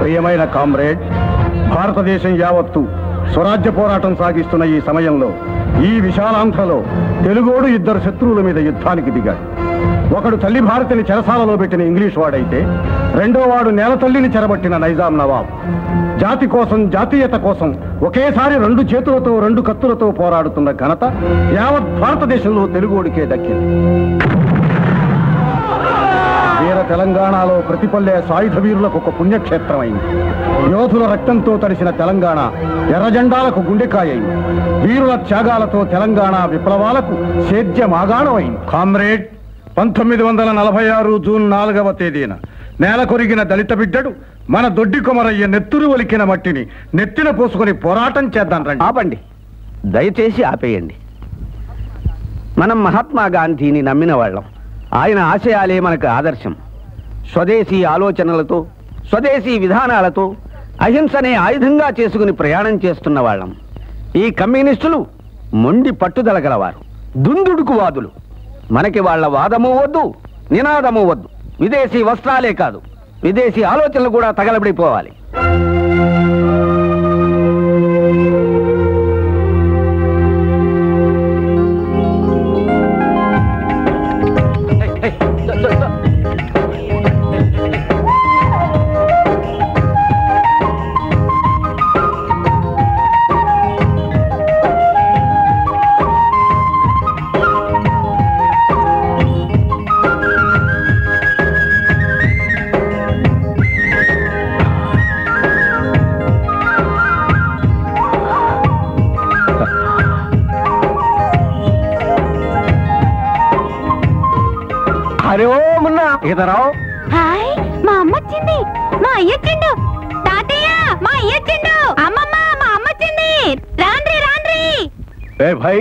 ప్రియమైన కామ్రేడ్ భారతదేశం యావత్తు స్వరాజ్య పోరాటం సాగిస్తున్న ఈ సమయంలో ఈ విశాలాంధ్రలో తెలుగోడు ఇద్దరు శత్రువుల మీద యుద్ధానికి దిగాడు ఒకడు తల్లి భారతిని చెరసాలలో పెట్టిన ఇంగ్లీష్ వాడైతే రెండో వాడు నేల తల్లిని చెరబట్టిన నైజాం నవాబ్ జాతి కోసం జాతీయత కోసం ఒకేసారి రెండు చేతులతో రెండు కత్తులతో పోరాడుతున్న ఘనత యావత్ భారతదేశంలో తెలుగోడికే దక్కింది వీర తెలంగాణలో ప్రతిపల్లె సాయుధ వీరులకు ఒక పుణ్యక్షేత్రమైంది యోధుల రక్తంతో తడిసిన తెలంగాణ ఎర్రజెండాలకు గుండెకాయైంది వీరుల త్యాగాలతో తెలంగాణ విప్లవాలకు సేద్యమాగాణమైంది కామ్రేడ్ పంతొమ్మిది వందల నలభై ఆరు జూన్ నాలుగవ తేదీన నేల కొరిగిన దళిత బిడ్డడు మన దొడ్డి కొమరయ్య నెత్తురు ఒలికిన మట్టిని నెత్తిన పోసుకొని పోరాటం చేద్దాం రండి ఆపండి దయచేసి ఆపేయండి మనం మహాత్మా గాంధీని నమ్మిన వాళ్ళం ఆయన ఆశయాలే మనకు ఆదర్శం స్వదేశీ ఆలోచనలతో స్వదేశీ విధానాలతో అహింసనే ఆయుధంగా చేసుకుని ప్రయాణం చేస్తున్న వాళ్ళం ఈ కమ్యూనిస్టులు మొండి పట్టుదల గలవారు దుందుడుకువాదులు మనకి వాళ్ళ వాదము వద్దు నినాదము వద్దు విదేశీ వస్త్రాలే కాదు విదేశీ ఆలోచనలు కూడా తగలబడిపోవాలి అరే ఓ మున్న ఈతరావు హాయ్ మా అమ్మ వచ్చింది మా అయ్య వచ్చిండు తాతయ్య మా అయ్య వచ్చిండు అమ్మమ్మ మా అమ్మ వచ్చింది రాండ్రి రాండ్రి ఏ భాయ్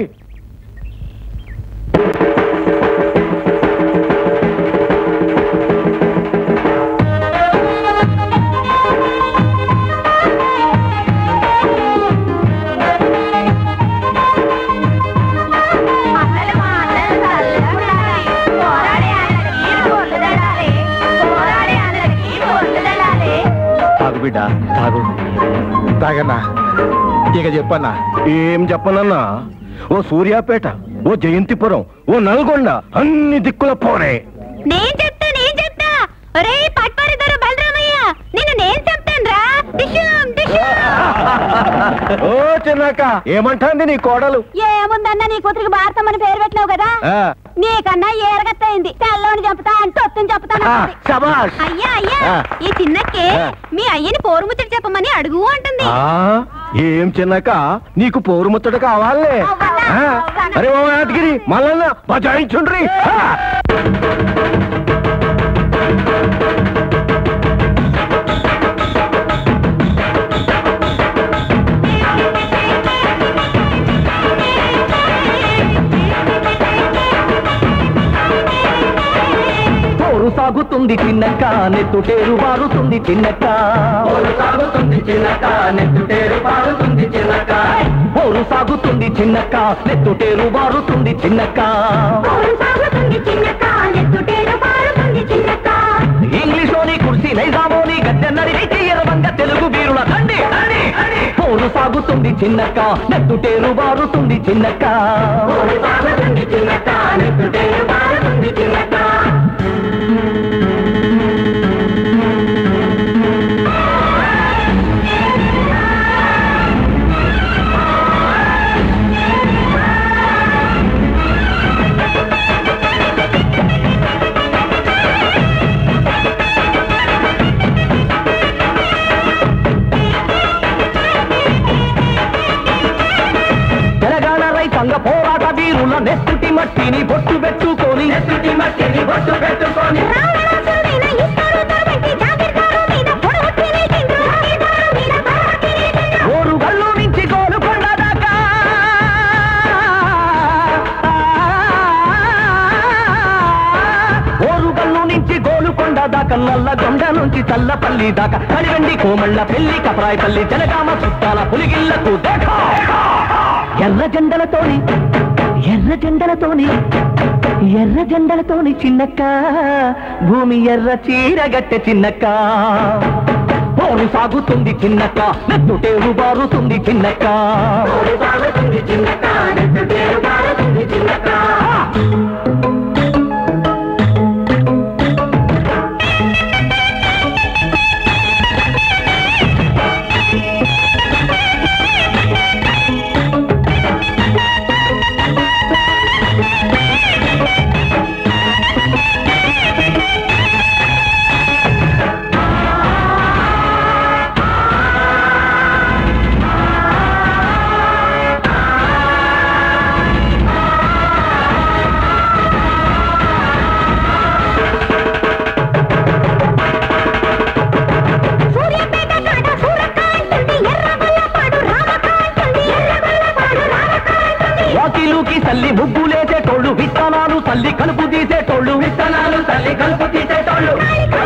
అసలు మా అన్నలు చల్లగుండాలి. పోరాడే అందరికీ పొర్లు తడాలి. పోరాడే అందరికీ పొర్లు తడాలి. తాగు బిడ్డ తాగు తాగన్నా ఇక చెప్పన్నా ఏం చెప్పనన్నా ఓ సూర్యాపేట ఓ జయంతిపురం ఓ నల్గొండ అన్ని దిక్కుల పోరే నేను చెప్తా నేను చెప్తా ఒరే పట్వారిద్దరు బలరామయ్య నిన్ను నేను చెప్తాను రా దిశం దిశం ఓ చిన్నాక ఏమంటాంది నీ కోడలు ఏముందన్న నీ కూతురికి భారతం అని పేరు పెట్టినావు కదా ఆ, నీకన్నా ఏరగత్తయింది తెల్లోని చంపుతా అంటే ఒత్తుని చంపుతాను ఆ, అంటుంది. శబాష్ అయ్యా అయ్యా ఆ. ఈ చిన్నక్కే ఆ. మీ అయ్యని పోరుముచ్చట చెప్పమని అడుగు అంటుంది ఆ, ఏం చిన్నాక నీకు పౌరు ముచ్చట కావాలే అవ్వనా, ఆ, అవ్వనా. అరే ఓ యాదగిరి మల్లన్న బజాయించుండ్రి ఆ. పోరు సాగుతుంది చిన్నక్క నెత్తుటేరు బారుతుంది చిన్నక్క పోరు సాగుతుంది చిన్నక్క నెత్తుటేరు బారుతుంది చిన్నక్క పోరు సాగుతుంది చిన్నక్క నెత్తుటేరు బారుతుంది చిన్నక్క ఇంగ్లీషోని కుర్సీ నైజామోని గద్దెన్నరికి ఎరవంగ తెలుగు వీరుల దండి పోరు సాగుతుంది చిన్నక్క నెత్తుటేరు బారుతుంది చిన్నక్క చిన్నక్క నెత్తుటేరు బారుతుంది చిన్నక్క తెలంగాణ రైతాంగ పోరాట వీరుల నెత్తుటి మట్టిని బొట్టు పెట్టుకొని నెత్తుటి మట్టిని బొట్టు పెట్టుకొని ఓరు గల్లు నుంచి గోలుకొండ దాకా ఓరు గల్లు నుంచి గోలుకొండ దాకా నల్లగొండ నుంచి చల్లపల్లి దాకా కలివెండి కోమళ్ళ పెళ్లి కపరాయపల్లి జనగామ చుట్టాల పులిగిళ్లకు దేఖా ఎర్ర జెండలతోని ఎర్ర జెండలతోని ఎర్ర జెండలతోని చిన్నక్క భూమి ఎర్ర చీరగట్టె చిన్నక్క పోరు పోరు సాగుతుంది చిన్నక్క నెత్తుటేరు బారుతుంది చిన్నక్క సూర్యాపేట కాడ సూరకాంతుంది ఎర్రగొల్లపాడు రామకాంతుంది ఎర్రగొల్లపాడు రామకాంతుంది వాకిలుకి సల్లి ముగ్గులేసేటోళ్ళు విత్తనాలు సల్లి కలుపు తీసేటోళ్ళు విత్తనాలు సల్లి కలుపు తీసేటోళ్ళు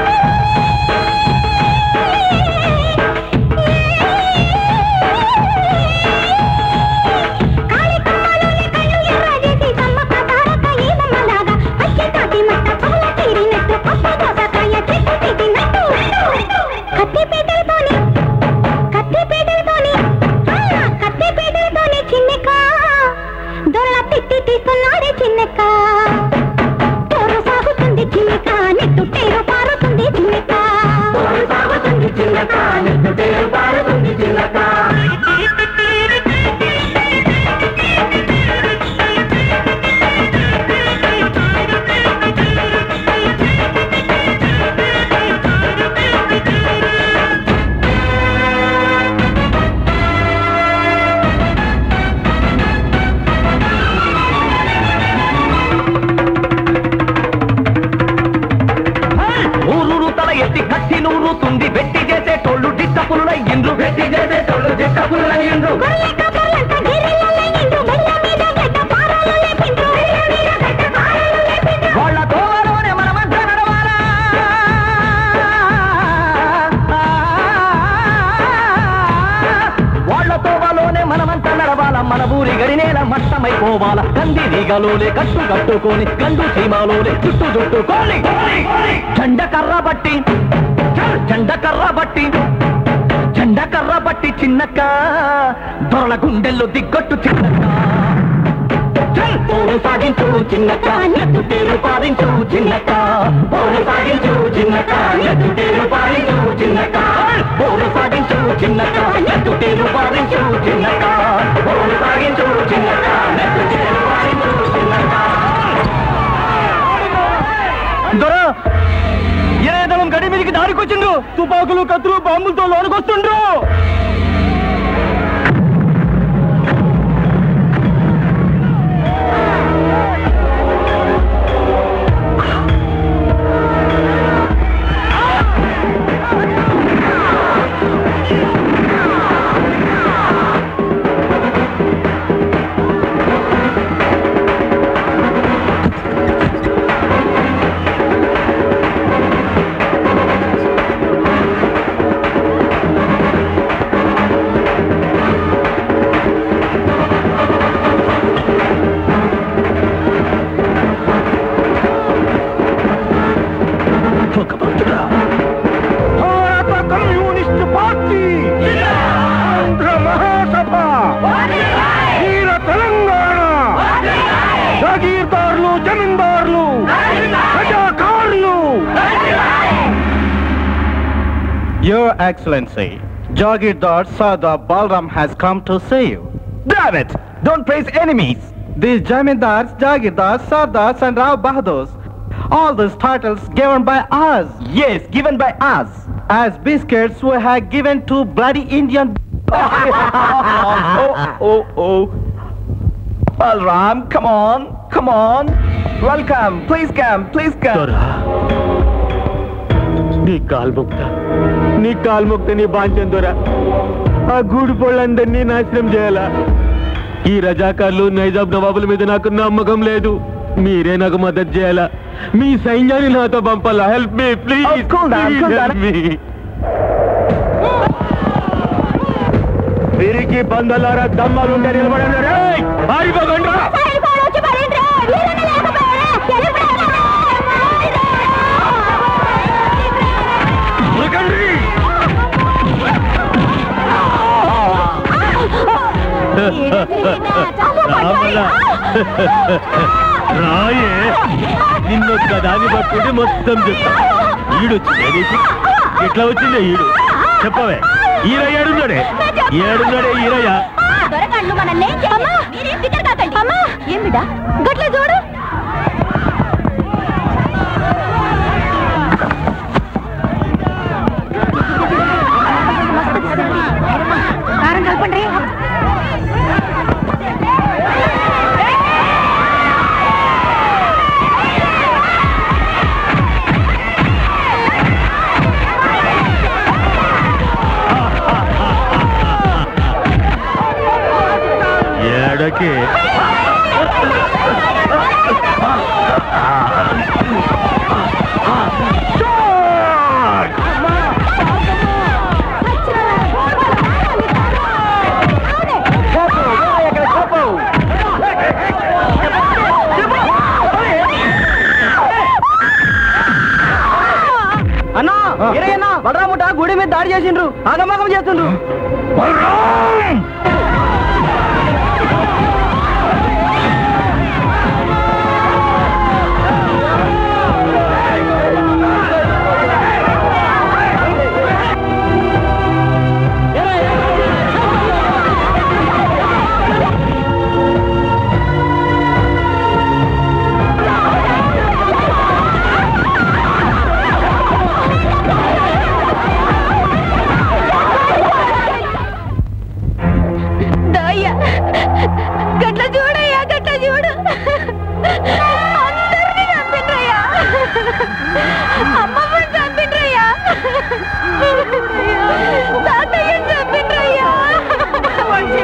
కాళికమ్మలోని కళ్ళు ఎర్రజేసి సమ్మక్క తారక ఈదమ్మలాగా అచ్చి తాటి మట్ట పగల తీరినట్టు పప్పు దోసకాయ చెట్టు తిట్టినట్టు కత్తిపీటలతోని కత్తిపీటలతోని ఆ, కత్తిపీటలతోని చిన్నెక్క దొల్ల తిట్టి తీస్తున్నాడే చిన్నెక్క తోరు సాగుతుంది చిన్నెక్క నెట్టు టేరు పారుతుంది చిన్నెక్క సాగుతుంది చిన్నెక్క నెట్టు టేరు పారుతుంది చిన్నెక్క ఊరూరు తల ఎత్తి కత్తి నూరుతుంది వెట్టి చేసేటోళ్ళు డిట్టపుల ఇండ్లు వెట్టి చేసేటోళ్ళు డిట్టపుల ఇండ్లు గొర్రె కబర్లంత గిర్రెలలో నిండు బెల్ల మీద గడ్డ పారాలు లేపిండ్రు. బెల్ల మీద గడ్డ పారాలు లేపిండ్రు. వాళ్ళ తోవలోనే మనమంతా నడవాలా వాళ్ళ తోవలోనే మనమంతా నడవాలా మన ఊరి గడినేల మట్టమైపోవాలా కంది నీగలోనే కట్టు కట్టుకొని గండు సీమాలోనే చుట్టు చుట్టుకోని జెండ కర్ర బట్టి జెండ కర్ర బట్టి జెండ కర్ర బట్టి చిన్నక్క దొరల గుండెల్లో దిగ్గొట్టు చిన్నక్క పోరు సాగించు చిన్నక్క నెట్టు పేరు పాలించు చిన్నక్క పోరు సాగించు చిన్నక్క నెట్టు పేరు పాలించు చిన్నక్క పోరు సాగించు చిన్నక్క నెట్టు పేరు పాలించు చిన్నక్క పోరు సాగించు చిన్నక్క నెట్టు పేరు పాలించు చిన్నక్క దొర ఏదనం గడి మీదకి దారికొచ్చిండ్రు తుపాకులు కత్తులు బాంబులతో లోనుకొస్తుండ్రు భారత కమ్యూనిస్ట్ పార్టీ ఆంధ్ర మహాసభ వీర తెలంగాణ జాగీర్దార్లు జమీందార్లు ప్రజాకారులు Your Excellency, Jagirdar Sada Balram has come to see you. Damn it! Don't praise enemies! These Jamindars, Jagirdars, Sardars and Rao Bahadurs, all these titles given by us. Yes, given by us. As biscuits we have given to bloody Indian. oh, oh, oh. Balram, come on, come on. Welcome. Please come, please come. నీ కాల్ముక్త నీ కాల్ముక్త నీ బాంచం దొర ఆ గూడు పొళ్ళందరినీ నాశనం చేయాలా ఈ రజాకార్లు నైజాబ్ నవాబుల మీద నాకు నమ్మకం లేదు మీరే నాకు మద్దతు చేయాలా మీ సైన్యాన్ని నాతో పంపాలా help me please Oh, cool down, cool down. వీరికి బంధలారా దమ్మాలుంటే నిలబడండి రేయ్! పారిపోకండి రా! సాయిబాబా వచ్చి పడిండ్రు. వీళ్ళని లేకపోయారా? ఎలుగురా. ఉరకండి! రామన్న. రాయే నిన్నొక్క దాన్ని పట్టుకుంటే మొత్తం చెప్తా ఈడు వచ్చిందే నీకు ఎట్లా వచ్చిందే ఈడు చెప్పవే ఈర ఏడున్నాడే ఏడున్నాడే ఈరయ్య దొరకండు మనల్ని మీరేం ఫికర్ కాకండి అమ్మా ఏం బిడ్డ గట్ల చూడు కారం కలపండి ఏడకే అన్నా ఇరయ్యన్నా బలరాముట గుడి మీద దాడి చేసిండ్రు ఆగమాగం చేస్తుండ్రు దయ్యా గట్ల చూడయ్యా గట్ల చూడు అందరినీ చంపిండ్రయ్యా అమ్మమ్మని చంపిండ్రయ్యా తాతయ్యని చంపిండ్రయ్యా అమ్మని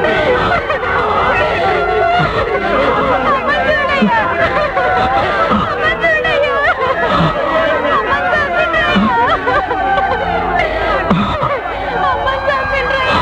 చూడయ్యా అమ్మని చూడయ్యా అమ్మని చంపిండ్రయ్యా అమ్మని చంపిండ్రయ్యా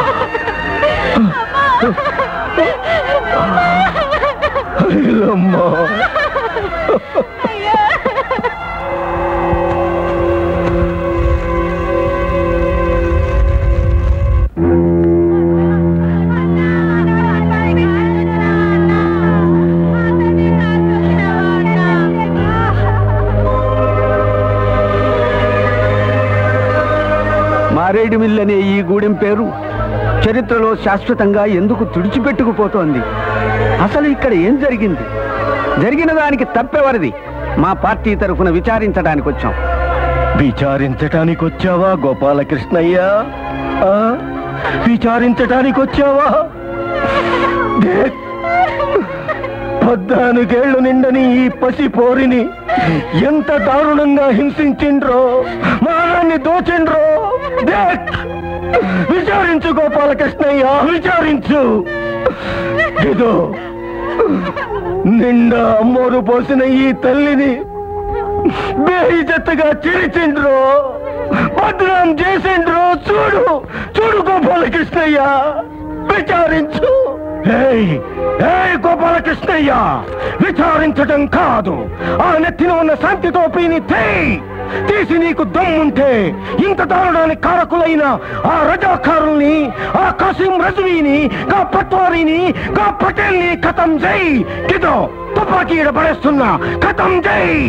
మారేడుమిల్లి అనే ఈ గూడెం పేరు చరిత్రలో శాశ్వతంగా ఎందుకు తుడిచిపెట్టుకుపోతోంది అసలు ఇక్కడ ఏం జరిగింది జరిగిన దానికి తప్పెవరిది మా పార్టీ తరఫున విచారించడానికి వచ్చాం విచారించటానికి వచ్చావా గోపాలకృష్ణయ్య ఆ? విచారించటానికి వచ్చావా దే- పద్నాలుగేళ్లు నిండని ఈ పసి పోరిని ఎంత దారుణంగా హింసించిండ్రో మానాన్ని దోచిండ్రో దేక్! విచారించు గోపాలకృష్ణయ్య విచారించు ఇదో నిండా అమ్మోరు పోసిన ఈ తల్లిని బేహిజత్తుగా చిరిచిండ్రు భద్రం చేసిండ్రు చూడు చూడు గోపాలకృష్ణయ్య విచారించు ఏయ్ ఏయ్ గోపాలకృష్ణయ్య విచారించడం కాదు ఆ నెత్తిన ఉన్న శాంతి టోపీని తీయ్ తీసి నీకు దమ్ముంటే ఇంత దారుణానికి కారకులైన ఆ రజాకారుల్ని ఆ కసీం రజవీని గా పట్వారీని గా పటేల్ని ఖతం చేయి కిదో తుపాకీ ఈడ పడేస్తున్నా ఖతం చేయి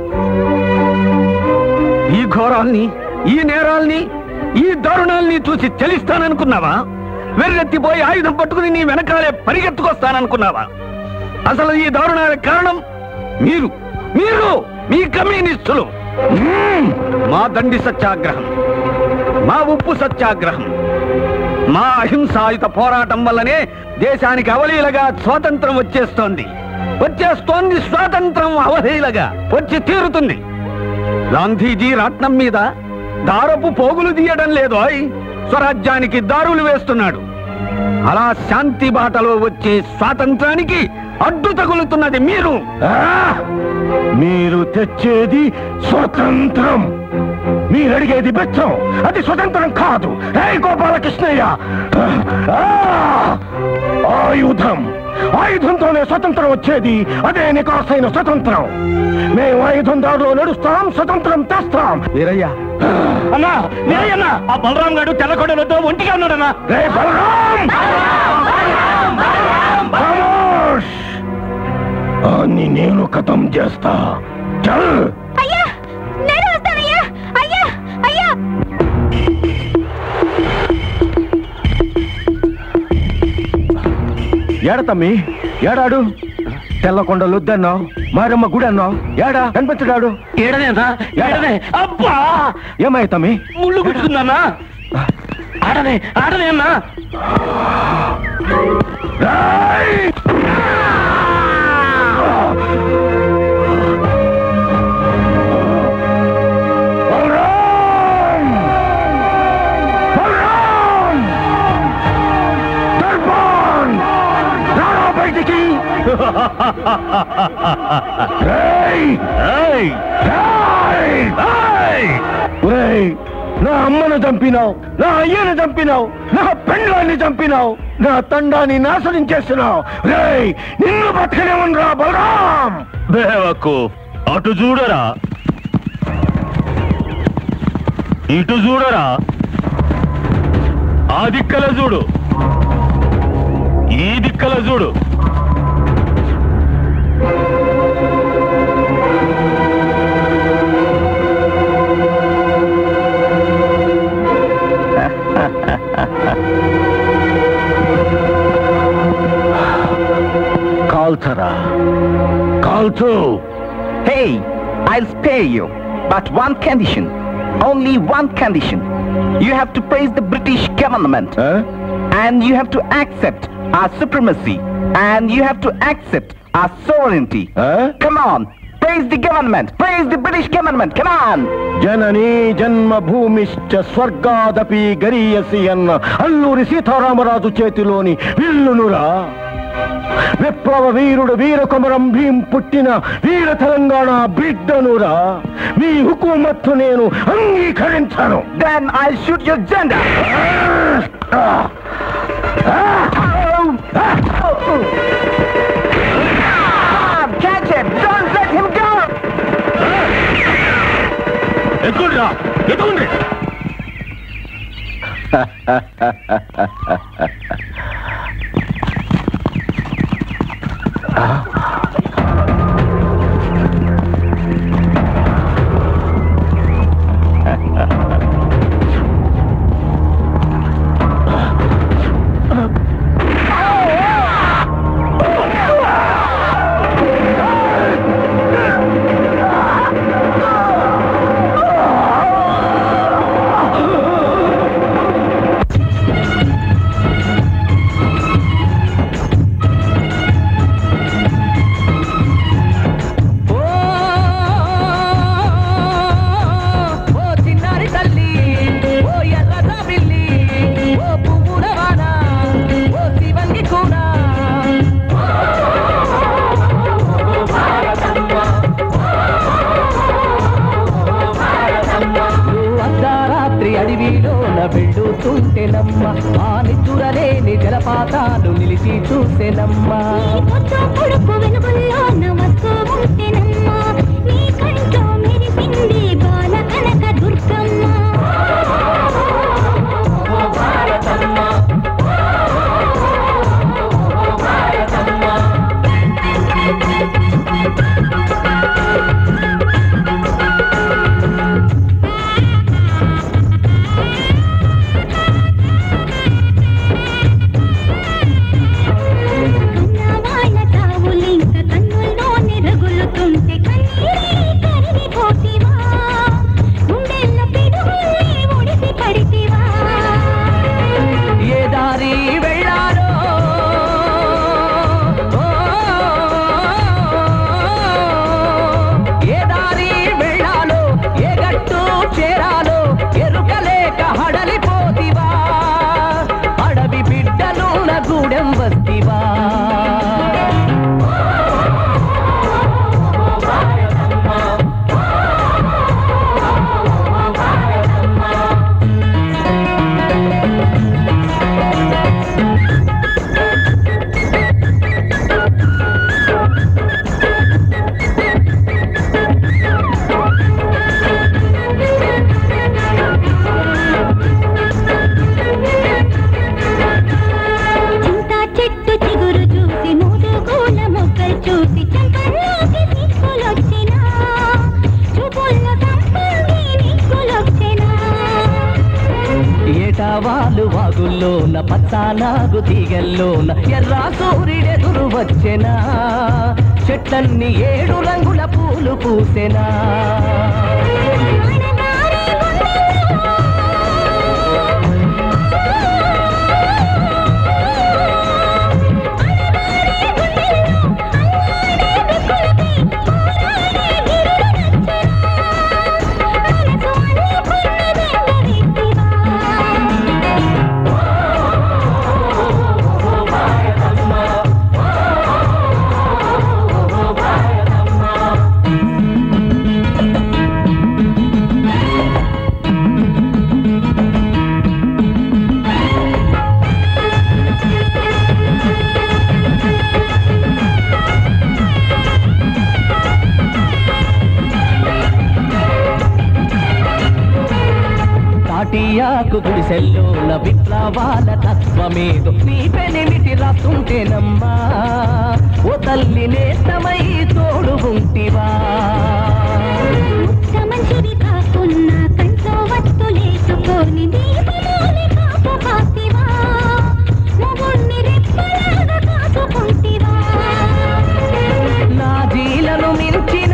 ఈ ఘోరాల్ని ఈ నేరాల్ని ఈ దారుణాల్ని చూసి చెలిస్తాననుకున్నావా వెర్రెత్తిపోయి ఆయుధం పట్టుకుని నీ వెనకాలే పరిగెత్తుకొస్తాననుకున్నావా అసలు ఈ దారుణాలకు కారణం మీరు మీరు మీ కమ్యూనిస్టులు మ్మ్! మా దండి సత్యాగ్రహం మా ఉప్పు సత్యాగ్రహం మా అహింసాయుత పోరాటం వల్లనే దేశానికి అవలీలగా స్వాతంత్రం వచ్చేస్తోంది వచ్చేస్తోంది స్వాతంత్రం అవలీలగా వచ్చి తీరుతుంది గాంధీజీ రాట్నం మీద దారపు పోగులు తీయడం లేదు ఆయ్ స్వరాజ్యానికి దారులు వేస్తున్నాడు అలా శాంతి బాటలో వచ్చే స్వాతంత్రానికి అడ్డు తగులుతున్నది మీరు ఆ! మీరు తెచ్చేది స్వతంత్రం మీరు అడిగేది బెచ్చం అది స్వతంత్రం కాదు హే గోపాలకృష్ణయ్య ఆ! ఆయుధం ఆయుధంతోనే స్వతంత్రం వచ్చేది అదే నికాసైన స్వతంత్రం మేము ఆయుధం దారిలో నడుస్తాం స్వతంత్రం తెస్తాం వీరయ్య అన్నా వీరయ్యన్నా ఆ బలరాం గారు తెల్లకొండలతో ఒంటిగా ఉన్నాడన్నా రే బలరాం ఖమోష్! అని నేను కథం చేస్తా చల్ అయ్యా నేను వస్తానయ్యా అయ్యా అయ్యా ఏడ తమ్మి ఏడాడు తెల్లకొండ లుద్దన్నావు మారమ్మ గుడి అన్నావు ఏడా కనిపించడాడు ఏడనేనా ఏడనే అబ్బా ఏమయ్య తమ్మి ముళ్ళు గుచ్చుకుందన్నా ఆడనే ఆడనే అన్నా బయటికి రేయ్! రేయ్! రేయ్! రేయ్! నా అమ్మను చంపినావు నా అయ్యను చంపినావు నా పెండ్లాన్ని చంపినావు నా తండాన్ని నాశనం చేస్తున్నావు రేయ్ నిన్ను బతకనేమనరా బలరాం బేవకు అటు చూడరా ఇటు చూడరా ఆ దిక్కల చూడు ఈ దిక్కల చూడు కాల్చరా కాల్చు Hey, I'll spare you. But one condition. Only one condition. You have to praise the British government. And you have to accept our supremacy. And you have to accept our sovereignty. Come on. Praise the government. Praise the British government. Come on. జననీ జన్మభూమిశ్చ స్వర్గాదపి గరీయసి అన్న అల్లూరి సీతారామరాజు చేతిలోని విల్లునురా విప్లవ వీరుడు వీర కొమరం భీం పుట్టిన వీర తెలంగాణ బిడ్డనురా మీ హుకుమత్తు నేను అంగీకరించను Then I'll shoot your gender. Catch him! Don't let him go! ఎత్తుకుండ్రా ఎత్తుకుండ్రి ఓ చిన్నారి తల్లి ఓ ఎర్ర బిల్లి ఓ పువ్వుల వాన ఓ శివంగి కూడా అర్ధరాత్రి అడవిలోన వెళ్ళుతుంటేనమ్మ ఆ నిద్దురలేని జలపాతాలు నిలిచి చూసేనమ్మా పొద్దు పొడుపు వెలుగుల్లో నవస్తూ ఉంటేనమ్మా నీ కంట్లో మెరిసింది బాల కనక దుర్గమ్మ కన్నవాళ్ళ తావులింక కన్నుల్లోనే రగులుతుంటే కన్నీరే కరిగిపోతివా గుండెల్లో పిడుగులా పిట్టావాలు వాగుల్లోన పచ్చానాగు తీగల్లోన ఎర్రా సూర్యుడెదురు వచ్చెనా చెట్లన్నీ ఏడు రంగుల పూలు పూసెనా తాటియాకు గుడిసెల్లోన విప్లవాల తత్వమేదో నీ పెనిమిటి రాస్తుంటేనమ్మా ఓ తల్లి నేస్తమై తోడు ఉంటివా మంచిది కాకున్నా కంట్లో వత్తులేసుకొని దీపమూలి కాపు కాస్తివా మొగుణ్ణి రెప్పలాగా కాచుకుంటివా నా జీలను మించిన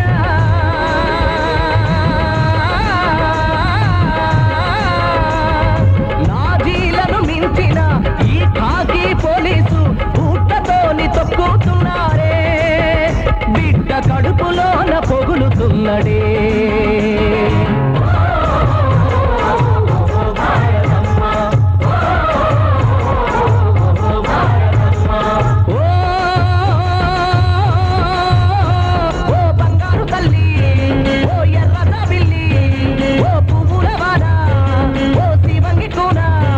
నా జీలను మించిన ఈ ఖాకీ పోలీసు ఊటతోని తొక్కుతున్నారే బిడ్డ కడుపులోన పొగులుతున్నడే ఓ ఓ బంగారు తల్లి ఓ ఎర్ర బిల్లి ఓ పువ్వుల వాడ ఓ శివంగి కూన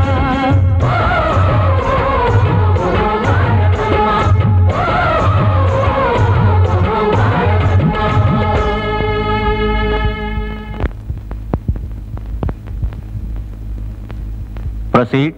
ప్రొసీడ్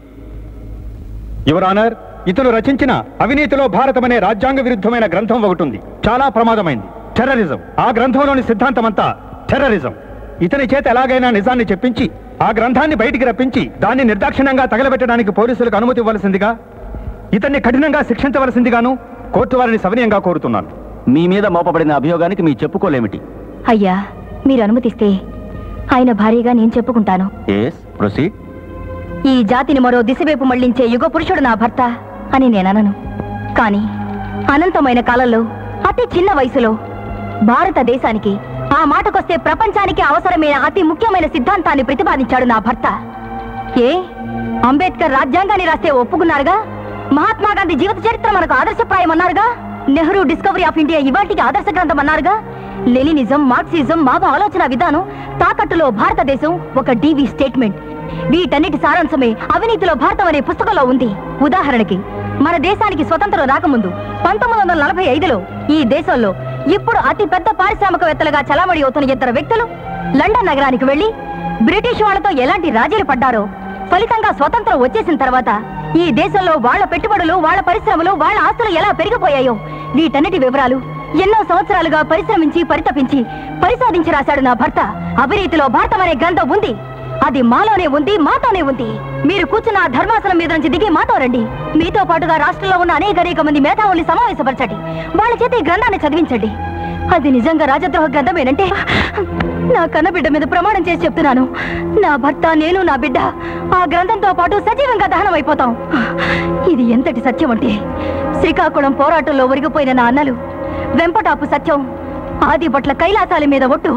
యువర్ ఆనర్ ఇతను రచించిన అవినీతిలో భారతం అనే రాజ్యాంగ విరుద్ధమైన గ్రంథం ఒకటి ఉంది చాలా ప్రమాదమైంది టెర్రరిజం ఆ గ్రంథంలోని సిద్ధాంతం అంతా టెర్రరిజం ఇతని చేత ఎలాగైనా నిజాన్ని చెప్పించి ఆ గ్రంథాన్ని బయటికి రప్పించి దాన్ని నిర్దాక్షిణ్యంగా తగలబెట్టడానికి పోలీసులకు అనుమతి ఇవ్వవలసిందిగా ఇతన్ని కఠినంగా శిక్షించవలసిందిగాను కోర్టు వారిని సవనీయంగా కోరుతున్నాను మీ మీద మోపబడిన అభియోగానికి మీ చెప్పుకోలేమిటి అయ్యా మీరు అనుమతిస్తే ఆయన భార్యగా నేను చెప్పుకుంటాను ఎస్ ప్రొసీడ్ ఈ జాతిని మరో దిశవైపు మళ్లించే యుగ పురుషుడు నా భర్త అని నేననను కానీ అనంతమైన కాలంలో అతి చిన్న వయసులో భారతదేశానికి ఆ మాటకొస్తే ప్రపంచానికి అవసరమైన అతి ముఖ్యమైన సిద్ధాంతాన్ని ప్రతిపాదించాడు నా భర్త ఏ అంబేద్కర్ రాజ్యాంగాన్ని రాస్తే ఒప్పుకున్నారుగా మహాత్మా గాంధీ జీవిత చరిత్ర మనకు ఆదర్శప్రాయం అన్నారుగా నెహ్రూ డిస్కవరీ ఆఫ్ ఇండియా ఇవాటికి ఆదర్శ గ్రంథం అన్నారుగా లెనినిజం మార్క్సిజం మావ ఆలోచన విధానం తాకట్టులో భారతదేశం ఒక డివి స్టేట్మెంట్ వీటన్నిటి సారాంశమే అవినీతిలో భారతం అనే పుస్తకంలో ఉంది ఉదాహరణకి మన దేశానికి స్వతంత్రం రాకముందు పంతొమ్మిది వందల నలభై ఐదులో ఈ దేశంలో ఇప్పుడు అతి పెద్ద పారిశ్రామికవేత్తలుగా చలామణి అవుతున్న ఇద్దరు వ్యక్తులు లండన్ నగరానికి వెళ్లి బ్రిటిష్ వాళ్ళతో ఎలాంటి రాజీలు పడ్డారో ఫలితంగా స్వతంత్రం వచ్చేసిన తర్వాత ఈ దేశంలో వాళ్ళ పెట్టుబడులు వాళ్ళ పరిశ్రమలు వాళ్ళ ఆస్తులు ఎలా పెరిగిపోయాయో వీటన్నిటి వివరాలు ఎన్నో సంవత్సరాలుగా పరిశ్రమించి పరితపించి పరిశోధించి రాశాడు నా భర్త అవినీతిలో భారతం అనే గ్రంథం ఉంది అది మాలోనే ఉంది మాతోనే ఉంది మీరు కూర్చున్న ఆ ధర్మాసనం మీద నుంచి దిగి మాతో రండి మీతో పాటుగా రాష్ట్రంలో ఉన్న అనేక అనేక మంది మేధావుల్ని సమావేశపరచండి వాళ్ళ చేత ఈ గ్రంథాన్ని చదివించండి అది నిజంగా రాజద్రోహ గ్రంథమేనంటే నా కన్నబిడ్డ మీద ప్రమాణం చేసి చెప్తున్నాను నా భర్త నేను నా బిడ్డ ఆ గ్రంథంతో పాటు సజీవంగా దహనం అయిపోతాం ఇది ఎంతటి సత్యం అంటే శ్రీకాకుళం పోరాటంలో ఒరిగిపోయిన నా అన్నలు వెంపటాపు సత్యం ఆది పట్ల కైలాసాల మీద ఒట్టు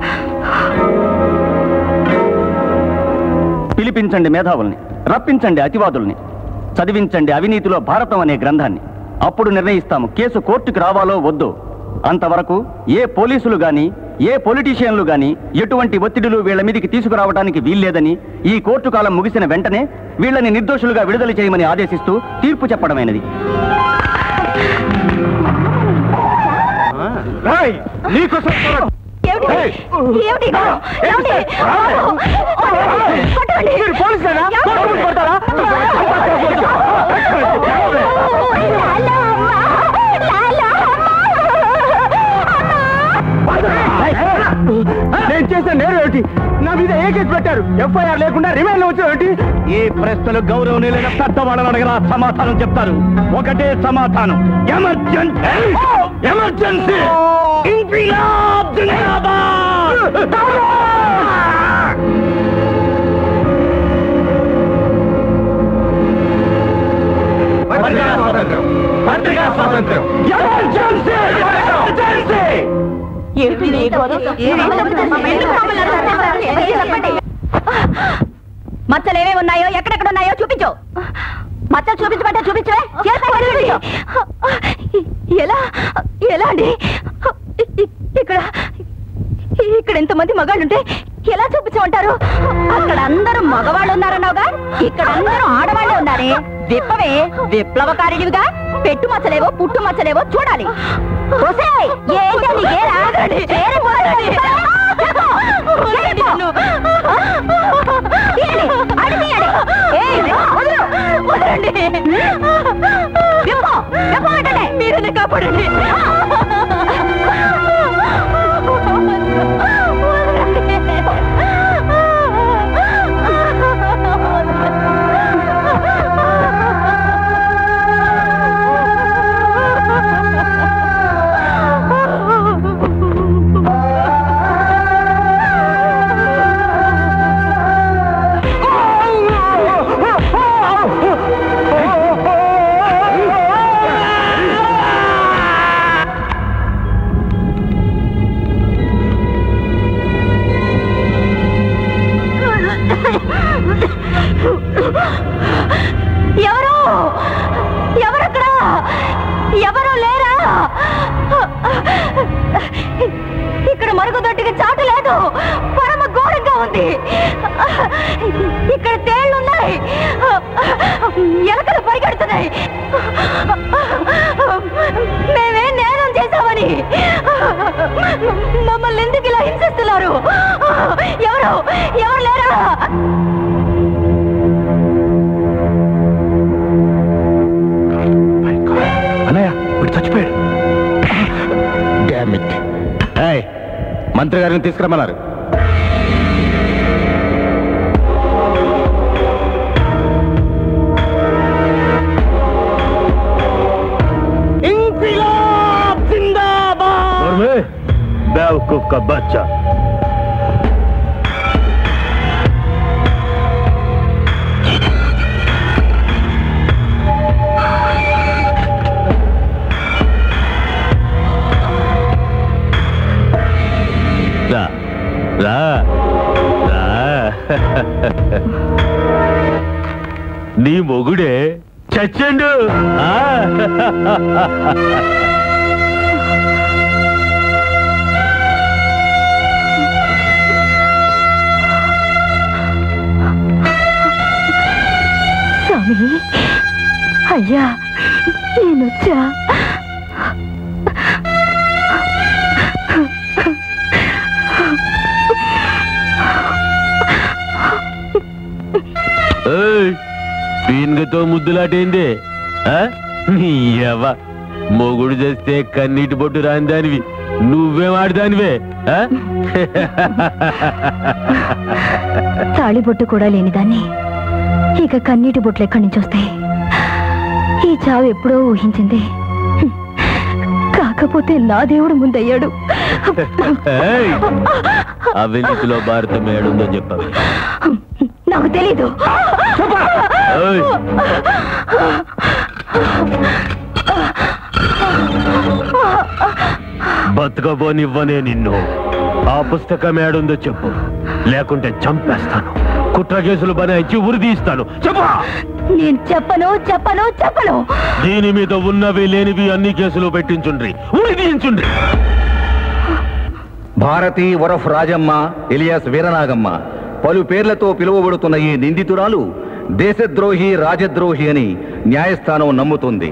పిలిపించండి మేధావుల్ని రప్పించండి అతివాదుల్ని చదివించండి అవినీతిలో భారతం అనే గ్రంథాన్ని అప్పుడు నిర్ణయిస్తాము కేసు కోర్టుకు రావాలో వద్దో అంతవరకు ఏ పోలీసులు గాని ఏ పొలిటీషియన్లు గాని ఎటువంటి ఒత్తిడులు వీళ్ళ మీదికి తీసుకురావడానికి వీల్లేదని ఈ కోర్టు కాలం ముగిసిన వెంటనే వీళ్ళని నిర్దోషులుగా విడుదల చేయమని ఆదేశిస్తూ తీర్పు చెప్పడమైనది ఏమిటి? ఏమిటి ఇది? ఏమిటి? పట్టండి. లాలా అమ్మా! లాలా అమ్మా! నేను చేసిన నేరం ఏమిటి నా మీద ఏ కేసు పెట్టారు ఎఫ్ఐఆర్ లేకుండా రిమాండ్ లో వచ్చారు ఈ ప్రశ్నలు గౌరవనీయులైన పెద్దవాళ్ళని అడగరా సమాధానం చెప్తారు ఒకటే సమాధానం ఎమర్జెన్సీ ఎమర్జెన్సీ ఇంక్విలాబ్ జిందాబాద్ పత్రికా స్వాతంత్రం పత్రికా స్వాతంత్రం ఎమర్జెన్సీ ఎమర్జెన్సీ మచ్చలు ఏమేమి ఉన్నాయో ఎక్కడెక్కడ ఉన్నాయో చూపించు మచ్చలు చూపించమంటే చూపించవే చేతులు కనిపించు. ఎలా ఎలా అండి ఇ- ఇ- ఇక్కడ ఇక్కడ ఎంతమంది మగాళ్ళుంటే ఎలా చూపించమంటారు అక్కడ అందరూ మగవాళ్ళు ఉన్నారన్నావుగా ఇక్కడ అందరూ ఆడవాళ్ళే ఉన్నారే విప్పవే విప్లవకారినివిగా పెట్టు మచ్చలేవో పుట్టు మచ్చలేవో చూడాలి ఒసేయ్, ఏంటండి ఏరా? ఏరా పోరాడి? చెప్పు, చెప్పు. తీయండి, అడి తీయండి. ఏయ్, వదలు, వదలండి. విప్పు, విప్పు అంటలే. మీరనే కాపాడండి ఎవరు ఎవరక్కడ ఎవరు లేరా ఇక్కడ మరుగుదొడ్డికి చాటు లేదు పరమ ఘోరంగా ఉంది ఇక్కడ తేళ్లున్నాయి ఎలకలు పరిగెడుతున్నాయి మేమే నేరం చేశామని మమ్మల్ని ఎందుకు ఇలా హింసిస్తున్నారు ఎవరు ఎవరు లేరా అన్నయ్య వీడు చచ్చిపోయాడు డామిట్ ఏయ్ మంత్రి గారిని తీసుకురమ్మన్నారు इंकलाब जिंदाबाद और मैं बेवकूफ का बच्चा రా రా రా నీ మొగుడే చచ్చండు ఆ స్వామి అయ్యా నేనొచ్చా ఏయ్, పీన్గతో ముద్దులాటేంది ఆ? నీ ఎవ మొగుడు చేస్తే కన్నీటి బొట్టు రాని దానివి నువ్వేం ఆడదానివే ఆ? తాళిబొట్టు కూడా లేనిదాన్ని ఇక కన్నీటి బొట్లు ఎక్కడి నుంచి వస్తాయి ఈ చావు ఎప్పుడో ఊహించింది హ్మ్. కాకపోతే నా దేవుడు ముందయ్యాడు ఏయ్, అవినీతిలో భారతం ఏడుందో చెప్పావు నాకు తెలీదు ఏయ్, బతకబోనివ్వనే నిన్ను ఆ పుస్తకం ఏడుందో చెప్పు లేకుంటే చంపేస్తాను కుట్ర కేసులు బనాయించి ఉరి తీస్తాను చెప్పు నేను చెప్పను చెప్పను చెప్పను దీని మీద ఉన్నవి లేనివి అన్ని కేసులు పెట్టించుండ్రి ఉరి తీయించుండ్రి భారతి వరఫ్ రాజమ్మ ఎలియాస్ వీరనాగమ్మ పలు పేర్లతో పిలువబడుతున్న ఈ నిందితురాలు దేశద్రోహి రాజద్రోహి అని న్యాయస్థానం నమ్ముతుంది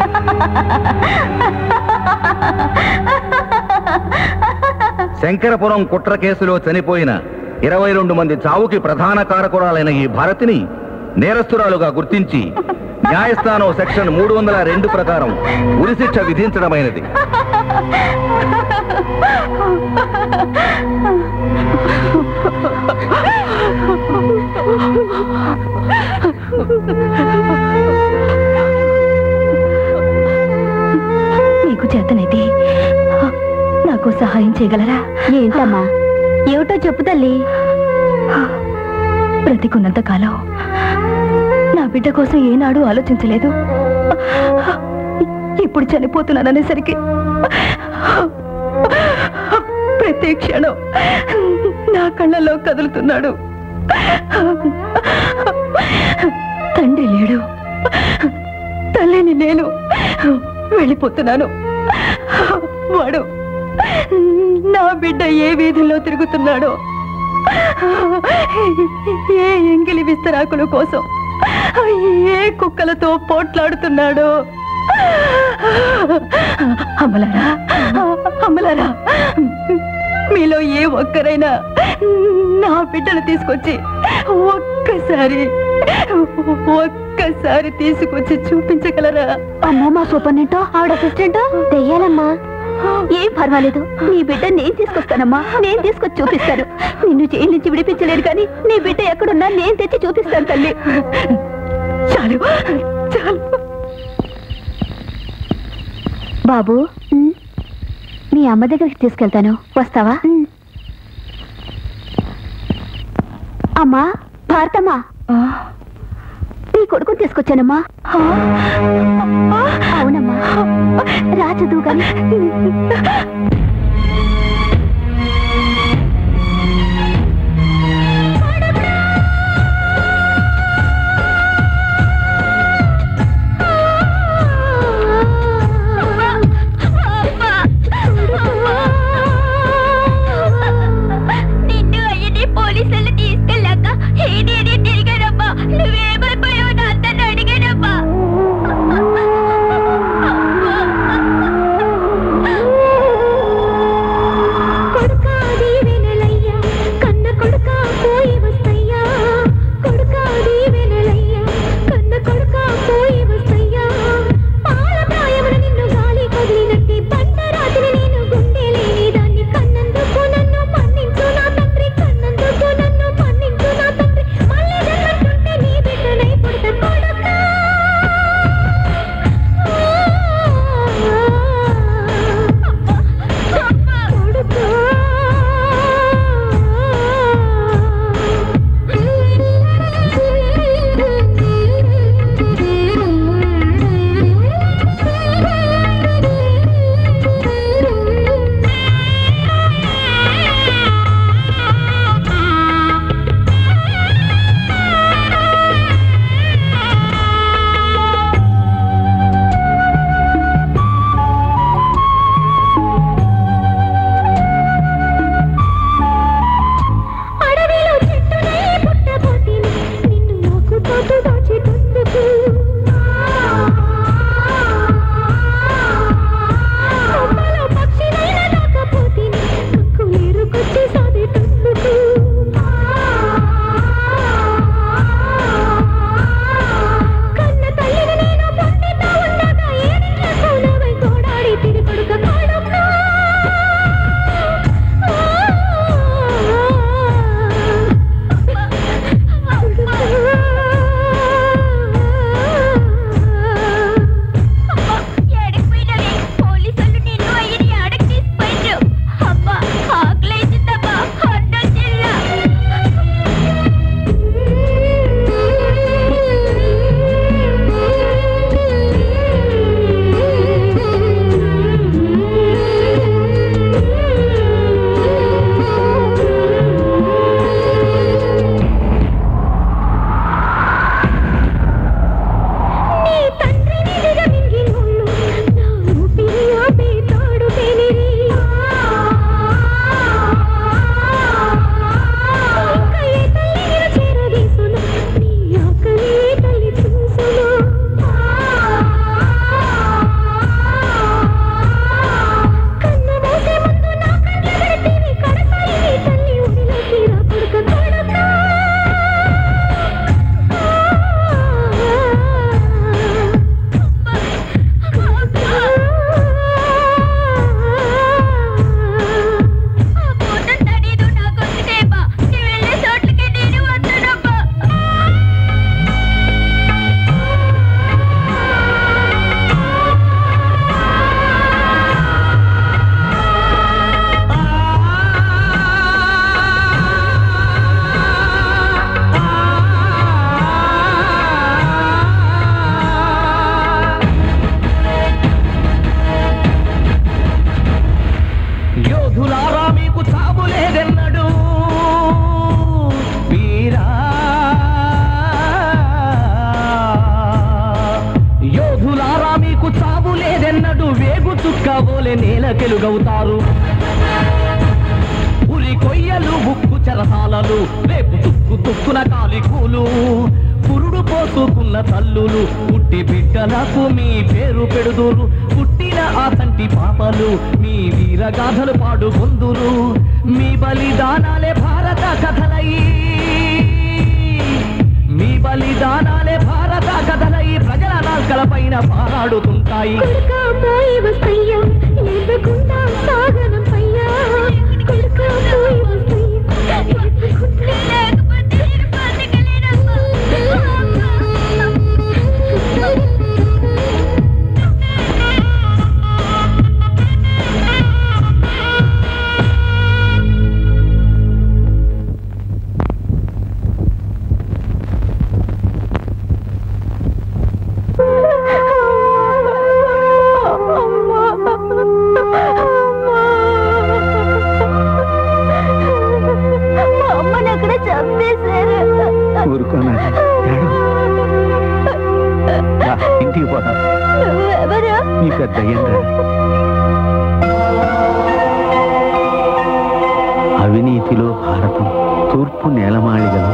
శంకరపురం కుట్ర కేసులో చనిపోయిన ఇరవై రెండు మంది చావుకి ప్రధాన కారకురాలైన ఈ భారతిని నేరస్తురాలుగా గుర్తించి న్యాయస్థానం సెక్షన్ మూడు వందల రెండు ప్రకారం ఉరిశిక్ష విధించడమైనది నీకు చేతనైతే నాకు సహాయం చేయగలరా ఏంటమ్మా ఏమిటో చెప్పు తల్లి బ్రతికున్నంత కాలం నా బిడ్డ కోసం ఏనాడు ఆలోచించలేదు ఇప్పుడు చనిపోతున్నాననేసరికి ప్రతి క్షణం నా కళ్ళలో కదులుతున్నాడు తండ్రి లేడు తల్లిని నేను వెళ్ళిపోతున్నాను వాడు నా బిడ్డ ఏ వీధుల్లో తిరుగుతున్నాడో ఏ ఎంగిలి విస్తరాకుల కోసం ఏ కుక్కలతో పోట్లాడుతున్నాడో అమలారా అమలారా మీలో ఏ ఒక్కరైనా నా బిడ్డను తీసుకొచ్చి ఒక్కసారి ఒక్కసారి తీసుకొచ్చి చూపించగలరా అమ్మో మా సూపర్నెంటో ఆవిడ అసిస్టెంట్ తెయ్యాలమ్మా ఏం పర్వాలేదు నీ బిడ్డ నేను తీసుకొస్తానమ్మా నేను తీసుకొచ్చి చూపిస్తాను నిన్ను జైలు నుంచి విడిపించలేను కానీ నీ బిడ్డ ఎక్కడున్నా నేను తెచ్చి చూపిస్తాను తల్లి చాలు చాలు బాబు మీ అమ్మ దగ్గరికి తీసుకెళ్తాను వస్తావా అమ్మా భారతమ్మా నీ కొడుకుని తీసుకొచ్చానమ్మా అవునమ్మా రా చదువు కానీ నిన్ను అయ్యని పోలీసులు తీసుకెళ్ళాక ఏదేది తిరిగారమ్మా నువ్వేమైపోయావు నా అతను అడిగానమ్మా ఓలే నేల కెలుగవుతారు పులి కొయ్యలు ఉక్కు చెరసాలలు రేపు తుక్కు తుక్కున కాలికూలు పురుడు పోసుకున్న తల్లులు పుట్టి బిడ్డలకు మీ పేరు పెడుదురు పుట్టిన ఆ తంటి పాపలు మీ వీరగాథలు పాడు పొందురు మీ బలిదానాలే భారత కథలై మీ బలిదానాలే భారత కథలై ప్రజల నాల్కల పైన పారాడుతుంటాయి అమ్మని అక్కడ చంపేశారు ఊరుకోనా ఇంటికి పోతాం నువ్వెవరు నీ పెద్ద అయ్యిందా అవినీతిలో భారతం తూర్పు నేలమాళిగలు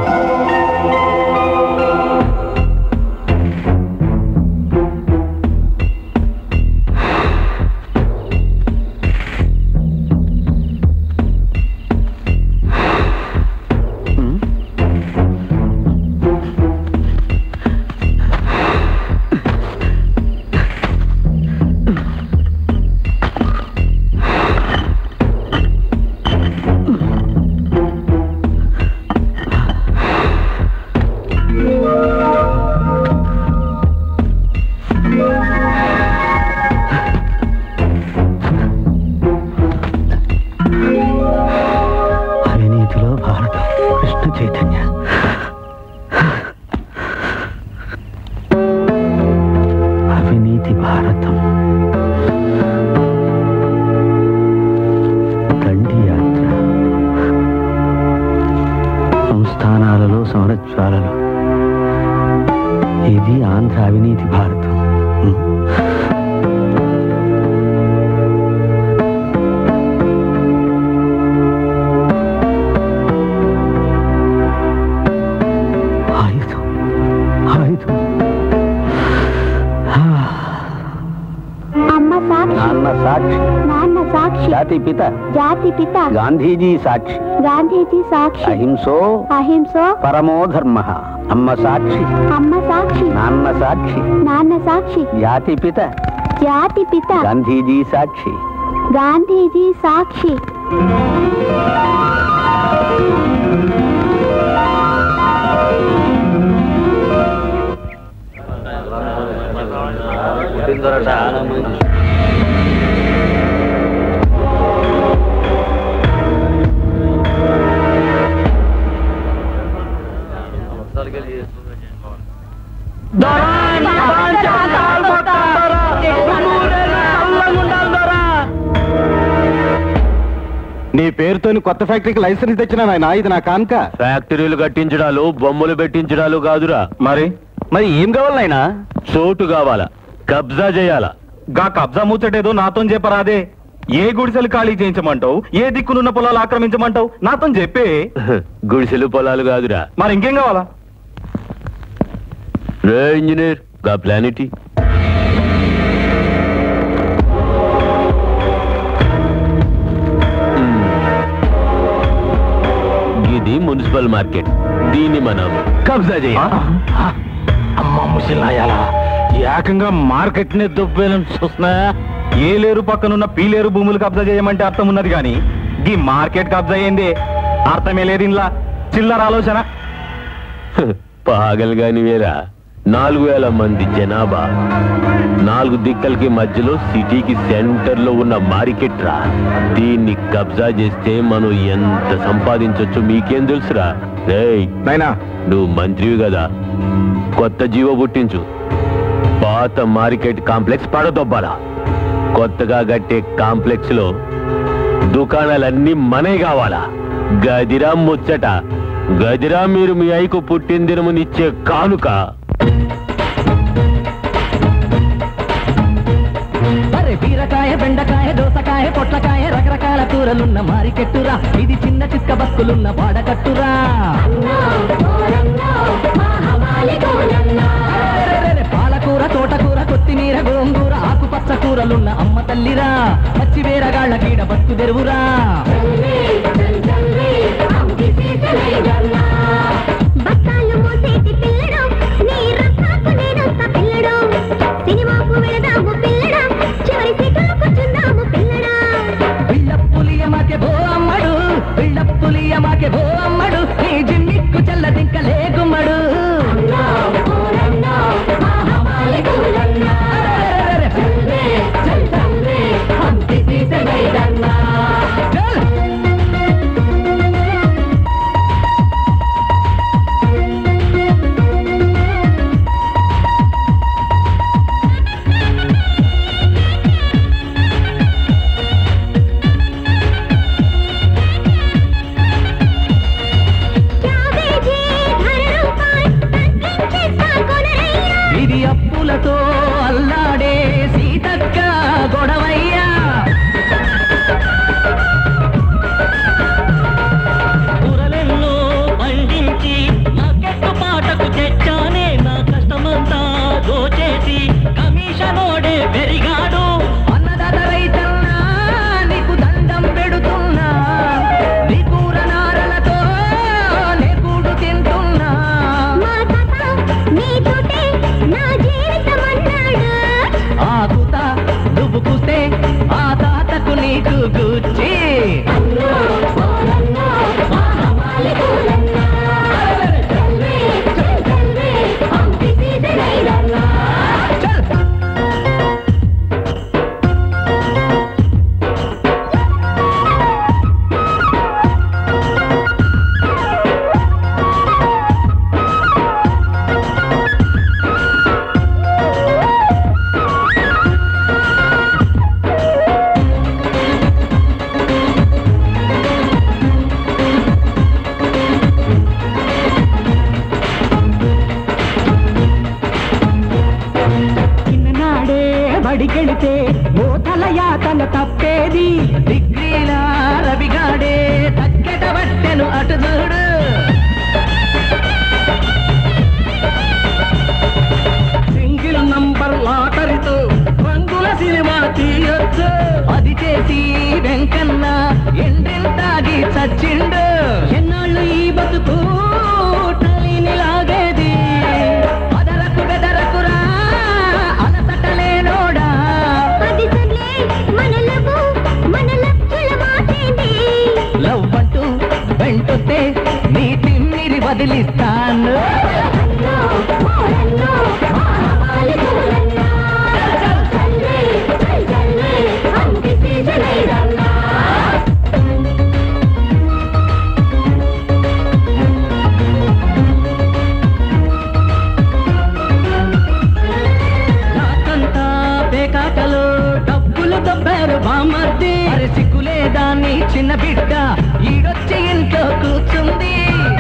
అవినీతిలో భారతం కృష్ణ చైతన్య అవినీతి భారతం దండి యాత్ర సంస్థానాలలో సంరక్షాలలో ఇది ఆంధ్ర అవినీతి భారతం ఆయుధం ఆయుధం అమ్మ సాక్షి నాన్న సాక్షి నాన్న సాక్షి జాతి పిత జాతి పిత గాంధీజీ సాక్షి గాంధీజీ సాక్షి అహింసో అహింసో పరమో ధర్మ అమ్మ సాక్షి అమ్మ సాక్షి నాన్న సాక్షి నాన్న సాక్షి జాతి పిత జాతి పిత గాంధీజీ సాక్షి గాంధీజీ సాక్షి నీ పేరుతోని కొత్త ఫ్యాక్టరీకి లైసెన్స్ తెచ్చిన నాయన ఇది నా కానుక ఫ్యాక్టరీలు కట్టించడాలు బొమ్మలు పెట్టించడాలు కాదురా మరి మరి ఏం కావాలి నాయనా చోటు కావాలా కబ్జా చేయాలా గా కబ్జా ముచ్చటేదో నాతో చెప్పరాదే ఏ గుడిసెలు ఖాళీ చేయించమంటావు ఏ దిక్కునున్న పొలాలు ఆక్రమించమంటావు నాతో చెప్పే గుడిసెలు పొలాలు కాదురా మరి ఇంకేం కావాలా రే ఇంజనీర్ గా ప్లానిటీ ఇది మున్సిపల్ మార్కెట్ దీన్ని మనం కబ్జా చేయాలి అమ్మ ముసిలాయాలా ఏకంగా మార్కెట్ ని దుబ్బేనని చూస్తున్నా ఏ లేరు పక్కనున్న పీలేరు భూములు కబ్జా చేయమంటే అర్థం ఉన్నది కానీ ఈ మార్కెట్ కబ్జా అయ్యింది అర్థమే లేదు ఇంట్లో చిల్లర ఆలోచన పాగల్ గాని వేరా నాలుగు వేల మంది జనాభా నాలుగు దిక్కలకి మధ్యలో సిటీకి సెంటర్ లో ఉన్న మార్కెట్ రా దీన్ని కబ్జా చేస్తే మనం ఎంత సంపాదించొచ్చు మీకేం తెలుసురా రేయ్ నాయనా నువ్వు మంత్రివి కదా కొత్త జీవో పుట్టించు పాత మార్కెట్ కాంప్లెక్స్ పడదొబ్బాలా కొత్తగా కట్టే కాంప్లెక్స్ లో దుకాణాలన్నీ మనే కావాలా గదిరా ముచ్చట గదిరా మీరు మీ ఐకు పుట్టిన దినమునిచ్చే కానుక అరే అరే బీరకాయ బెండకాయ దోసకాయ పొట్లకాయ రకరకాల కూరలున్న మారికెట్టురా ఇది చిన్న చిక్క బతుకులున్న వాడకట్టురా అరెరెరెరె, పాలకూర తోటకూర కొత్తిమీర గోంగూర ఆకుపచ్చ కూరలున్న అమ్మ తల్లిరా పచ్చి వేరగాళ్ళ కీడ బతుకు తెరువురా బస్తాలు మోసేటి పిల్లడు నీ రక్తాకు నేనొస్త పిల్లడు సినిమాకు వెళదాము పిల్లడా చివరి సీటులో కూర్చుందాము పిల్లడా పిల్లప్పులియ మాకే భో అమ్మడు పిల్లప్పులియ మాకే భో అమ్మడు నీ జిమ్మిక్కు చల్లదింక లేగుమ్మడు చల్ క్యాబేజీ ధర రూపాయి తగ్గించేస్తా కొనరయ్యా ఇది అప్పులతో అల్లాడే సీతక్క గొడవయ్యా కూరలెన్నో పండించి మార్కెట్ పాటకు తెచ్చానే నా కష్టమంతా దోచేసి కమిషనోడే పెరిగాడు అన్నదాత రైతన్నా నీకు దండం పెడుతున్నా నీ కూర నారలతో నే కూడు తింటున్నా మా తాత నీతోటే నా జీవితం అన్నాడు ఆకుత నువ్వు కూస్తే ఆ తాతకు నీకు గుచ్చి చిన్ననాడే బడికెళితే మోతల యాతన తప్పేది డిగ్రీల రవిగాడే తక్కెట బట్టెను అటు చూడు సింగిల్ నంబర్ లాటరీతో రంగుల సినిమా తీయొచ్చు అది చేసి వెంకన్న ఎండెంతాగి చచ్చిండు ఎన్నాళ్ళు ఈ బతుకు తల్లిని లాగేది అదరకు బెదరకురా అలసటలేనోడా అది సర్లే మన లవ్వు మన లక్షల మాటేంటి లవ్ అంటూ వెంటొస్తే నీ తిమ్మిరి వదిలిస్తాను నాకంతా పేకాటలు డబ్బులు దొబ్బారు బామర్ది అరే సిగ్గులేదా నీ చిన్న బిడ్డ ఈడొచ్చి ఇంట్లో కూర్చుంది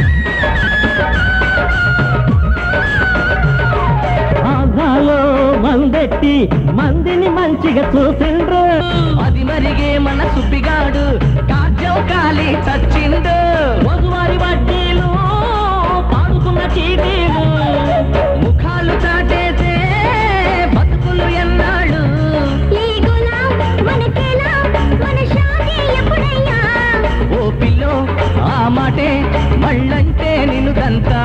ఆధాలో మందెట్టి మందిని మంచిగా చూసిండ్రు అది మరిగే మన సుబ్బిగాడు కాజం కాలి చచ్చిండు రోజువారి వడ్డీలు పాడుకున్న చీటీలు ముఖాలు చాటేసే బతుకులు ఎన్నాళ్ళు ఈ గులాం మనకేనా మన షాదీ ఎప్పుడయ్యా ఓ పిల్లో ఆ మాటే మళ్ళంటే నిన్ను దంతా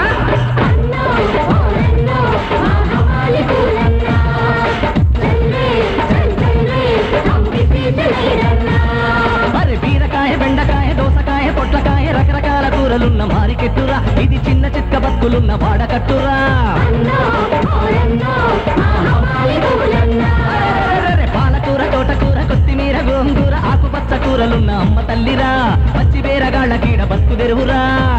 మరి బీరకాయ బెండకాయ దోసకాయ పొట్లకాయ రకరకాల కూరలున్న మారికెట్టురా ఇది చిన్న చిక్క బతుకులున్న వాడకట్టురా అరెరెరెరె, పాలకూర తోటకూర కొత్తిమీర గోంగూర ఆకుపచ్చ కూరలున్న అమ్మ తల్లిరా పచ్చి బేరగాళ్ళ కీడ బతుకు తెరువురా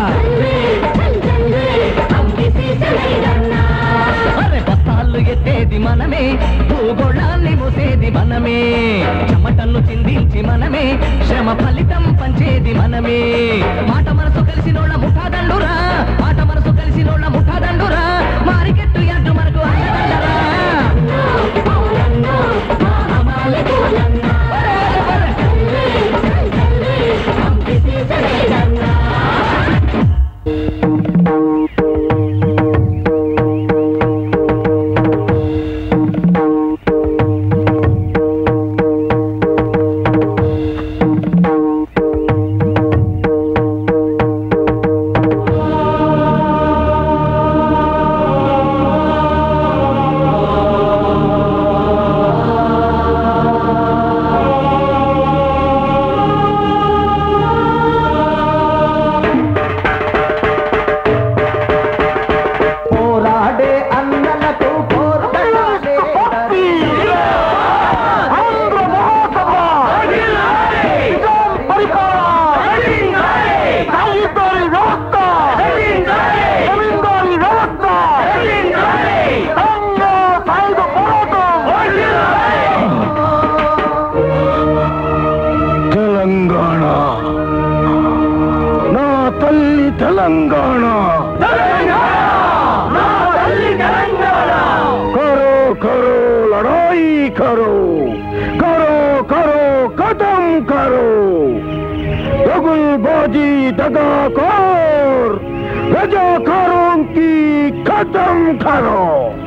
అరే బస్తాళ్ళు ఎత్తేది మనమే భూగోళాన్ని మోసేది మనమే చెమటను చిందించి మనమే శ్రమ ఫలితం పంచేది మనమే మాట మనసు కలిసినోళ్ళ ముఠాదండురా మాట మనసు కలిసినోళ్ళ ముఠాదండురా మారికెట్టు ఎడ్డు మనకు అండదండరా తెలంగాణ करो करो लड़ाई करो करो करो खत्म करो दगुलबाजी दगाकोर रजाकारों की खत्म करो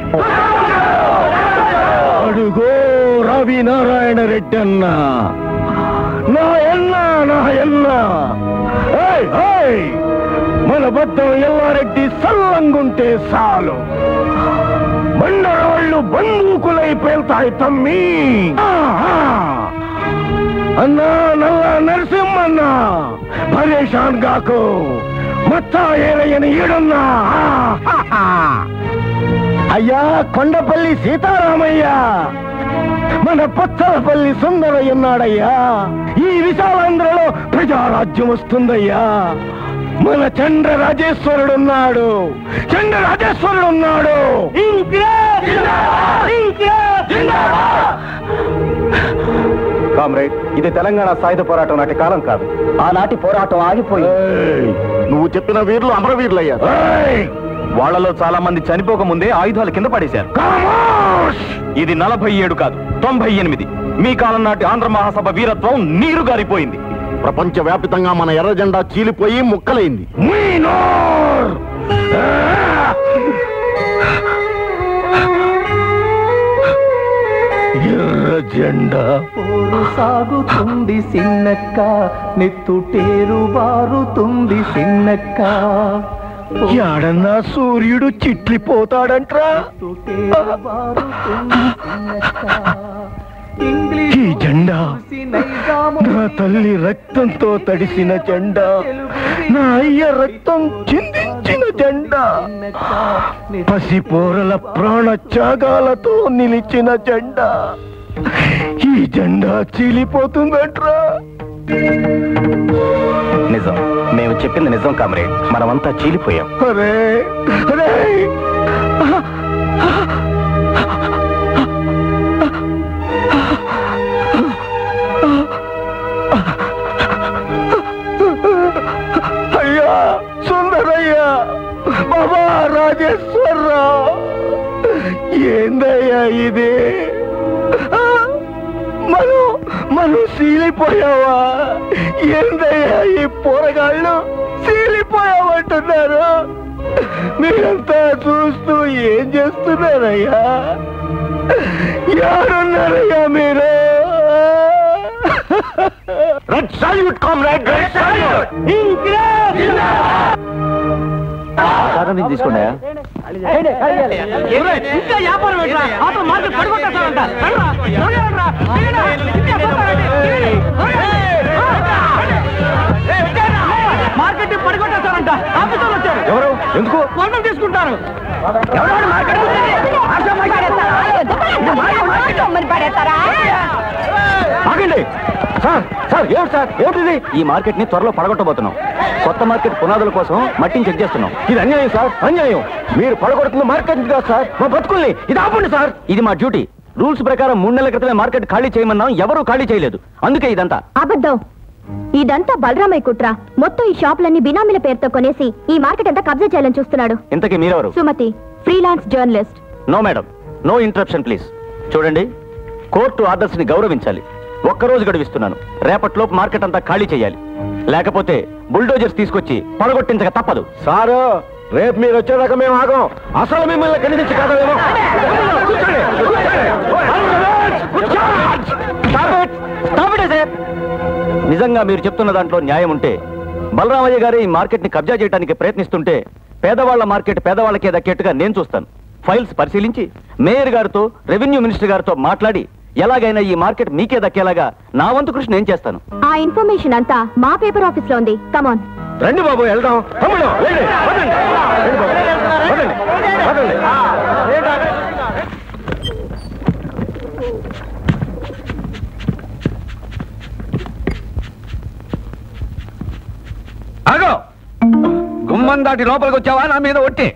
అడుగో రవి నారాయణ రెడ్డి అన్న నా ఎన్న నా ఎన్న ఏయ్, ఏయ్, మన బద్దం ఎల్లారెడ్డి సల్లంగుంటే చాలు బండరాళ్ళు బందూకులై పేల్తాయి తమ్మి ఆహా! అన్నా నల్ల నరసింహన్న పరేషాన్ గాకు మత్తా ఏలయ్యని ఈడున్నా ఆహాహా! అయ్యా కొండపల్లి సీతారామయ్య మన పచ్చలపల్లి సుందరయ్య ఉన్నాడయ్యా ఈ విశాలాంధ్రలో ప్రజారాజ్యం వస్తుందయ్యా మన చంద్ర రాజేశ్వరుడున్నాడు చంద్ర రాజేశ్వరుడున్నాడు కామ్రేడ్ ఇది తెలంగాణ సాయుధ పోరాటం నాటి కాలం కాదు ఆనాటి పోరాటం ఆగిపోయింది నువ్వు చెప్పిన వీరులు అమరవీరులయ్యారు వాళ్ళలో చాలా మంది చనిపోక ముందే ఆయుధాలు కింద పడేశారు ఇది నలభై ఏడు కాదు తొంభై ఎనిమిది మీ కాలం నాటి ఆంధ్ర మహాసభ వీరత్వం నీరు గారిపోయింది ప్రపంచ వ్యాపితంగా మన ఎర్ర జెండా చీలిపోయి ముక్కలైంది ఎర్ర జెండా పోరు సాగుతుంది సిన్నక్క నెత్తుటేరు బారుతుంది సిన్నక్క యాడన్నా సూర్యుడు చిట్లిపోతాడంట్రా నెత్తుటేరు బారుతుంది సిన్నక్క ఇంగ్లీష్ ఈ జెండా చూసి నైజాము నా తల్లి రక్తంతో తడిసిన జెండా నా అయ్య రక్తం చిందించిన జెండా పసిపోరల ప్రాణ త్యాగాలతో నిలిచిన జెండా ఈ జెండా చీలిపోతుందంట్రా నిజం మేము చెప్పింది నిజం కామ్రేడ్ మనమంతా చీలిపోయాం అరే అరే అయ్యా సుందరయ్యా బాబా రాజేశ్వరరావు ఏందయ్యా ఇది ఆ, మనం మనం సీలిపోయావా ఏందయ్యా ఈ పోరగాళ్ళు సీలిపోయామంటున్నారు మీరంతా చూస్తూ ఏం చేస్తున్నారయ్యా ఎవరున్నారయ్యా మీరు red salute comrade red salute తీసుకోండి ఇంకా వ్యాపారం ఏంట్రా? ఆటో మార్కెట్ పడిపోతాడంట. రండ్రా, త్వరగా రండ్రా. దిగండి. ఇంకా పోతారండి. దిగండి. ఏయ్, వచ్చేయండి. మార్కెట్ పడిగొట్టేస్తారంట ఆఫీసర్లు వచ్చారు ఎవరు ఎందుకు ఫోటో తీసుకుంటారు ఆగండి సార్ సార్ ఏమిటి సార్ ఏమిటిది ఈ మార్కెట్ ని త్వరలో పడగొట్టబోతున్నాం కొత్త మార్కెట్ పునాదుల కోసం మట్టిని చెక్ చేస్తున్నాం ఇది అన్యాయం సార్ అన్యాయం మీరు పడగొడుతున్న మార్కెట్ కాదు సార్ మా బతుకుల్ని ఇది ఆపండి సార్ ఇది మా డ్యూటీ రూల్స్ ప్రకారం మూడు నెలల క్రితమే మార్కెట్ ఖాళీ చేయమన్నాం ఎవరూ ఖాళీ చేయలేదు అందుకే ఇదంతా అబద్ధం ఇదంతా బలరామయ్య కుట్ర మొత్తం ఈ షాపులన్నీ బినామీల పేరుతో కొనేసి ఈ మార్కెట్ అంతా కబ్జా చేయాలని చూస్తున్నాడు ఇంతకీ మీరెవరు Sumathi freelance journalist no madam no interruption please చూడండి కోర్టు ఆర్డర్స్ ని గౌరవించాలి ఒక్కరోజు గడువిస్తున్నాను రేపటిలోపు మార్కెట్ అంతా ఖాళీ చేయాలి లేకపోతే బుల్డోజర్స్ తీసుకొచ్చి పడగొట్టించక తప్పదు సారు రేపు మీరు వచ్చేదాకా మేము ఆగం అసలు మిమ్మల్ని కనిపించి కదలేమో నిజంగా మీరు చెప్తున్న దాంట్లో న్యాయం ఉంటే బలరామయ్య గారు ఈ మార్కెట్ ని కబ్జా చేయడానికి ప్రయత్నిస్తుంటే పేదవాళ్ల మార్కెట్ పేదవాళ్ళకే దక్కేట్టుగా నేను చూస్తాను ఫైల్స్ పరిశీలించి మేయర్ గారితో రెవెన్యూ మినిస్టర్ గారితో మాట్లాడి ఎలాగైనా ఈ మార్కెట్ మీకే దక్కేలాగా నా వంతు కృషి నేను చేస్తాను ఆ ఇన్ఫర్మేషన్ అంతా మా పేపర్ ఆఫీస్ లో ఉంది కమాన్ రండి బాబు వెళ్దాం తమ్ముడు వెళ్ళి, పదండి. రండి బాబు, పదండి, పదండి. ఆగో గుమ్మం దాటి లోపలికి వచ్చావా నా మీద ఒట్టే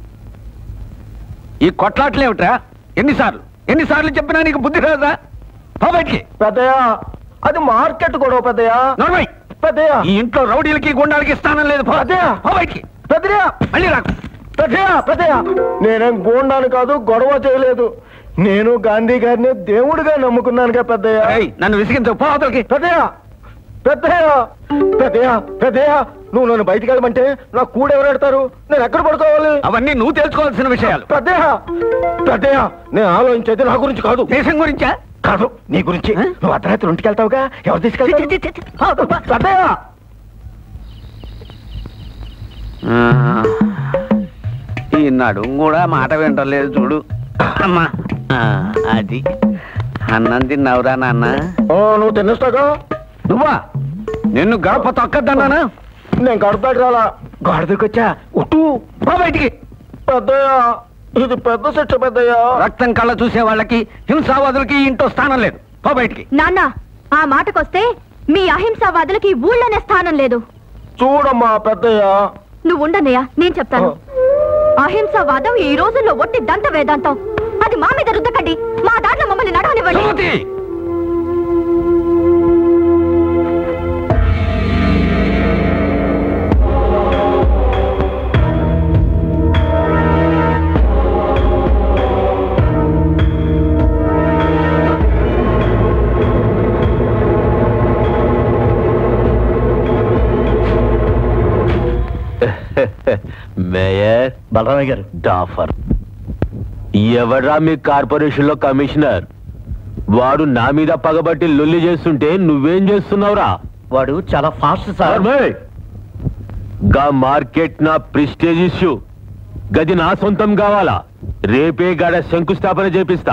ఈ కొట్లాట్లేమిట్రా ఎన్నిసార్లు ఎన్నిసార్లు చెప్పినా నీకు బుద్ధి రాదా పో బయటికి పెద్దయ్య అది మార్కెట్ గొడవ పెద్దయ్య నోర్మై పెద్దయ్య ఈ ఇంట్లో రౌడీలకి గుండాలకి స్థానం లేదు పో. అదే. పో బయటికి పెద్దయ్య మళ్ళీ రాకు పెద్దయ్య పెద్దయ్య నేనేం గోండాను కాదు గొడవ చేయలేదు నేను గాంధీ గారిని దేవుడిగా నమ్ముకున్నానుగా పెద్దయ్య ఏయ్, నన్ను విసిగించు పో అవతలకి పెద్దయ్య పెద్దయ్య పెద్దయ్య పెద్దయ్య నువ్వు నన్ను బయటికి వెళ్ళమంటే నా కూడ ఎవరు పెడతారు నేను ఎక్కడ పడుకోవాలి అవన్నీ నువ్వు తెలుసుకోవాల్సిన విషయాలు పెద్దయ్య పెద్దయ్య నేను ఆలోచించేది నా గురించి కాదు దేశం గురించా కాదు నీ గురించి ఆ? నువ్వు అర్ధరాత్రి ఒంటికి వెళ్తావుగా ఎవరు తీసుకెళ్తారు పెద్దయ్య ఆ, ఈ నడుము కూడా మాట వింటలేదు చూడు అమ్మా ఆ, అది అన్నం తిన్నావురా నాన్న ఓ నువ్వు తినేస్తాగా నువ్వా నిన్ను గడప తొక్కద్దన్నానా నేను గడపదాటి రాలా గాడిదకి వచ్చా ఒట్టు పో బయటికి పెద్దయ్య ఇది పెద్ద శిక్ష పెద్దయ్య రక్తం కళ్ళ చూసే వాళ్ళకి హింసావాదులకి ఇంట్లో స్థానం లేదు పో బయటికి నాన్న ఆ మాటకొస్తే మీ అహింసావాదులకి ఊళ్ళోనే స్థానం లేదు చూడమ్మా పెద్దయ్య నువ్వు ఉండనయ్యా నేను చెప్తాను అహింసావాదం ఈ రోజుల్లో ఒట్టి దంత వేదాంతం అది మా మీద రుద్దకండి మా దాంట్లో మమ్మల్ని నడవనివ్వండి సుమతి! మేయర్ బలరామయ్య గారు డాఫర్ ఎవడ్రా మీ కార్పొరేషన్ లో కమిషనర్ వాడు నా మీద పగబట్టి లొల్లి చేస్తుంటే నువ్వేం చేస్తున్నావురా వాడు చాలా ఫాస్ట్ సార్ గా మార్కెట్ నా ప్రిస్టేజ్ ఇష్యూ గది నా సొంతం కావాలా రేపే గాడ శంకుస్థాపన చేపిస్తా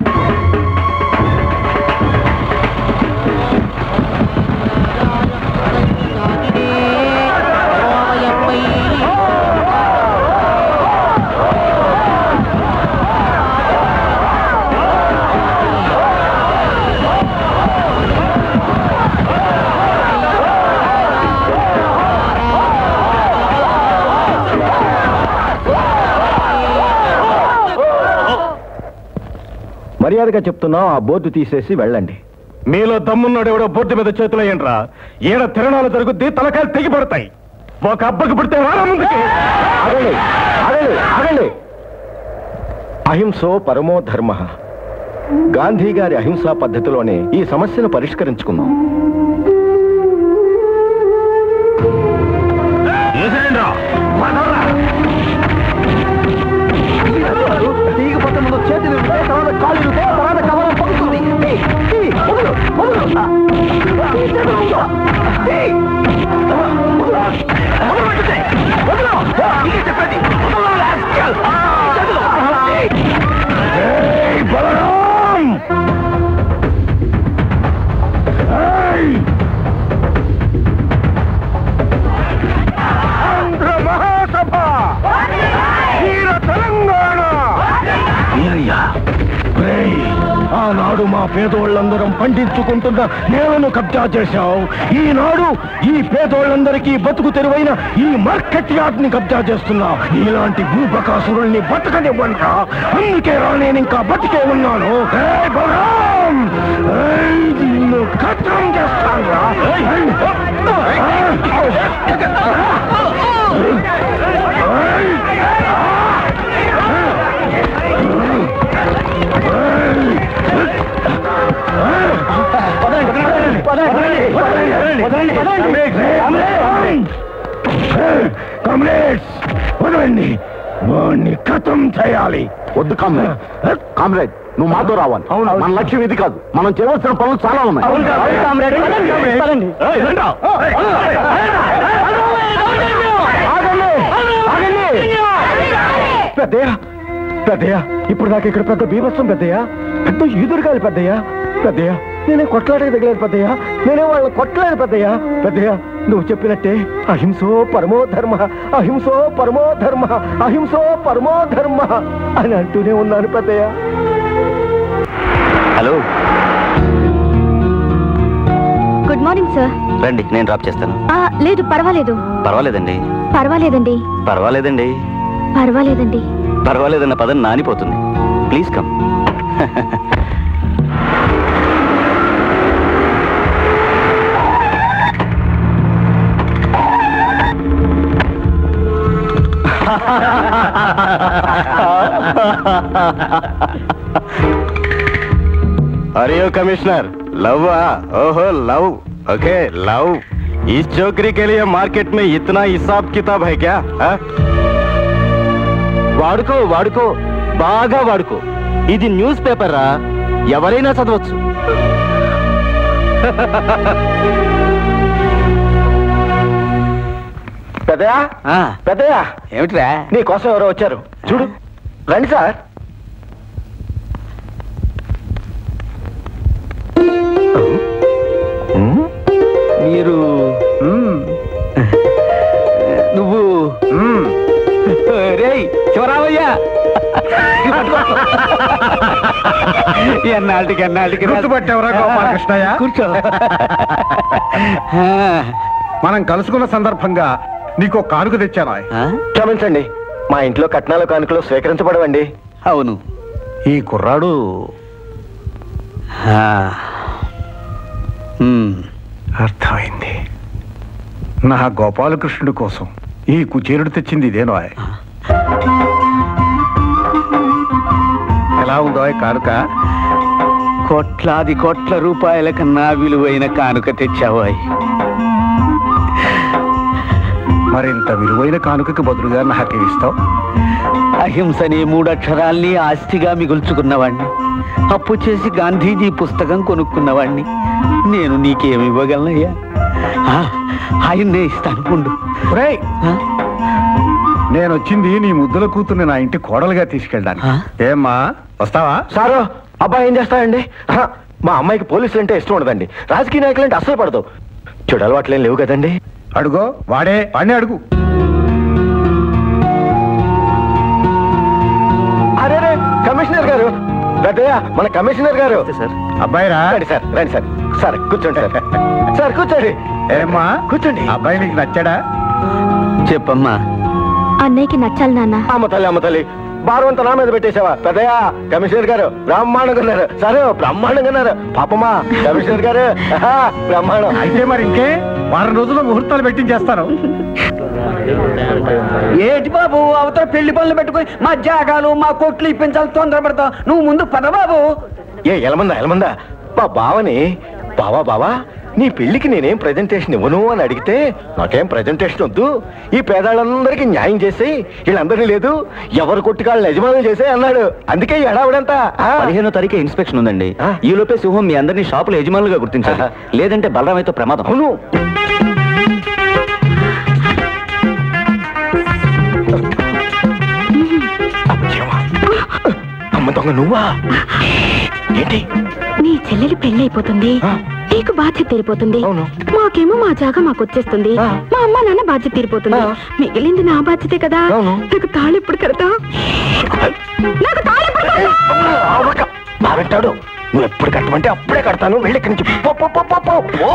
మర్యాదగా చెప్తున్నాం ఆ బోర్డు తీసేసి వెళ్ళండి మీలో దమ్మున్నాడు ఎవడో బోర్డు మీద చేతులు ఏంట్రా ఈడ తిరణాలు జరుగుద్ది తలకాయలు తెగి పడతాయి ఒక అబ్బకి పుడితే రారా ముందుకి ఆగండి ఆగండి ఆగండి అహింసో పరమో ధర్మ గాంధీ గారి అహింసా పద్ధతిలోనే ఈ సమస్యను పరిష్కరించుకుందాం తీగపట్ట ముందు చేతులు ఇరిగితే, తర్వాత కాళ్ళు ఇరిగితే, తర్వాత కవరం పగుతుంది. తీ, తీ, వదులు, వదులు. తీ, చేతులు ఉంచు. తీ. వదులు. వదులు పట్టుతే. వదులు. ఇంకే చెప్పేది. వదులు, rascal. చేతులు. తీ. ఏయ్, బలరాం! ఏయ్! ఆంధ్ర మహాసభ వీర తెలంగాణ రేయ్, ఆనాడు మా పేదోళ్ళందరం పండించుకుంటున్న నేలను కబ్జా చేశావు ఈనాడు ఈ పేదోళ్ళందరికీ బతుకు తెరువైన ఈ మార్కెట్ యార్డ్ ని కబ్జా చేస్తున్నావు ఇలాంటి భూపకాసురుల్ని బతకనివ్వంటా అందుకే రా నేను ఇంకా బతికే ఉన్నాను ఏయ్, బలరాం! ఏయ్, నిన్ను కట్టం చేస్తాను రా కామ్రేడ్స్ వదలండి వాణ్ణి ఖతం చేయాలి వద్దు కామ్రేడ్ కామ్రేడ్ నువ్వు మాతో రావాలి మన లక్ష్యం ఇది కాదు మనం చేయవలసిన పనులు చాలా ఉన్నాయి పెద్దయ్య పెద్దయ్య ఇప్పుడు నాకు ఇక్కడ పెద్ద బీభత్సం పెద్దయ్య పెద్ద ఈదురుగాలి పెద్దయ్య పెద్దయ్య నేనే కొట్లాడే తగలేదు పెద్దయ్య నేనే వాళ్ళ కొట్టలేదు పెద్దయ్య పెద్దయ్య నువ్వు చెప్పినట్టే అహింసో పరమో ధర్మ అహింసో పరమో ధర్మ అహింసో పరమో ధర్మ అని అంటూనే ఉన్నాను పెద్దయ్య హలో గుడ్ మార్నింగ్ సార్ రండి నేను డ్రాప్ చేస్తాను లేదు పర్వాలేదు పర్వాలేదండి పర్వాలేదండి పర్వాలేదండి పర్వాలేదండి పర్వాలేదన్న పదం నానిపోతుంది ప్లీజ్ కమ్ अरे ओ कमिश्नर लव ओहो लव ओके लव इस चौकरी के लिए मार्केट में इतना हिसाब किताब है क्या हाँ? వాడుకో వాడుకో బాగా వాడుకో ఇది న్యూస్ పేపర్ రా ఎవరైనా చదవచ్చు పెద్దయా ఆ, పెద్దయా ఏమిట్రా నీ కోసం ఎవరో వచ్చారు చూడు రండి సార్ మీరు నువ్వు రేయ్ శివరామయ్య ఎన్నాళ్ళకి ఎన్నాళ్ళకి రా- గుర్తుపట్టావురా గోపాలకృష్ణయ్య? కూర్చో మనం కలుసుకున్న సందర్భంగా నీకు ఒక కానుక తెచ్చాను ఆ? క్షమించండి మా ఇంట్లో కట్నాలు కానుకలు స్వీకరించబడవండి అవును ఈ కుర్రాడు ఆ. ఉమ్. అర్థమైంది నా గోపాలకృష్ణుడి కోసం ఈ కుచేరుడు తెచ్చింది ఇదేనో ఎలా ఉందో ఈ కానుక కోట్లాది కోట్ల రూపాయల కన్నా విలువైన కానుక తెచ్చావాయ్ మరింత విలువైన కానుకకి బదులుగా నాకు ఇస్తావు అహింసనే మూడక్షరాల్ని ఆస్తిగా మిగుల్చుకున్నవాణ్ణి అప్పు చేసి గాంధీజీ పుస్తకం కొనుక్కున్నవాణ్ణి నేను నీకేమి ఇవ్వగలనయ్యా ఆ, ఆయన్నే ఇస్తాను పుండు ఒరేయ్, నేను వచ్చింది నీ ముద్దుల కూతుర్ని నా ఇంటి కోడలుగా తీసుకెళ్ళడానికి ఆ? ఏమ్మా వస్తావా సారు అబ్బాయి ఏం చేస్తాడండి ఆహా, మా అమ్మాయికి పోలీసులు అంటే ఇష్టం ఉండదండి రాజకీయ నాయకులు అంటే అస్సలు పడదు చెడు అలవాట్లేం లేవు కదండి అడుగో వాడే వాడినే అడుగు అరే రే కమిషనర్ గారు పెద్దయ్య మన కమిషనర్ గారు అబ్బాయిరా రండి సార్ రండి సార్ సార్ కూర్చోండి సార్ సార్ కూర్చోండి ఏమ్మా కూర్చోండి అబ్బాయి నీకు నచ్చాడా చెప్పమ్మా అన్నయ్యకి నచ్చాలి నాన్న అమ్మ తల్లి అమ్మ తల్లి భారం అంతా నా మీద పెట్టేసావా పెద్దయ్య కమిషనర్ గారు బ్రహ్మాండంగా ఉన్నారు సరే బ్రహ్మాండంగా ఉన్నారు పాపమ్మా కమిషనర్ గారు ఆహా, బ్రహ్మాండం అయితే మరి ఇంకే వారం రోజుల్లో ముహూర్తాలు పెట్టించేస్తాను ఏటి బాబు అవతల పెళ్లి పనులు పెట్టుకుని మా జాగాలు మా కొట్లు ఇప్పించాలి తొందరపడతావు నువ్వు ముందు పద బాబు ఏ ఎలమందా ఎలమందా మా బావని బావా బావా నీ పెళ్లికి నేనేం ప్రెజెంటేషన్ ఇవ్వను అని అడిగితే నాకేం ప్రెజెంటేషన్ వద్దు ఈ పేదాళ్ళందరికీ న్యాయం చేసి వీళ్ళందరినీ లేదు ఎవరు కొట్టుకాళ్ళని యజమానులు చేసే అన్నాడు అందుకే ఈ హడావుడంతా ఆ. పదిహేనో తారీఖు ఇన్స్పెక్షన్ ఉందండి ఆ? ఈ లోపే సింహం మీ అందరినీ షాపులో యజమానులుగా గుర్తించాలి ఆహా. లేదంటే బలరామైతే ప్రమాదం అవును అబ్బా. అమ్మ దొంగ నువ్వా ఏంటి నీ చెల్లెలి పెళ్లి అయిపోతుంది ఆ. నీకు బాధ్యత తీరిపోతుంది అవును. మాకేమో మా జాగా మాకు వచ్చేస్తుంది ఆ. మా అమ్మ నాన్న బాధ్యత తీరిపోతుంది ఆ. మిగిలింది నా బాధ్యతే కదా అవును. నాకు తాళి ఎప్పుడు కడతా నాకు తాళి ఎప్పుడు కడతా? బాగుంటాడు నువ్వు ఎప్పుడు కట్టమంటే అప్పుడే కడతాను వెళ్ళి ఇక్కడి నుంచి పో, పో, పో, పో, పో, పో.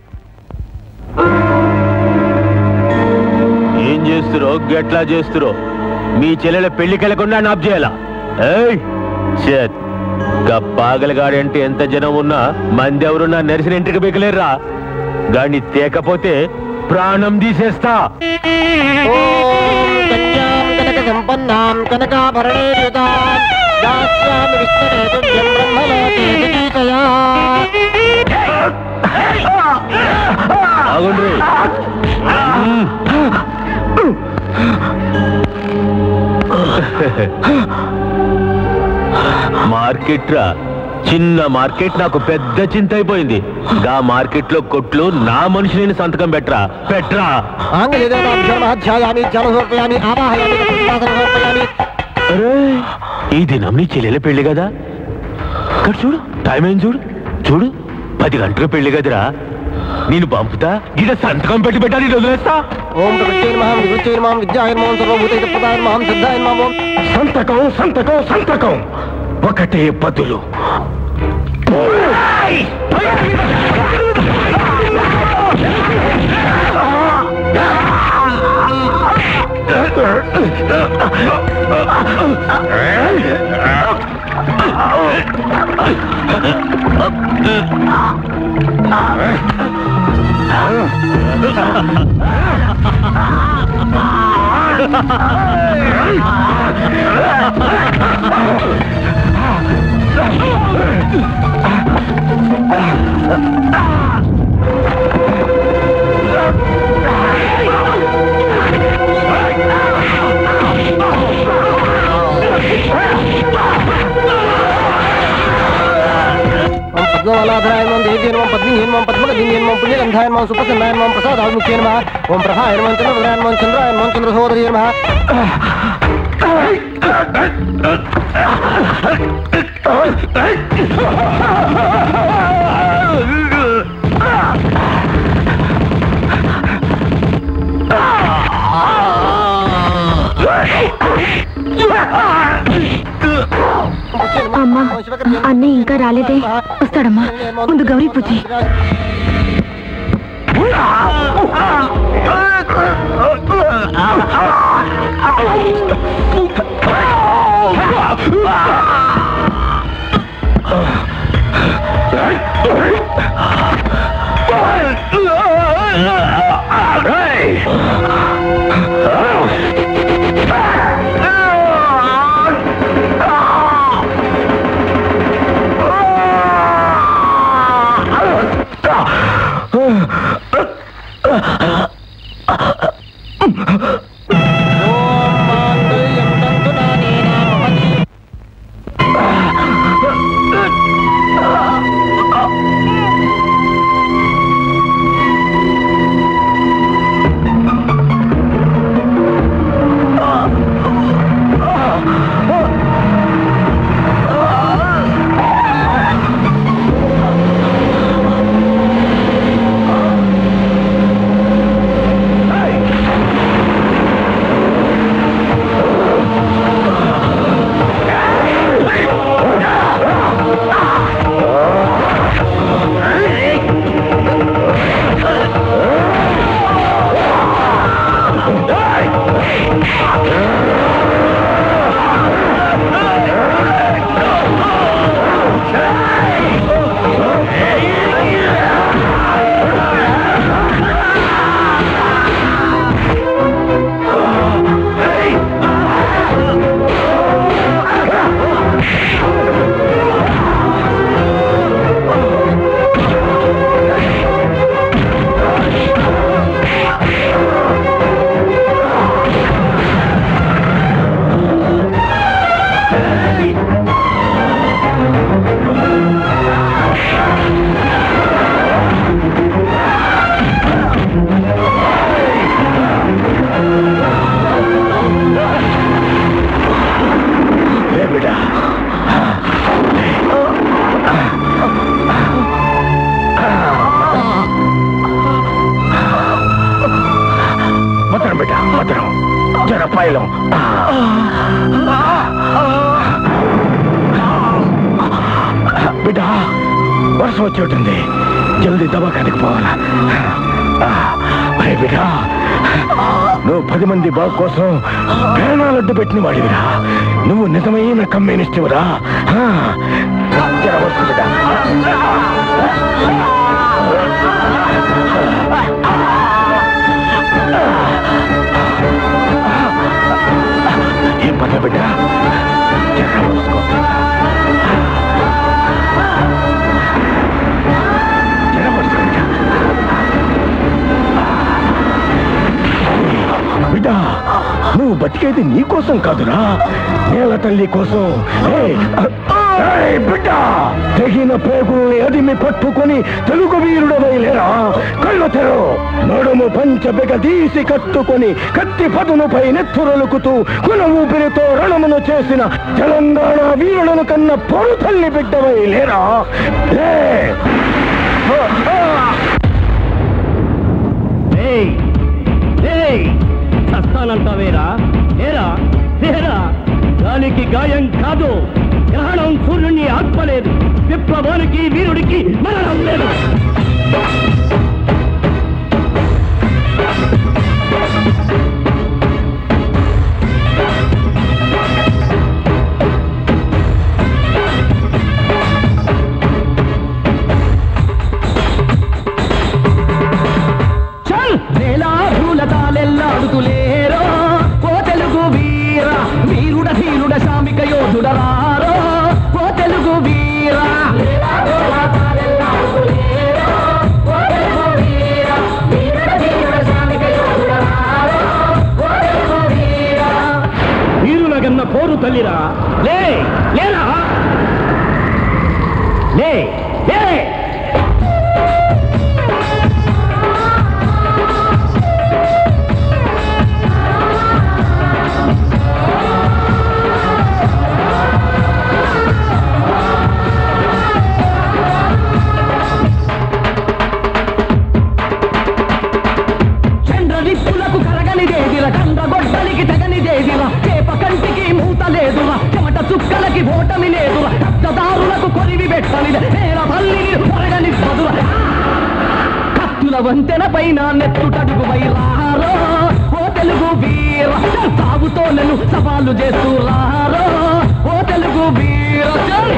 ఏం చేస్తురో గట్లా చేస్తురో మీ చెల్లెల పెళ్లికి వెళ్ళకుండా నాప్ చేయాలా ఏయ్ షట్ గా పాగలగాడంటే ఎంత జనం ఉన్నా మంది ఎవరున్నా నరిసిన ఇంటికి బీకలేరురా గాని తేకపోతే ప్రాణం తీసేస్తా ఆగుండ్రి మార్కెట్ రా చిన్న మార్కెట్ నాకు పెద్ద చింత అయిపోయింది గా మార్కెట్ లో కొట్లు నా మనిషిని సంతకం పెట్టరా పెట్రా అరే, ఈ దినం నీ చెల్లెల పెళ్లి కదా ఇక్కడ చూడు టైం ఏం చూడు చూడు పది గంటల పెళ్లి కదరా నేను పంపుతా గిడ సంతకం పెట్టి పెట్టా నేను వదిలేస్తా సంతకం సంతకం సంతకం ఒకటే పదులు పద్మవలాధరాయణం దేవ్యేన్మం పద్మిహేన్మం పద్మగదిన్యేన్మం పుణ్యగంధాయన్మం సుప్రసన్నాయన్మం ప్రసాదాభిముఖ్యేన్మ ఓం ప్రభాయన్మం చంద్రవదనాయన్మం చంద్రాయన్మం చంద్ర సోదరీర్మ అమ్మా అన్నయ్య ఇంకా రాలేదే వస్తాడమ్మా ముందు గౌరీ పూజ భద్రం బిడ్డ భద్రం జర పైలం బిడ్డ వర్షం వచ్చేటుంది జల్దీ దవాఖానికి పోవాలా ఆ, ఒరే బిడ్డ నువ్వు పది మంది బాగు కోసం ప్రాణాలు అడ్డు పెట్టిన వాడివిరా నువ్వు నిజమైన కమ్యూనిస్టువురా ఆ, జర వర్షం బిడ్డ ఏం పర్లే బిడ్డ జర వర్షం జర వర్షం బిడ్డ బిడ్డ నువ్వు బతికేది నీ కోసం కాదురా నేల తల్లి కోసం ఏయ్, ఏయ్, బిడ్డ తెగిన పేగుల్ని అదిమి పట్టుకొని తెలుగు వీరుడవై లేరా కళ్ళు తెరు నడుము పంచ బిగదీసి కట్టుకొని కత్తి పదునుపై నెత్తురలుకుతూ కుల ఊపిరితో రణమును చేసిన తెలంగాణ వీరులను కన్న పొరు తల్లి బిడ్డవై లేరా లే చస్తానంటావేరా లేరా లేరా దానికి గాయం కాదు గ్రహణం సూర్యుడిని ఆత్మలేదు విప్లవానికి వీరుడికి మరణం లేదు చల్ నేల భూలతాలెల్లాడుతులేరో ఓ లే లే చంద్రనిప్పులకు కరగనిదేదిరా కండ్రగొడ్డలికి తెగనిదేదిరా చేప కంటికి మూత లేదురా చెమట చుక్కలకి ఓటమి లేదురా రక్తదారులకు కొరివి పెట్టనిది నేల తల్లిని పొరగనివ్వదురా కత్తుల వంతెన పైన నెత్తుటడుగు వైరారో ఓ తెలుగు వీర సాగుతో నన్ను సవాలు చేస్తూ రారో ఓ తెలుగు వీర చల్.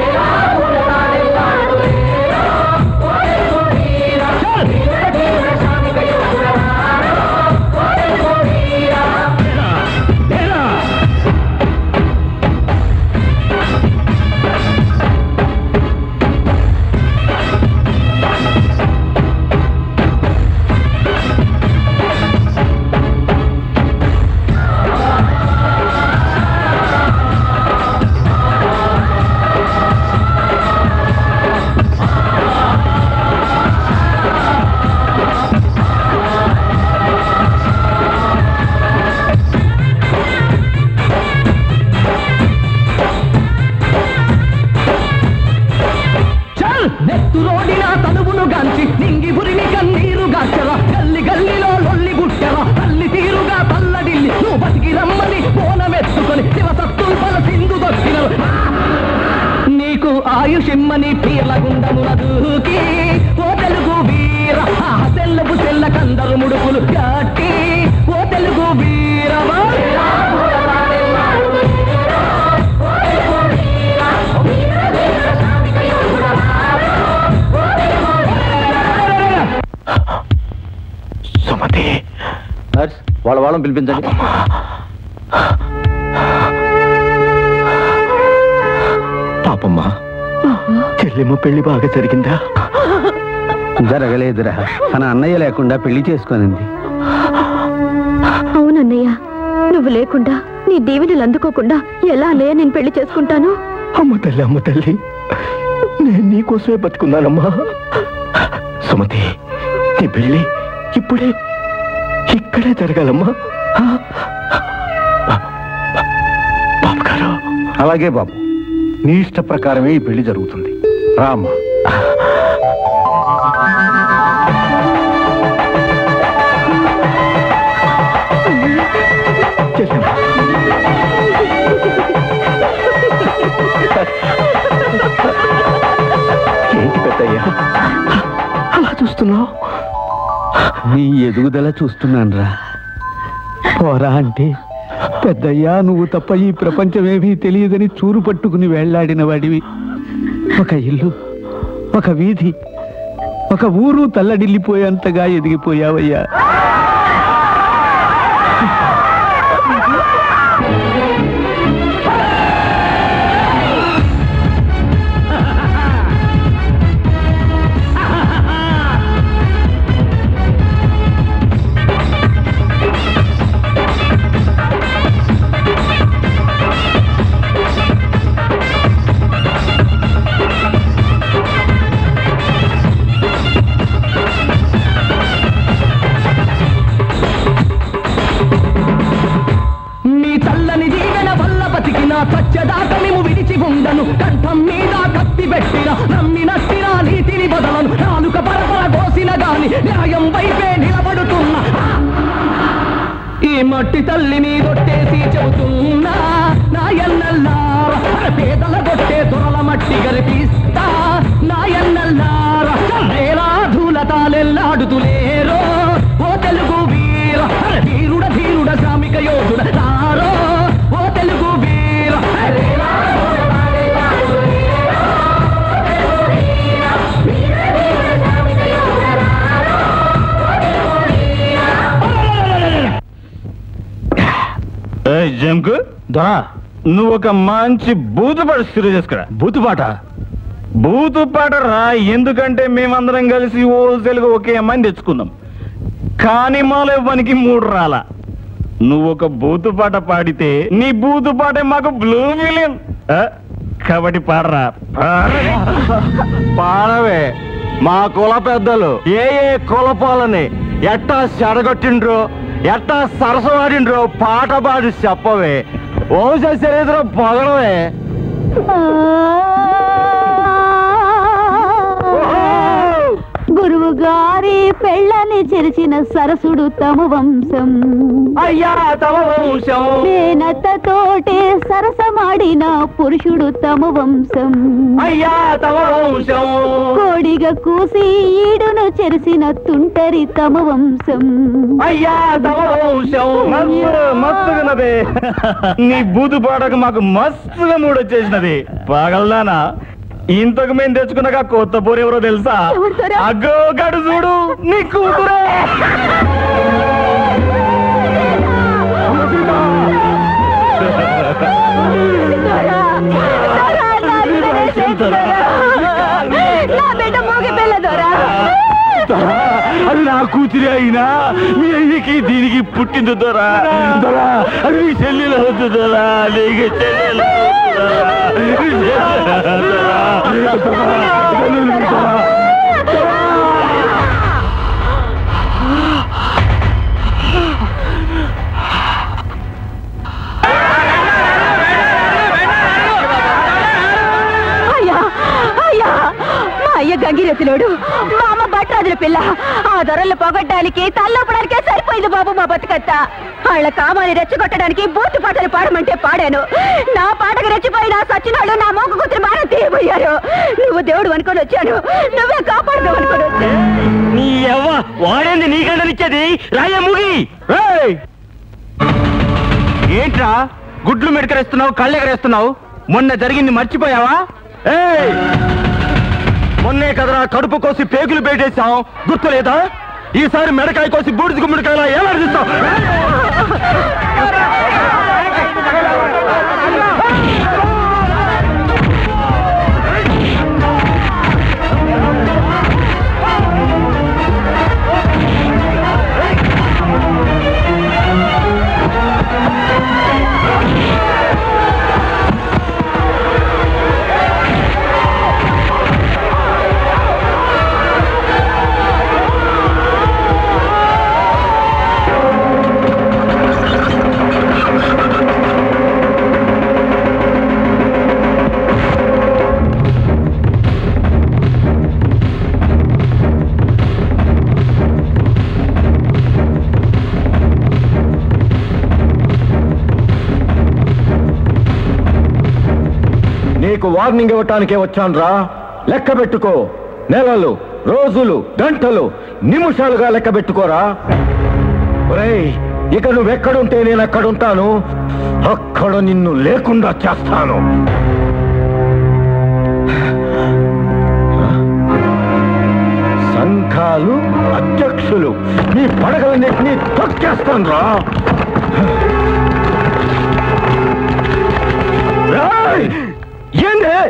ఏరా. చల్ నెత్తురోడిన తనువును గాంచి నింగి బురిని కన్నీరు గాచరా గల్లి గల్లిలో లొల్లి గుట్టరా తల్లి తీరుగా తల్లడిల్లి నువ్వు బతికి రమ్మని పోనమెత్తుకొని శివసత్తుల్పల సింధు దొక్కినరు నీకు ఆయుషిమ్మని పీర్ల గుండముల దూకి ఓ తెలుగు వీర ఆ తెల్లపు తెల్ల కందరు ముడుపులు కట్టి ఓ తెలుగు వీరవా సుమతి వాళ్ళ వాళ్ళని పిలిపించండి పాపమ్మా చెల్లెమ్మ పెళ్లి బాగా జరిగిందా జరగలేదురా తన అన్నయ్య లేకుండా పెళ్లి చేసుకొనింది అవునన్నయ్య నువ్వు లేకుండా నీ దీవెనలు అందుకోకుండా ఎలా అన్నయ్య నేను పెళ్లి చేసుకుంటాను అమ్మ తల్లి అమ్మ తల్లి నేను నీకోసమే బతుకున్నానమ్మా సుమతి నీ పెళ్ళి ఇప్పుడే ఇక్కడే జరగాలమ్మా ఆ? బాబు గారు అలాగే బాబు నీ ఇష్ట ప్రకారమే ఈ పెళ్లి జరుగుతుంది రామ్మా చెల్లెమ్మ ఏంటి పెద్దయ్యా అలా చూస్తున్నావు నీ ఎదుగుదల చూస్తున్నానురా పోరా అంటే పెద్దయ్యా నువ్వు తప్ప ఈ ప్రపంచమేమీ తెలియదని చూరు పట్టుకుని వేళ్లాడిన వాడివి ఒక ఇల్లు ఒక వీధి ఒక ఊరు తల్లడిల్లిపోయేంతగా ఎదిగిపోయావయ్యా నీ చల్లని జీవన వల్ల బతికిన సత్యదాత మేము విడిచి ఉండను కంఠం మీద కత్తి పెట్టిన నమ్మినట్టిన నీతిని బదలను నాలుక పరపర కోసిన గాని న్యాయం వైపే నిలబడుతున్నా ఈ మట్టి తల్లిని దొట్టేసి చెబుతున్నా నాయన్నల్లారా పేదల కొట్టే దొరల మట్టి గరిపిస్తా నాయన్నల్లారా ధూల తాలెల్లాడుతులేరో ఓ తెలుగు వీర వీరుడ ధీరుడ శ్రామిక యోధుడ తారో ఓ తెలుగు వీర జంకు దొరా నువ్వు ఒక మంచి బూతుపాట సిరు చేసుకురా బూతుపాట బూతుపాట రా ఎందుకంటే మేమందరం కలిసి ఓ తెలుగు ఒకే అమ్మాయిని తెచ్చుకుందాం కానీ మాలో ఇవ్వనికి మూడు రాలా నువ్వు ఒక బూతుపాట పాడితే నీ బూతుపాటే మాకు బ్లూ మిలియన్ కాబట్టి పాడరా పాడవే మా కుల పెద్దలు ఏ ఏ కులపాలని ఎట్టా చెడగొట్టిండ్రో ఎట్టా సరసవాడిండ్రో పాట పాడి చెప్పవే వంశ చరిత్ర పొగడవే గురువు గారి పెళ్ళని చెరిచిన సరసుడు తమ వంశం అయ్యా తమ వంశం మేనత్త తోటే సరసమాడిన పురుషుడు తమ వంశం అయ్యా తమ వంశం కోడిగా కూసి ఈడును చెరిసిన తుంటరి తమ వంశం అయ్యా తమ వంశం మస్తు మస్తున్నది నీ బూతు పాటకు మాకు మస్తుగా మూడొచ్చేసినది పగలదానా ఇంతకు మేము తెచ్చుకున్నాక కొత్త పూరి ఎవరో తెలుసా ఎవరితోరా? అగ్గో గడు చూడు నీ కూతురే దొరా, దొరా, నా బిడ్డనే చేతుదొరా. నా బిడ్డ మూగి పిల్ల దొరా. అది నా కూతురే అయినా మీ అయ్యకి దీనికి పుట్టింది దొరా దొరా అది నీ చెల్లెలు అవుతుంది దొరా నీకు చెల్లెలు అవుతుంది దొరా. నీ చెల్లెలు అవుతుంది దొరా. దొరా, చెల్లెలు దొరా. అయ్యా అయ్యా మా అయ్య గంగిరెత్తులోడు మా అమ్మ భట్రాజుల పిల్ల ఆ ధరలు పొగడ్డానికి తల్లపడానికే సరిపోయింది బాబు మా బతుకత్త వాళ్ళ కామాన్ని రెచ్చగొట్టడానికి బూతు పాటలు పాడమంటే పాడాను నా పాటకు రెచ్చిపోయిన సచ్చినాళ్ళు నా మోక కూతురు మాన తీయబోయారు నువ్వు దేవుడు అనుకొని వచ్చాను నువ్వే కాపాడుదావు అనుకొని వచ్చాను నీ ఎవ్వ వాడేంది నీ గంటనిచ్చేది రాయ ముగి ఏయ్! ఏంట్రా గుడ్లు మెడకరేస్తున్నావు కళ్ళు ఎగరేస్తున్నావు మొన్న జరిగింది మర్చిపోయావా ఏయ్ మొన్నే కదరా కడుపు కోసి పేగులు పెట్టేశాం గుర్తులేదా ఈసారి మెడకాయ కోసి బూడిద గుమ్మడికాయలా ఏలాడిస్తావు నీకు వార్నింగ్ ఇవ్వటానికే వచ్చానురా లెక్క పెట్టుకో నెలలు రోజులు గంటలు నిమిషాలుగా లెక్క పెట్టుకోరా ఒరేయ్ ఇక నువ్వెక్కడుంటే నేను అక్కడుంటాను అక్కడ నిన్ను లేకుండా చేస్తాను సంఘాలు అధ్యక్షులు నీ పడగలన్నింటినీ తొక్కేస్తాను రా ఏందే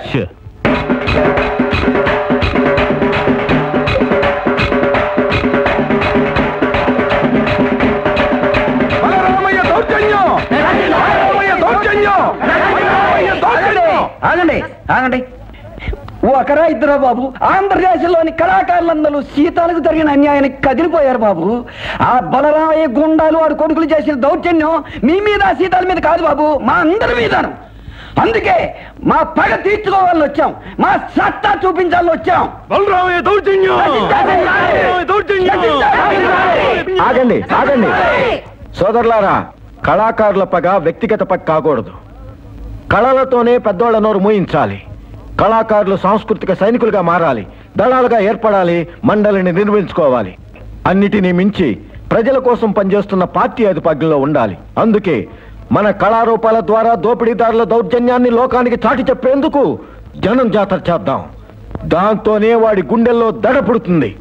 బలరామయ్య దౌర్జన్యం బలరామయ్య దౌర్జన్యం బలరామయ్య దౌర్జన్యం ఆగండి ఆగండి ఒకరా ఇద్దరా బాబు ఆంధ్రదేశంలోని కళాకారులందరూ సీతాలకు జరిగిన అన్యాయానికి కదిలిపోయారు బాబు ఆ బలరామయ్య గుండాలు వాడు కొడుకులు చేసిన దౌర్జన్యం మీ మీద ఆ సీతాల మీద కాదు బాబు మా అందరి మీదను అందుకే మా పగ తీర్చుకోవాలని వచ్చాం మా సత్తా చూపించాలని వచ్చాం బలరామయ్య దౌర్జన్యం బలరామయ్య దౌర్జన్యం ఆగండి ఆగండి సోదరులారా కళాకారుల పగ వ్యక్తిగత పగ కాకూడదు కళలతోనే పెద్దోళ్ళ నోరు మూయించాలి కళాకారులు సాంస్కృతిక సైనికులుగా మారాలి దళాలుగా ఏర్పడాలి మండలిని నిర్మించుకోవాలి అన్నిటినీ మించి ప్రజల కోసం పనిచేస్తున్న పార్టీ అదుపగ్నిలో ఉండాలి అందుకే మన కళారూపాల ద్వారా దోపిడీదారుల దౌర్జన్యాన్ని లోకానికి చాటి చెప్పేందుకు జనం జాతర చేద్దాం దాంతోనే వాడి గుండెల్లో దడ పుడుతుంది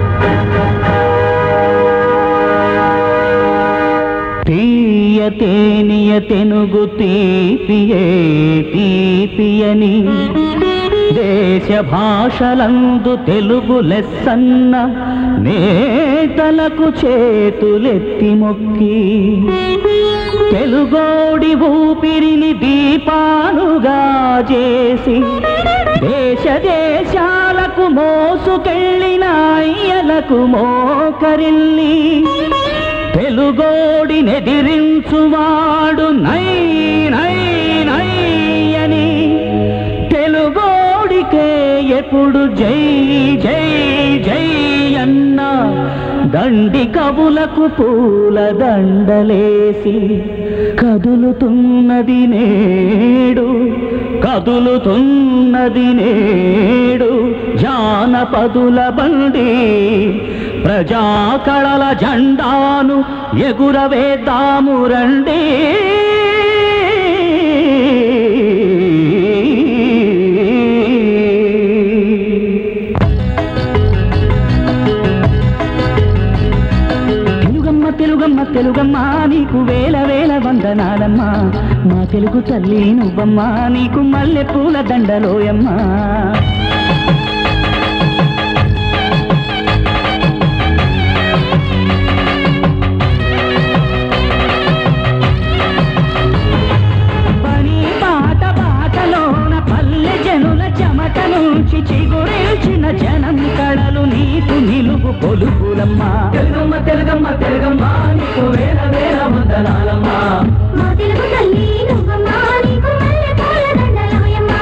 తీయ తేనియ తెనుగు తీపియే తీపియని దేశ భాషలందు తెలుగు లెస్సన్న నేతలకు చేతులెత్తి మొక్కి తెలుగోడి ఊపిరిని దీపాలుగా చేసి దేశ దేశాలకు మోసుకెళ్ళిన అయ్యలకు మోకరిల్లి తెలుగోడి నెదిరించువాడు నై నై నై అని తెలుగోడికే ఎప్పుడు జై జై జై అన్నా దండి కవులకు పూల దండలేసి కదులుతున్నది నేడు కదులుతున్నది నేడు జానపదుల బండి ప్రజాకళల జెండాను ఎగురవేద్దాము రండి తెలుగమ్మ తెలుగమ్మ తెలుగమ్మ నీకు వేల వేల వందనాలమ్మా మా తెలుగు తల్లి నువ్వమ్మా నీకు మల్లె పూల దండలోయమ్మా పని పాట పాటలోన పల్లె జనుల చెమట నుంచి చిగురించిన జనం కళలు నీకు నిలువు కొలుపులమ్మా తెలుగమ్మ తెలుగమ్మ తెలుగమ్మ నీకు వేల వేల వందనాలమ్మా మా తెలుగు తల్లి నువ్వమ్మా నీకు మల్లె పూల దండలోయమ్మా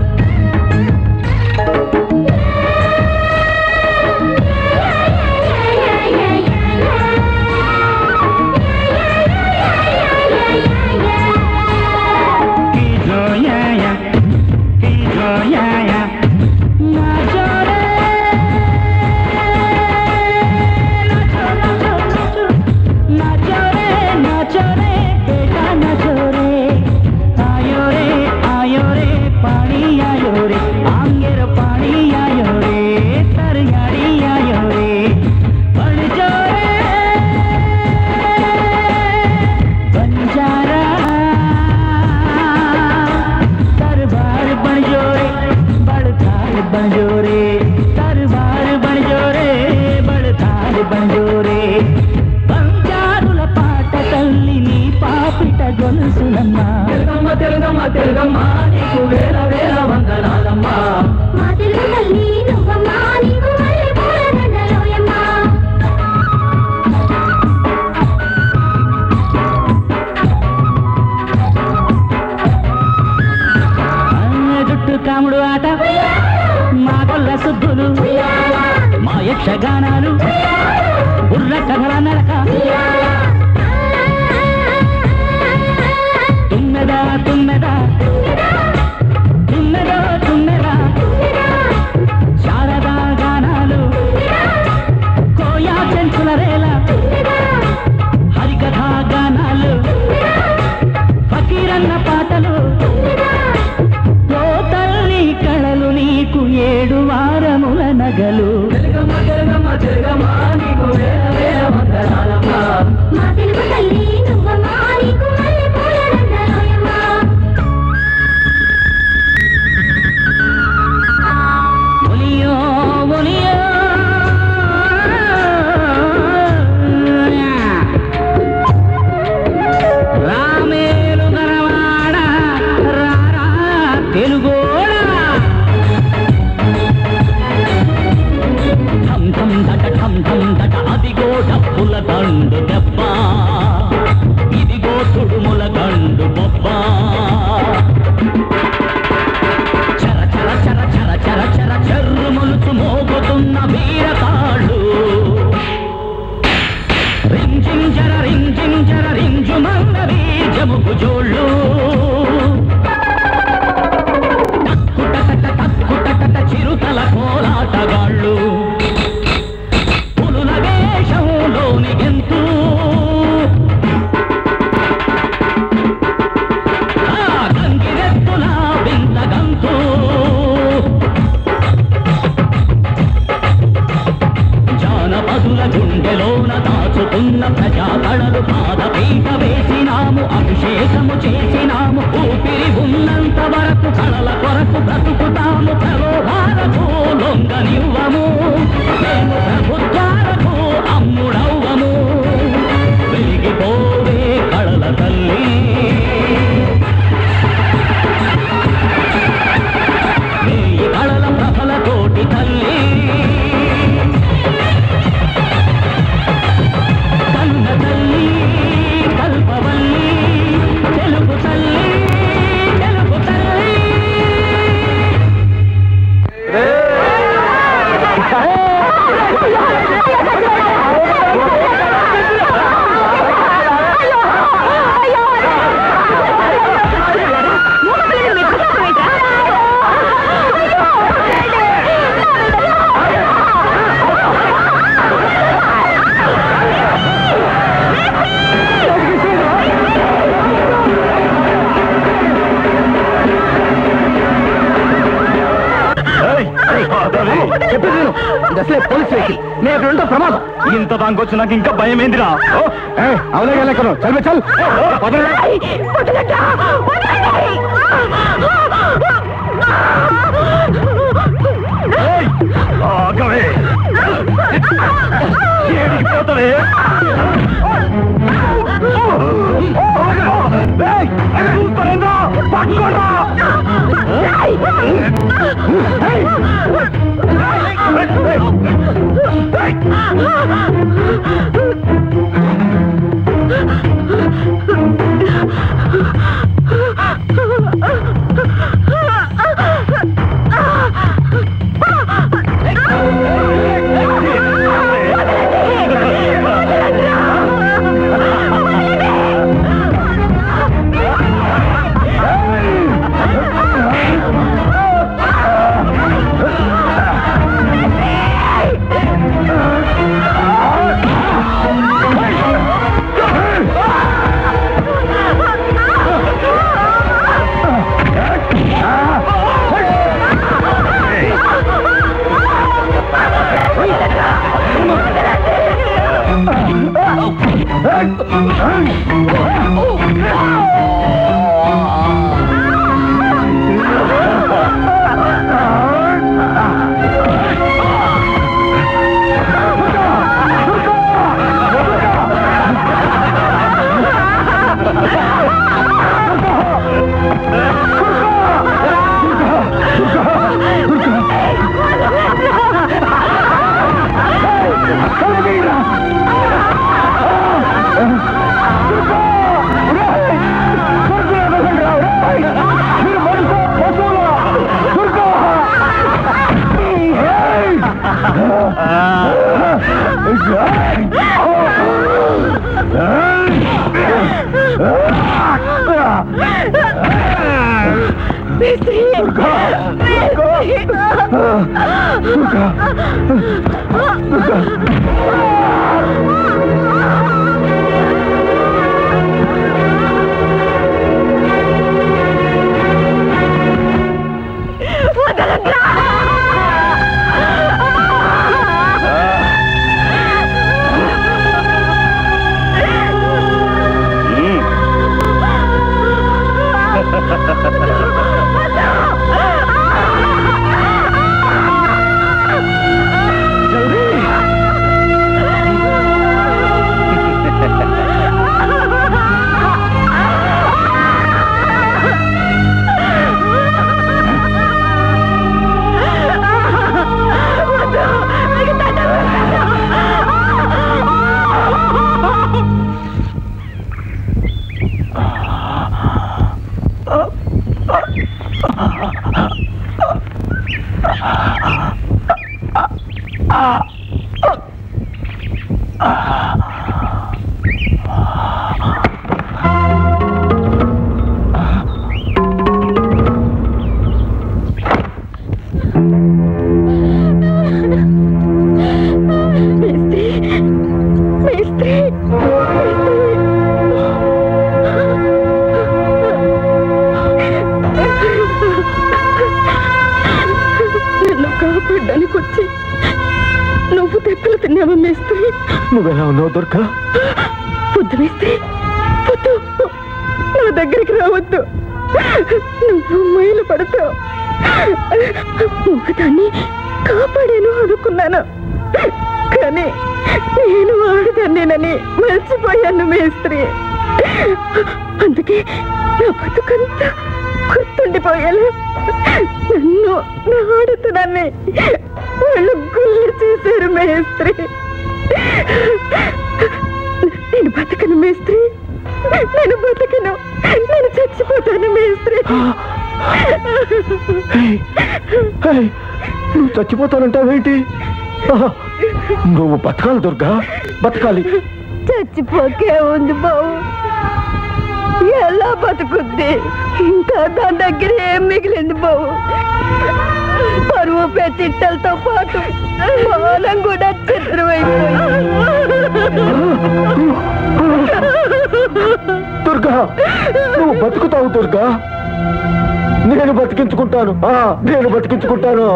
दरबार बन जोरे बड़ताल बन जोरे दरबार बन जोरे बड़ताल बन जोरे బంజారుల పాట తల్లి నీ పాపిట గొలుసులమ్మా తెలుగమ్మ తెలుగమ్మ తెలుగమ్మ నీకు వేల వేల వందనాలమ్మా మా తెలుగు తల్లి నువ్వమ్మా నీకు మల్లె పూల దండలోయమ్మా జుట్టు కాముడు ఆట మా గొల్ల సుబ్బులు మా యక్షగానాలు బుర్ర కథల నడక తుమ్మెదా తుమ్మెదా తుమ్మెదో తుమ్మెదా శారదా గానాలు కోయా చెంచుల రేల హరికథా గానాలు ఫకీరన్న పాటలు ఓ తల్లి కళలు నీకు ఏడు వారముల నగలు మా తెలుగు తల్లి నువ్వమ్మా నీకు మల్లె పూల దండలోయమ్మా ఒలియో ఒలియో రామేలు గరవాడ రారా తెలుగోడా ఠం ఠం దట ఠం ఠం దట అదిగో డప్పుల దండు దెబ్బ ఇదిగో తుడుముల దండు బొబ్బ చర చర చర చర చర చర చెర్రు మొలుచు మోగుతున్న వీరతాళ్ళు రింజింజర రింజింజర రింజు మన్న వీర్జముకు జోళ్ళు తక్కుటకట తక్కుటకట చిరుతల కోలాటగాళ్ళు పులుల వేషంలోని గెంతు ఆ గంగిరెత్తుల వింత గంతు జానపదుల గుండెలోన దాచుకున్న ప్రజా కళలు పాదపీట వేసినాము అభిషేకము చేసినాము ఊపిరి ఉన్నంత వరకు కళల కొరకు బ్రతుకుతాము ప్రలోభాలకు లొంగనివ్వము మేము ప్రభుత్వాలకు అమ్ముడవ్వము వెలిగిపోవే కళల తల్లి చెప్పేది విను. ఇది అసలే పోలీస్ వెహికల్ నేను అక్కడ ఉంటే ప్రమాదం ఇంత దానికి వచ్చి నాకు ఇంకా భయం ఏందిరా అవునే లెక్కను చల్ చల్ ఆగవే ఏడికి పోతావే ఏయ్, చూస్తారేంద్రా? పట్టుకోండ్రా! నిన్ను కాపాడడానికి వచ్చి నువ్వు దెబ్బలు తిన్నావా మేస్త్రి నువ్వెలా ఉన్నావు దుర్గా పొద్దు మేస్త్రి పొద్దు నా దగ్గరికి రావద్దు నువ్వు మైలు పడతావు ఒకదాన్ని కాపాడాను అనుకున్నాను కానీ నేను ఆడదాన్నేనని మర్చిపోయాను మేస్త్రి అందుకే నా బతుకంతా గుర్తుండిపోయాను నన్ను నా ఆడుతున్నాన్ని వాళ్ళు గుళ్ళు చేశారు మేస్త్రి నేను బతకను మేస్త్రి నేను బతకను నేను చచ్చిపోతాను మేస్త్రి ఏయ్, నువ్వు చచ్చిపోతానంటావేంటి ఆహా, నువ్వు బతకాలి దుర్గా బతకాలి చచ్చిపోకే ఉంది బావు ఎలా బతుకుద్ది ఇంకా దాని దగ్గర ఏం మిగిలింది బావు పరువు పెట్టిట్టలతో పాటు మానం కూడా చిత్రమైపోయింది దుర్గా నువ్వు బతుకుతావు దుర్గా నేను బతికించుకుంటాను ఆ, నేను బతికించుకుంటాను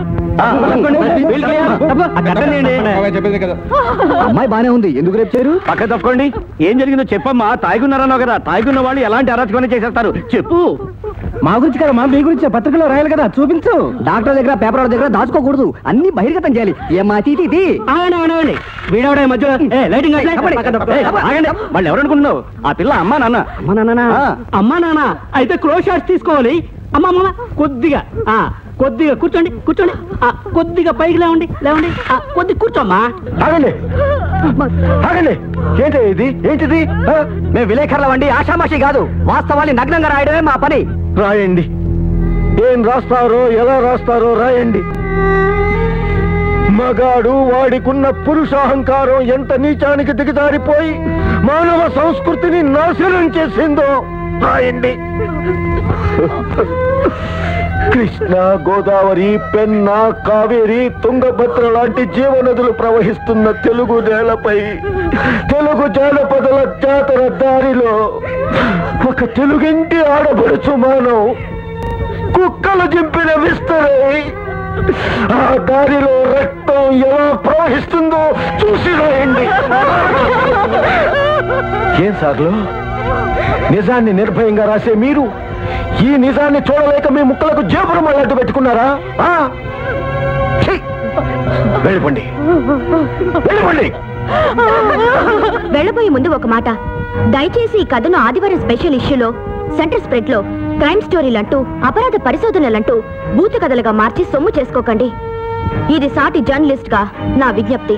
అమ్మాయి బానే ఉంది ఎందుకు రేపు చేరు పక్క తప్పుకోండి ఏం జరిగిందో చెప్పమ్మా తాగున్నారన్నావు కదా తాగున్న వాళ్ళు ఎలాంటి అరాచకమైన చేసేస్తారు చెప్పు మా గురించి కదా మా మీ గురించి పత్రికలో రాయాలి కదా చూపించు డాక్టర్ దగ్గర పేపర్ వాళ్ళ దగ్గర దాచుకోకూడదు అన్ని బహిర్గతం చేయాలి ఏమా తీతి ఆగండి వీడవడే మధ్యలో ఏ, లైటింగ్ ఆపండి. ఏ, ఆగండి వాళ్ళు ఎవరనుకుంటున్నావు ఆ పిల్ల అమ్మా నాన్న అమ్మా నాన్న అమ్మా నాన్న అయితే క్లోజ్ షాట్స్ తీసుకోవాలి అమ్మా అమ్మ కొద్దిగా ఆ కొద్దిగా కూర్చోండి కూర్చోండి ఆ, కొద్దిగా పైకి లేవండి లేవండి ఆ, కొద్ది కూర్చోమ్మా ఆగండి ఆగండి ఏంటి ఇది ఏంటిది ఆ? మేము విలేకరులం అండి ఆషామాషి కాదు వాస్తవాన్ని నగ్నంగా రాయడమే మా పని రాయండి ఏం రాస్తారో ఎలా రాస్తారో రాయండి మగాడు వాడికున్న పురుషాహంకారం ఎంత నీచానికి దిగజారిపోయి మానవ సంస్కృతిని నాశనం చేసిందో రాయండి కృష్ణ గోదావరి పెన్న కావేరి తుంగభద్ర లాంటి జీవనదులు ప్రవహిస్తున్న తెలుగు నేలపై తెలుగు జానపదుల జాతర దారిలో ఒక తెలుగింటి ఆడబడుచు మానవ్ కుక్కలు చింపిన విస్తరై ఆ దారిలో రక్తం ఎలా ప్రవహిస్తుందో చూసి రాయండి ఏం సార్లు నిజాన్ని నిర్భయంగా రాసే మీరు ఈ నిజాన్ని చూడలేక మీ ముక్కలకు జేబురం అడ్డు పెట్టుకున్నారా ఆ? ఛీ! వెళ్ళిపోండి వెళ్ళిపోండి వెళ్ళబోయే ముందు ఒక మాట దయచేసి ఈ కథను ఆదివారం స్పెషల్ ఇష్యూలో సెంటర్ స్ప్రెడ్ లో క్రైమ్ స్టోరీలంటూ అపరాధ పరిశోధనలంటూ భూత కథలుగా మార్చి సొమ్ము చేసుకోకండి ఇది సాటి జర్నలిస్ట్ గా నా విజ్ఞప్తి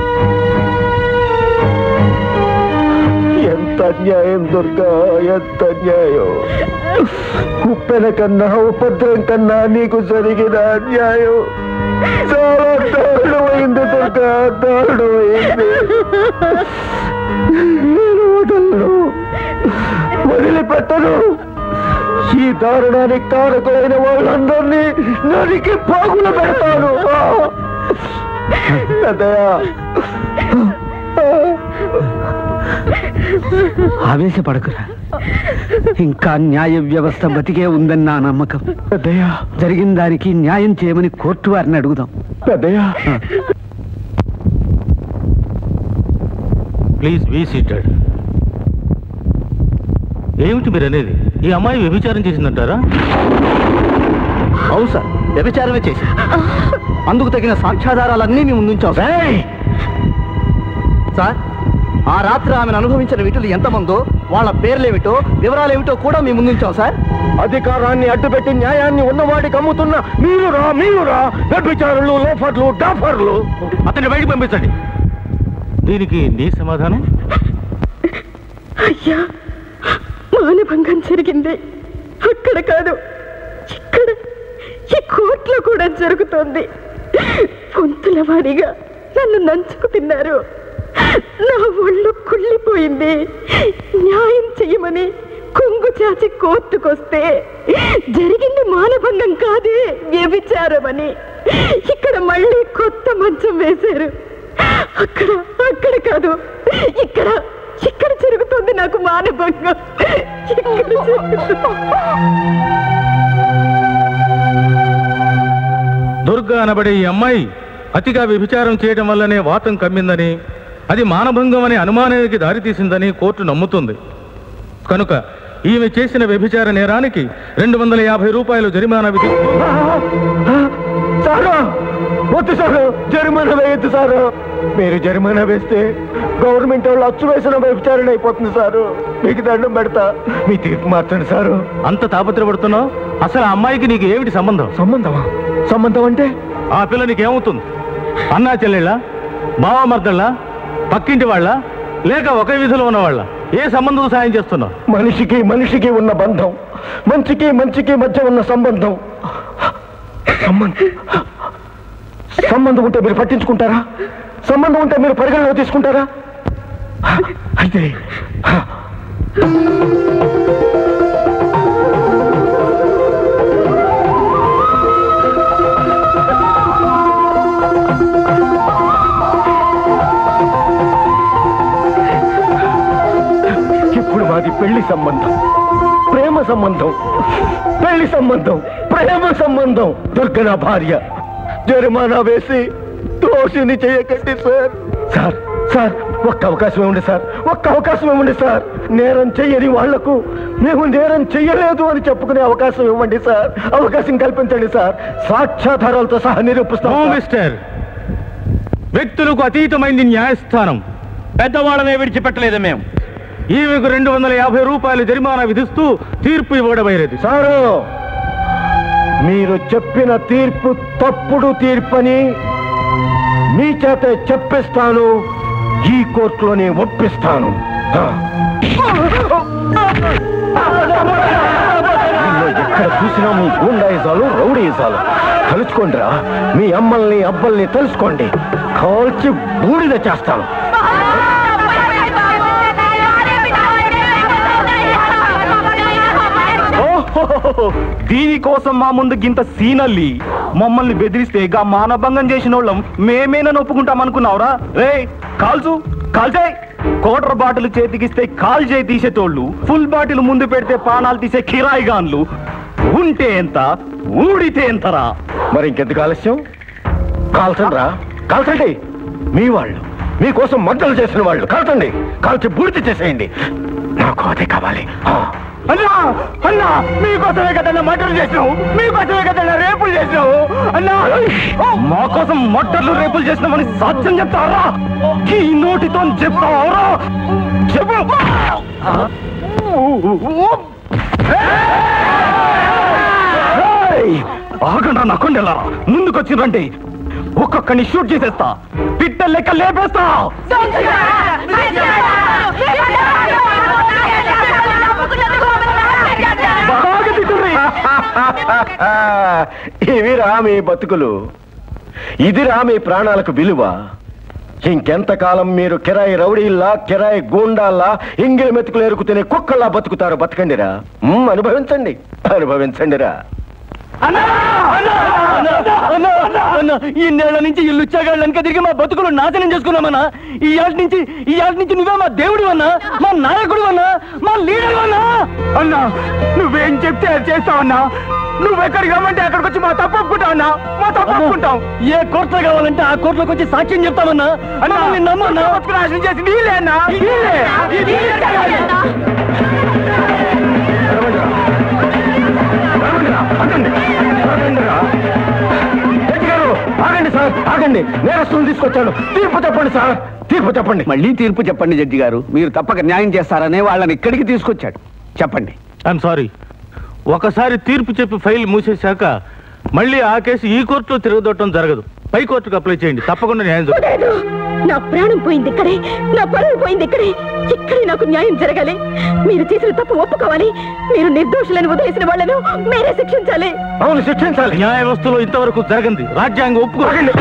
ఎంత అన్యాయం దుర్గా ఎంత అన్యాయం ఉప్పెన కన్నా ఉపద్రం కన్నా నీకు జరిగిన అన్యాయం చాలా దారుణమైంది దుర్గా దారుణమైంది నేను వదలను వదిలిపెట్టను ఈ దారుణానికి కారకులైన వాళ్ళందరినీ నరికి పాగుల పెడతాను పెద్దయ్యా ఆవేశపడకురా ఇంకా న్యాయ వ్యవస్థ బతికే ఉందని నా నమ్మకం పెద్దయ్యా జరిగిన దానికి న్యాయం చేయమని కోర్టు వారిని అడుగుదాం పెద్దయ్యా ప్లీజ్ బీ సీటెడ్ ఏమిటి మీరు అనేది ఈ అమ్మాయి వ్యభిచారం చేసిందంటారా అవును సార్ వ్యభిచారమే చేసి అందుకు తగిన సాక్ష్యాధారాలన్నీ మేము ముందుంచాం సార్ సార్ ఆ రాత్రి ఆమెను అనుభవించిన విటులు ఎంతమందో వాళ్ళ పేర్లేమిటో వివరాలేమిటో కూడా మేము ముందుంచాం సార్ అధికారాన్ని అడ్డుపెట్టి న్యాయాన్ని ఉన్నవాడికి అమ్ముతున్న మీరురా మీరురా వ్యభిచారులు లోఫర్లు డాఫర్లు అతన్ని బయటికి పంపించండి దీనికి నీ సమాధానం అయ్యా మానభంగం జరిగింది అక్కడ కాదు ఇక్కడ ఈ కోర్టులో కూడా జరుగుతోంది పొంతుల వారిగా నన్ను నంచుకు తిన్నారు నా ఒళ్ళు కుళ్ళిపోయింది న్యాయం చెయ్యమని కొంగు చాచి కోర్టుకొస్తే జరిగింది మానభంగం కాదే వ్యభిచారమని ఇక్కడ మళ్ళీ కొత్త మంచం వేశారు అక్కడ అక్కడ కాదు ఇక్కడ ఇక్కడ జరుగుతుంది నాకు మానభంగం ఇక్కడ జరుగుతుంది. దుర్గా అనబడే ఈ అమ్మాయి అతిగా వ్యభిచారం చేయడం వల్లనే వాతం కమ్మిందని అది మానభంగం అనే అనుమానానికి దారితీసిందని కోర్టు నమ్ముతుంది కనుక ఈమె చేసిన వ్యభిచార నేరానికి రెండు వందల యాభై రూపాయలు జరిమానా విధి సారు వద్దు సారు జరిమానా వేయద్దు సారు మీరు జరిమానా వేస్తే గవర్నమెంట్ వాళ్ళు అచ్చు వేసిన విచారణ అయిపోతుంది సారు మీకు దండం పెడతా మీ తీర్పు మార్చండి సారు అంత తాపత్రపడుతున్నావు అసలు ఆ అమ్మాయికి నీకు ఏమిటి సంబంధం సంబంధమా సంబంధం అంటే ఆ పిల్ల నీకు ఏమవుతుంది అన్నా చెల్లెళ్ళ బావమర్దళ్ళ పక్కింటి వాళ్ళ లేక ఒకే విధిలో ఉన్నవాళ్ళ ఏ సంబంధం సాయం చేస్తున్నావు మనిషికి మనిషికి ఉన్న బంధం మంచికి మంచికి మధ్య ఉన్న సంబంధం సంబంధం సంబంధం ఉంటే మీరు పట్టించుకుంటారా సంబంధం ఉంటే మీరు పరిగణలో తీసుకుంటారా అయితే ఇప్పుడు మాది పెళ్లి సంబంధం ప్రేమ సంబంధం పెళ్లి సంబంధం ప్రేమ సంబంధం దుర్గన భార్య జరిమానా వేసి దోషిని చేయకండి సార్ సార్ సార్ ఒక్క అవకాశం ఇవ్వండి సార్ ఒక్క అవకాశం ఇవ్వండి సార్ నేరం చెయ్యని వాళ్లకు మేము నేరం చెయ్యలేదు అని చెప్పుకునే అవకాశం ఇవ్వండి సార్ అవకాశం కల్పించండి సార్ సాక్ష్యాధారాలతో సహా నిరూపిస్తాం నో సార్. మిస్టర్ వ్యక్తులకు అతీతమైంది న్యాయస్థానం పెద్దవాళ్ళనే విడిచిపెట్టలేదు మేము ఈమెకు రెండు వందల యాభై రూపాయలు జరిమానా విధిస్తూ తీర్పు ఇవ్వడమైనది సారు మీరు చెప్పిన తీర్పు తప్పుడు తీర్పని మీ చేత చెప్పిస్తాను ఈ కోర్టులోనే ఒప్పిస్తాను ఆ. వీళ్ళు ఎక్కడ చూసినా మీ గూండాయిజాలు రౌడీయిజాలు తలుచుకోండిరా మీ అమ్మల్ని అబ్బల్ని తెలుసుకోండి కాల్చి బూడిద చేస్తాను ఓహోహోహో, దీనికోసం మా ముందు గింత సీనల్లి మమ్మల్ని బెదిరిస్తే గా మానభంగం చేసిన వాళ్ళం మేమేనని ఒప్పుకుంటాం అనుకున్నావురా రే కాల్చు కాల్చాయి కోటర్ బాటిల్ చేతికిస్తే కాల్ చేయి తీసేటోళ్ళు ఫుల్ బాటిల్ ముందు పెడితే పానాలు తీసే కిరాయి గాన్లు ఉంటే ఎంత ఊడితే ఎంతరా మరి ఇంకెందుకు ఆలస్యం కాల్చండి రా కాల్చండి మీ వాళ్ళు మీకోసం మద్దలు చేసిన వాళ్ళు కాల్చండి కాల్చి పూర్తి చేసేయండి నాకు అదే కావాలి ఆ. అన్నా అన్నా మీకోసమే కదన్నా మటర్లు చేసినావు మీకోసమే కదన్నా రేపులు చేసినావు అన్నా మా కోసం మటర్లు రేపులు చేసినామని సాధ్యం చెప్తావరా ఈ నోటితో చెప్తావరా చెప్పు ఏయ్! ఆగండ్రా నక్కండిలా ముందుకొచ్చిరండి ఒక్కొక్కని షూట్ చేసేస్తా పిట్ట లెక్క లేపేస్తా బాగా తిట్టుర్రి. ఇవిరా మీ బతుకులు ఇదిరా మీ ప్రాణాలకు విలువ ఇంకెంతకాలం మీరు కిరాయి రౌడీల్లా కిరాయి గూండాల్లా ఇంగిలి మెతుకులు ఎరుకు తినే కుక్కల్లా బతుకుతారు బతకండిరా మ్, అనుభవించండి అనుభవించండిరా ఇన్నేళ్ల నుంచి ఇల్లు వెనక తిరిగి మా బతుకులు నాశనం చేసుకున్నామన్నా ఈ ఏళ్ళ నుంచి ఈ ఏళ్ళ నుంచి నువ్వే మా దేవుడు అన్నా మా నాయకుడు అన్నా మా లీడర్ అన్నా అన్నా నువ్వేం చెప్తే అది చేస్తావన్నా నువ్వు ఎక్కడికి రమ్మంటే అక్కడికి వచ్చి మా తప్పు ఒప్పుకుంటావన్నా మా తప్పు ఒప్పుకుంటాం ఏ కోర్టులో కావాలంటే ఆ కోర్టులోకి వచ్చి సాక్ష్యం చెప్తామన్నా అన్నా నమ్మన్నా నాశనం చేసి నీళ్ళే అన్నా నీళ్ళే ఈ నీళ్ళే తాగాలి. రెడ్డి గారు, ఆగండి సార్ ఆగండి నేరస్తులను తీసుకొచ్చాను తీర్పు చెప్పండి సార్ తీర్పు చెప్పండి మళ్ళీ తీర్పు చెప్పండి జడ్జి గారు మీరు తప్పక న్యాయం చేస్తారనే వాళ్ళని ఇక్కడికి తీసుకొచ్చాడు చెప్పండి ఐఎమ్ సారీ ఒకసారి తీర్పు చెప్పి ఫైల్ మూసేశాక మళ్ళీ ఆ కేసు ఈ కోర్టులో తిరగదొట్టడం జరగదు పై కోర్టుకు అప్లై చేయండి తప్పకుండా న్యాయం జరుగుతుంది లేదు నా ప్రాణం పోయింది ఇక్కడే నా పరువు పోయింది ఇక్కడే ఇక్కడే నాకు న్యాయం జరగాలి మీరు చేసిన తప్పు ఒప్పుకోవాలి మీరు నిర్దోషులను వదిలేసిన వాళ్ళను మీరే శిక్షించాలి అవును శిక్షించాలి న్యాయ వ్యవస్థలో ఇంతవరకు జరగంది రాజ్యాంగం ఒప్పుకోకండి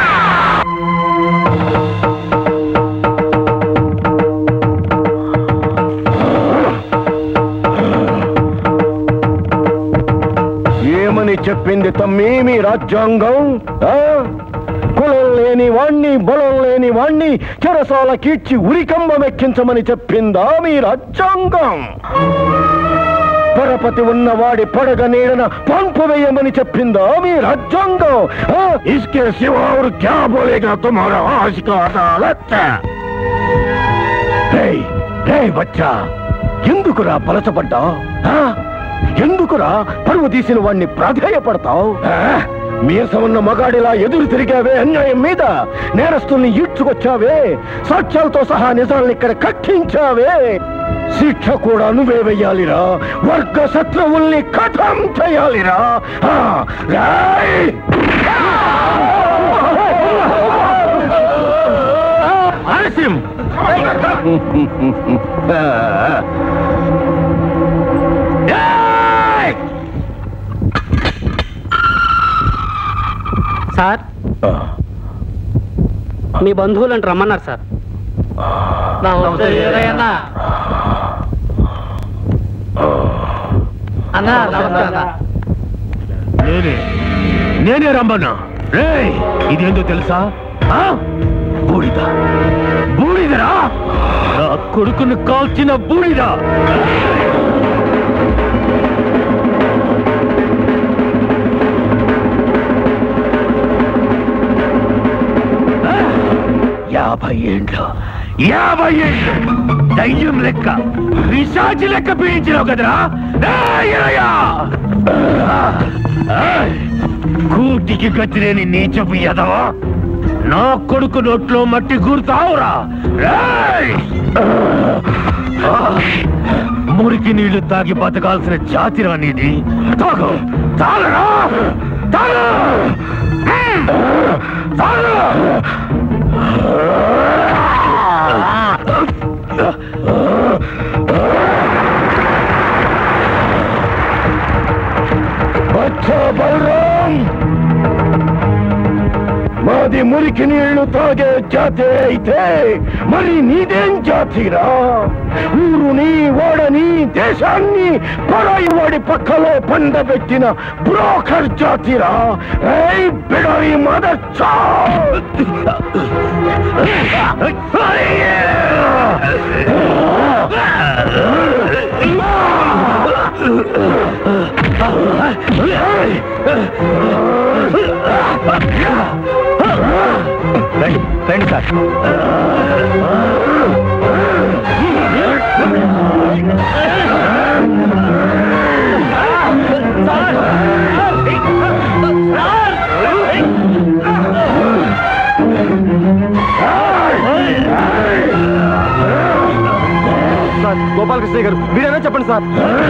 ఏమని చెప్పింది తమ్మి మీ రాజ్యాంగం ఆ? కులం లేని వాణ్ణి బలం లేని వాణ్ణి చెరసాల కీడ్చి ఉరికంబం ఎక్కించమని చెప్పిందా మీ రాజ్యాంగం పరపతి ఉన్నవాడి పడగ నీడన పంపు వేయమని చెప్పిందా మీ రాజ్యాంగం ఆ? ఇస్కే సివా ఔర్ క్యా బోలేగా తుమారా ఆజ్ కా అదాలత్ రేయ్, రేయ్ బచ్చా ఎందుకురా పలచబడ్డా ఎందుకురా పరువు తీసిన వాణ్ణి ప్రాధేయపడతావు మీసమున్న మగాడిలా ఎదురు తిరిగావే అన్యాయం మీద నేరస్తుల్ని ఈడ్చుకొచ్చావే సాక్ష్యాలతో సహా నిజాల్ని ఇక్కడ కట్టించావే శిక్ష కూడా నువ్వే వెయ్యాలిరా వర్గ శత్రువుల్ని కథం చేయాలిరా ఆ, రాయ్! ఆలస్యం సార్ మీ బంధువులను రమ్మన్నారు సార్ అన్నా నేనే నేనే రమ్మన్నా రేయ్ ఇదేందో తెలుసా ఆ? బూడిద బూడిదరా నా కొడుకును కాల్చిన బూడిద యాభై ఏండ్లు యాభై ఏండ్లు దయ్యం లెక్క పిశాచి లెక్క పీయించినావు కదరా ఏయ్, ఏయ్యా! ఏయ్! కూటికి గతిలేని నీచపు ఎదవా నా కొడుకు నోట్లో మట్టి కూరుతావురా ఏయ్! ఆ! మురికి నీళ్లు తాగి బతకాల్సిన జాతిరా నీది తాగు తాగరా తాగు తాగు అచ్చా బలరాం మాది మురికి నీళ్లు తాగే జాతి అయితే మరి నీదేం జాతిరా ఊరుని ఓడని దేశాన్ని పరాయి వాడి పక్కలో పండబెట్టిన బ్రోకర్ జాతిరా ఏయ్ బిడవి మదచ్చా రండి సార్ సార్ గోపాలకృష్ణ గారు మీరేనా చెప్పండి సార్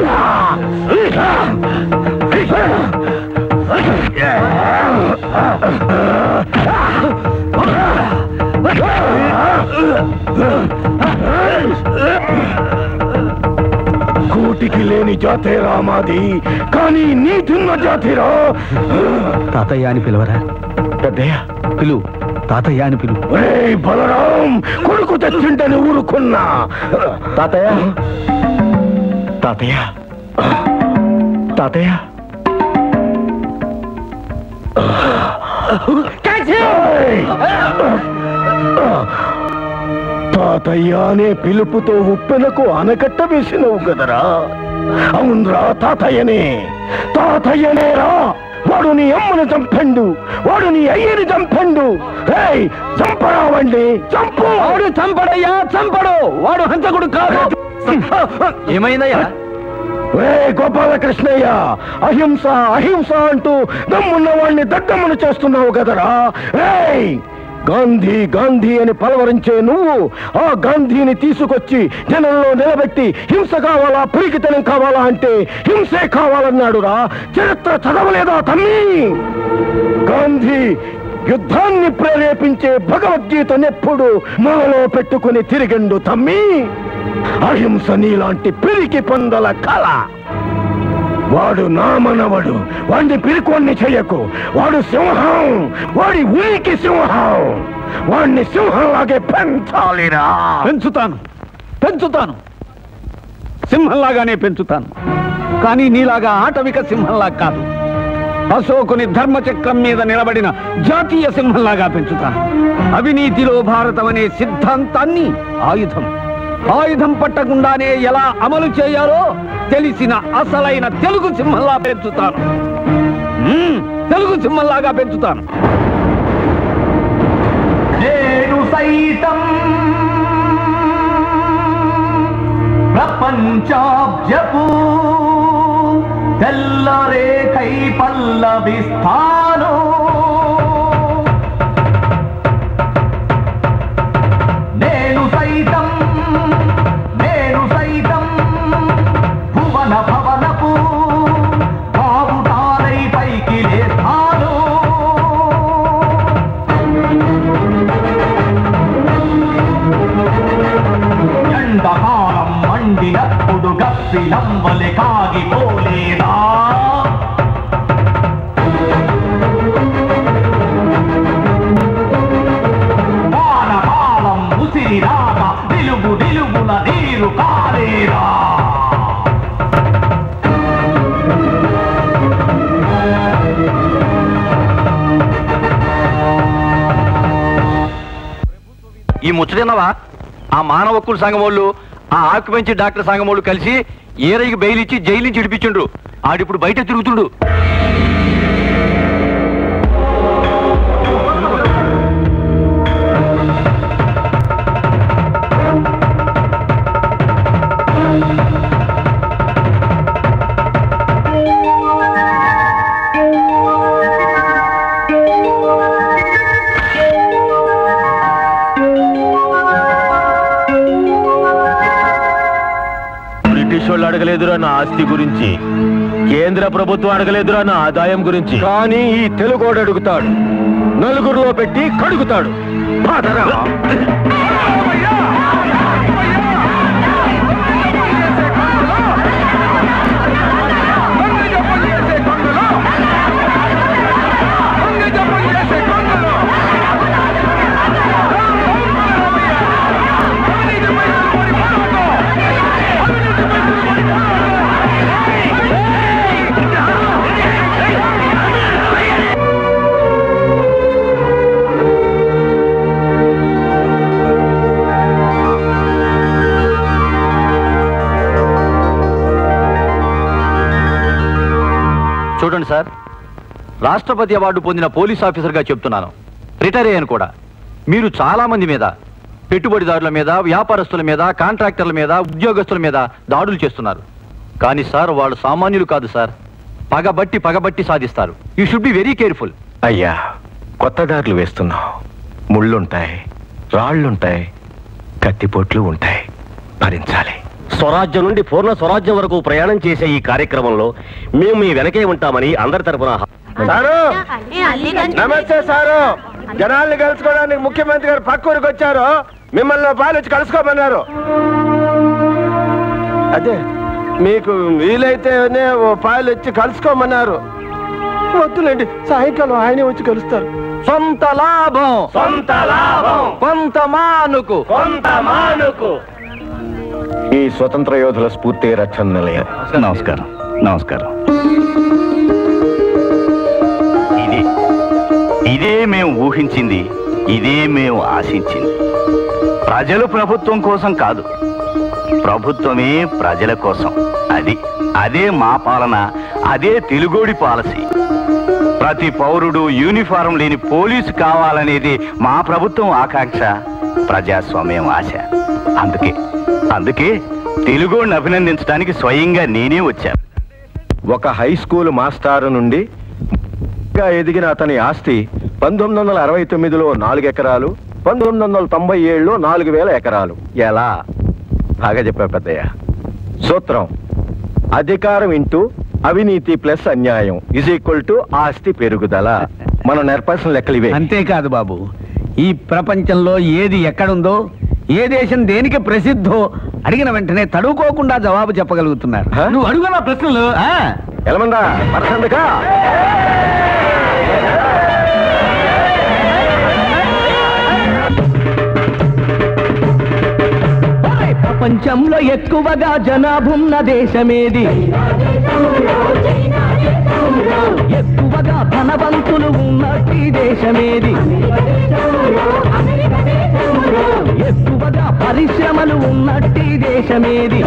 కూటికి లేని జాతేరా మాది కానీ నీతున్న జాతిరా తాతయ్య అని పిలవరా పెద్దయ్య పిలు తాతయ్య అని పిలు ఏయ్ బలరాం కొడుకు తెచ్చింటని ఊరుకున్నా తాతయ్య తాతయ్య తాతయ్య ఏయ్! తాతయ్య అనే పిలుపుతో ఉప్పెనకు ఆనకట్ట వేసినవు కదరా అవునరా తాతయ్యనే తాతయ్యనేరా వాడు నీ అమ్మను చంపండు వాడు నీ అయ్యని చంపండు ఏయ్ చంపరావండి చంపు వాడు చంపడయ్యా చంపడు వాడు హంతకుడు కాదు ఏమైందయ్యా ఏ గోపాలకృష్ణయ్య అహింస అహింస అంటూ దమ్మున్న వాణ్ణి దద్దమ్మను చేస్తున్నావు కదరా ఏయ్ గాంధీ గాంధీ అని పలవరించే నువ్వు ఆ గాంధీని తీసుకొచ్చి జనంలో నిలబెట్టి హింస కావాలా పిరికితనం కావాలా అంటే హింసే కావాలన్నాడురా చరిత్ర చదవలేదా తమ్మి గాంధీ యుద్ధాన్ని ప్రేరేపించే భగవద్గీతనెప్పుడు మొలలో పెట్టుకుని తిరిగిండు తమ్మి అహింస నీలాంటి పిరికి పొందల కళ వాడు నా మనవడు వాడిని పిరికొన్ని చెయ్యకు వాడు సింహం వాడి ఉనికి సింహం వాడిని సింహంలాగే పెంచాలిరా పెంచుతాను పెంచుతాను సింహంలాగానే పెంచుతాను కానీ నీలాగా ఆటవిక సింహంలా కాదు అశోకుని ధర్మచక్రం మీద నిలబడిన జాతీయ సింహంలాగా పెంచుతాను అవినీతిలో భారతం అనే సిద్ధాంతాన్ని ఆయుధం ఆయుధం పట్టకుండానే ఎలా అమలు చేయాలో తెలిసిన అసలైన తెలుగు సింహంలా పెంచుతాను మ్మ్, తెలుగు సింహంలాగా పెంచుతాను నేను సైతం ప్రపంచాబ్జపు తెల్లరేఖై పల్లవిస్తాను నేను సైతం నేను సైతం భువన భవనపు బావుటాలై పైకి లేస్తాను ఎండకాలం మండినప్పుడు గప్పిలంబలి కాగిపోలేదా వానకాలం ముసిరిరాగా నిలుగు నిలుగున నీరు కాలేదా ఈ ముచ్చటిన్నవా ఆ మానవ హక్కుల సంఘం వాళ్ళు ఆ ఆక్యుపెన్సీ డాక్టర్ సంఘం వాళ్ళు కలిసి ఏరైకి బెయిల్ ఇచ్చి జైలు నుంచి ఇడిపించుండ్రు ఆడిప్పుడు బయట తిరుగుతుండు వాళ్ళు అడగలేదురా నా ఆస్తి గురించి కేంద్ర ప్రభుత్వం అడగలేదురా నా ఆదాయం గురించి కానీ ఈ తెలుగోడు అడుగుతాడు నలుగురిలో పెట్టి కడుగుతాడు పదరా. చూడండి సార్ రాష్ట్రపతి అవార్డు పొందిన పోలీస్ ఆఫీసర్గా చెప్తున్నాను రిటైర్ అయ్యాను కూడా మీరు చాలా మంది మీద పెట్టుబడిదారుల మీద వ్యాపారస్తుల మీద కాంట్రాక్టర్ల మీద ఉద్యోగస్తుల మీద దాడులు చేస్తున్నారు కానీ సార్ వాళ్ళు సామాన్యులు కాదు సార్ పగబట్టి పగబట్టి సాధిస్తారు you should be very careful అయ్యా కొత్త దారులు వేస్తున్నావు ముళ్ళుంటాయి రాళ్లుంటాయి కత్తిపోట్లు ఉంటాయి భరించాలి స్వరాజ్యం నుండి పూర్ణ స్వరాజ్యం వరకు ప్రయాణం చేసే ఈ కార్యక్రమంలో మేము మీ వెనకే ఉంటామని అందరి తరపున సారు నమస్తే సారు జనాల్ని కలుసుకోవడానికి ముఖ్యమంత్రి గారు పక్క ఊరికి వచ్చారు మిమ్మల్ని పాలు వచ్చి కలుసుకోమన్నారు అదే మీకు వీలైతేనే ఓ పాలు వచ్చి కలుసుకోమన్నారు వద్దులేండి సాయంకాలం ఆయనే వచ్చి కలుస్తారు సొంత లాభం సొంత లాభం కొంత మానుకు కొంత మానుకు ఈ స్వతంత్ర యోధుల స్ఫూర్తి రక్షణ నిలయం నమస్కారం నమస్కారం ఇదే ఇదే మేము ఊహించింది ఇదే మేము ఆశించింది ప్రజలు ప్రభుత్వం కోసం కాదు ప్రభుత్వమే ప్రజల కోసం అది అదే మా పాలన అదే తెలుగోడి పాలసీ ప్రతి పౌరుడు యూనిఫారం లేని పోలీసు కావాలనేది మా ప్రభుత్వం ఆకాంక్ష ప్రజాస్వామ్యం ఆశ అందుకే అందుకే తెలుగోడిని అభినందించడానికి స్వయంగా నేనే వచ్చాను ఒక హై స్కూల్ మాస్టారు నుండి గా ఎదిగిన అతని ఆస్తి పంతొమ్మిది వందల అరవై తొమ్మిదిలో నాలుగు ఎకరాలు పంతొమ్మిది వందల తొంభై ఏడులో నాలుగు వేల ఎకరాలు ఎలా బాగా చెప్పా పెద్దయ్య సూత్రం అధికారం ఇంటూ అవినీతి ప్లస్ అన్యాయం ఇజ్ ఈక్వల్ టు ఆస్తి పెరుగుదల మనం నేర్పాల్సిన లెక్కలు ఇవే అంతేకాదు బాబు ఈ ప్రపంచంలో ఏది ఎక్కడుందో ఏ దేశం దేనికి ప్రసిద్ధో అడిగిన వెంటనే తడుకోకుండా జవాబు చెప్పగలుగుతున్నారు నువ్వు అడుగున ప్రశ్నలు ఆ? ఎలమందా పర్సందుకా ప్రపంచంలో ఎక్కువగా జనాభున్న దేశమేది ఎక్కువగా ధనవంతులు ఉన్నట్టి దేశమేది ఎక్కువగా పరిశ్రమలు ఉన్నట్టి దేశమేది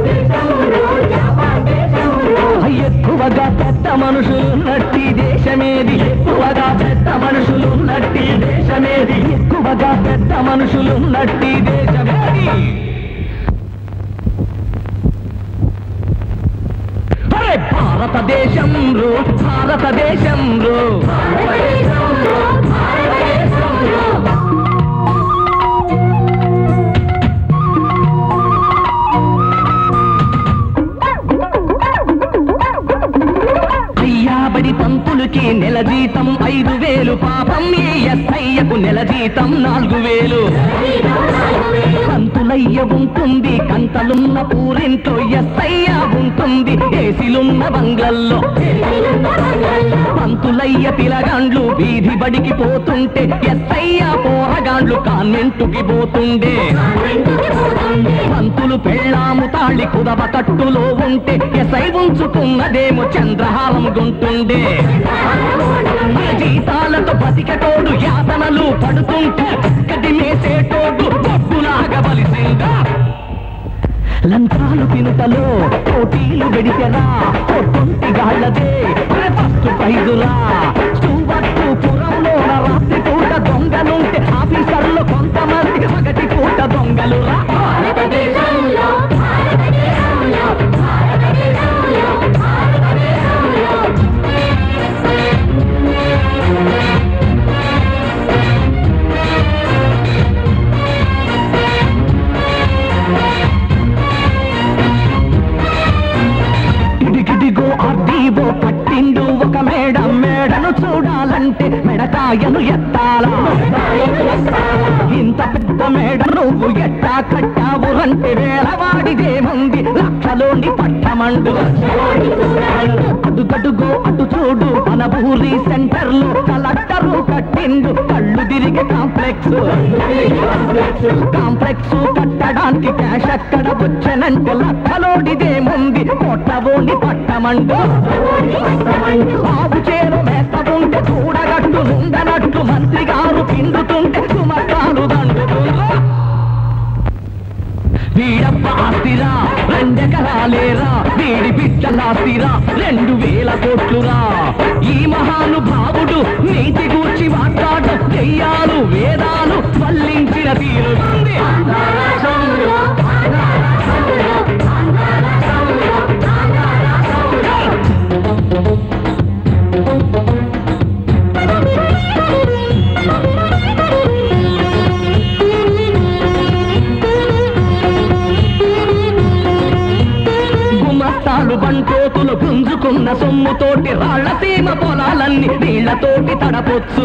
ఎక్కువగా పెద్ద మనుషులు ఉన్నట్టి దేశమేది ఎక్కువగా పెద్ద మనుషులు ఉన్నట్టి దేశమేది ఎక్కువగా పెద్ద మనుషులు ఉన్నట్టి దేశమేది అరే భారతదేశంలో భారతదేశంలో అయ్యాబడి పంతులకి నెల జీతం ఐదు వేలు పాపం ఈ ఎస్ఐయ్యకు నెల జీతం నాలుగు వేలు పంతులయ్య ఉంటుంది కంతలున్న పూరింట్లో ఎస్ఐయ్య ఉంటుంది ఏసిలున్న బంగ్లల్లో పంతులయ్య పిలగాండ్లు వీధి బడికి పోతుంటే ఎస్ఐయ్య పోరగాండ్లు కాన్వెంటుకి పోతుండే పంతులు పెళ్ళాము తాళి కుదవ కట్టులో ఉంటే ఎసై ఉంచుకున్నదేమో చంద్రహారం గుంటుండే జీతాలతో బతికటోడు యాతనలు పడుతుంటే కది మేసేటోడు బొట్టులాగా బలిసిందా లంచాలు తినుటలో పోటీలు గడిపెరా పొట్టుంటి గాళ్ళదే ఫస్ట్ ప్రైజులా సువట్టు పురంలో రాత్రి పూట దొంగలుంటే ఆఫీసర్లు కొంతమంది పగటి పూట దొంగలు రా భారతదేశంలో తాయను ఎత్తాలా ఇంత పెద్ద మేడ నువ్వు ఎట్టా కట్టావు రంటే వేలవాడిదేముంది లక్షలోని పట్టమండు అడుగడుగో అటు చూడు మన ఊరి సెంటర్ లో కలెక్టర్ కట్టిండు కళ్ళు తిరిగి కాంప్లెక్స్ కాంప్లెక్స్ కట్టడానికి క్యాష్ ఎక్కడ వచ్చనంటే లక్షలోడిదేముంది కొట్టబోని పట్టమండు బాబు చేరు మేత ఉంటే చూడగట్టు నుండనట్టు మంత్రి గారు పిండుతుంటే సుమకాలు దండుతుండ్రు వీడప్ప ఆస్తిరా రెండెకరాలేరా వీడి బిడ్డలాస్తిరా రెండు వేల కోట్లురా ఈ మహానుభావుడు నీతి గూర్చి మాట్లాడు దెయ్యాలు వేదాలు వల్లించిన తీరుంది గుమస్తాలు బంటోతులు గుంజుకున్న సొమ్ముతోటి రాళ్ల సీమ పొలాలన్నీ నీళ్లతోటి తడపొచ్చు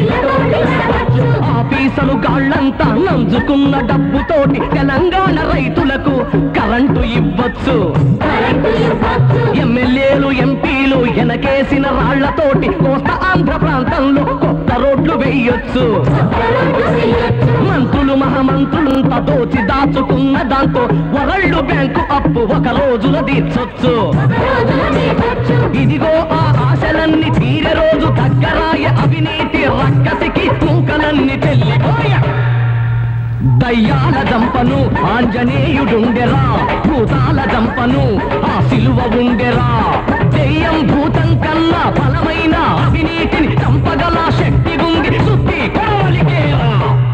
ఆఫీసలు గాళ్ళంతా నంజుకున్న డబ్బుతోటి తెలంగాణ రైతులకు కరెంటు ఇవ్వచ్చు ఎమ్మెల్యేలు ఎంపీలు ఎనకేసిన రాళ్లతోటి కోస్తా ఆంధ్ర ప్రాంతంలో కొత్త రోడ్లు వేయొచ్చు మంత్రులు మహామంత్రులంతా దోచి దాచుకున్న దాంతో వరల్డ్ బ్యాంకు అప్పు ఒక రోజులో తీర్చొచ్చు ఇదిగో ఆ ఆశలన్నీ తీరే రోజు దగ్గరాయ అవినీతి రక్కసికి తూకలన్నీ చెల్లిపోయ దయ్యాల దంపను ఆంజనేయుడుండెరా భూతాల దంపను ఆ సిలువ ఉండెరా దెయ్యం భూతం కన్నా బలమైన అవినీతిని చంపగల శక్తి ఉంది సుత్తి కొడవలికేరా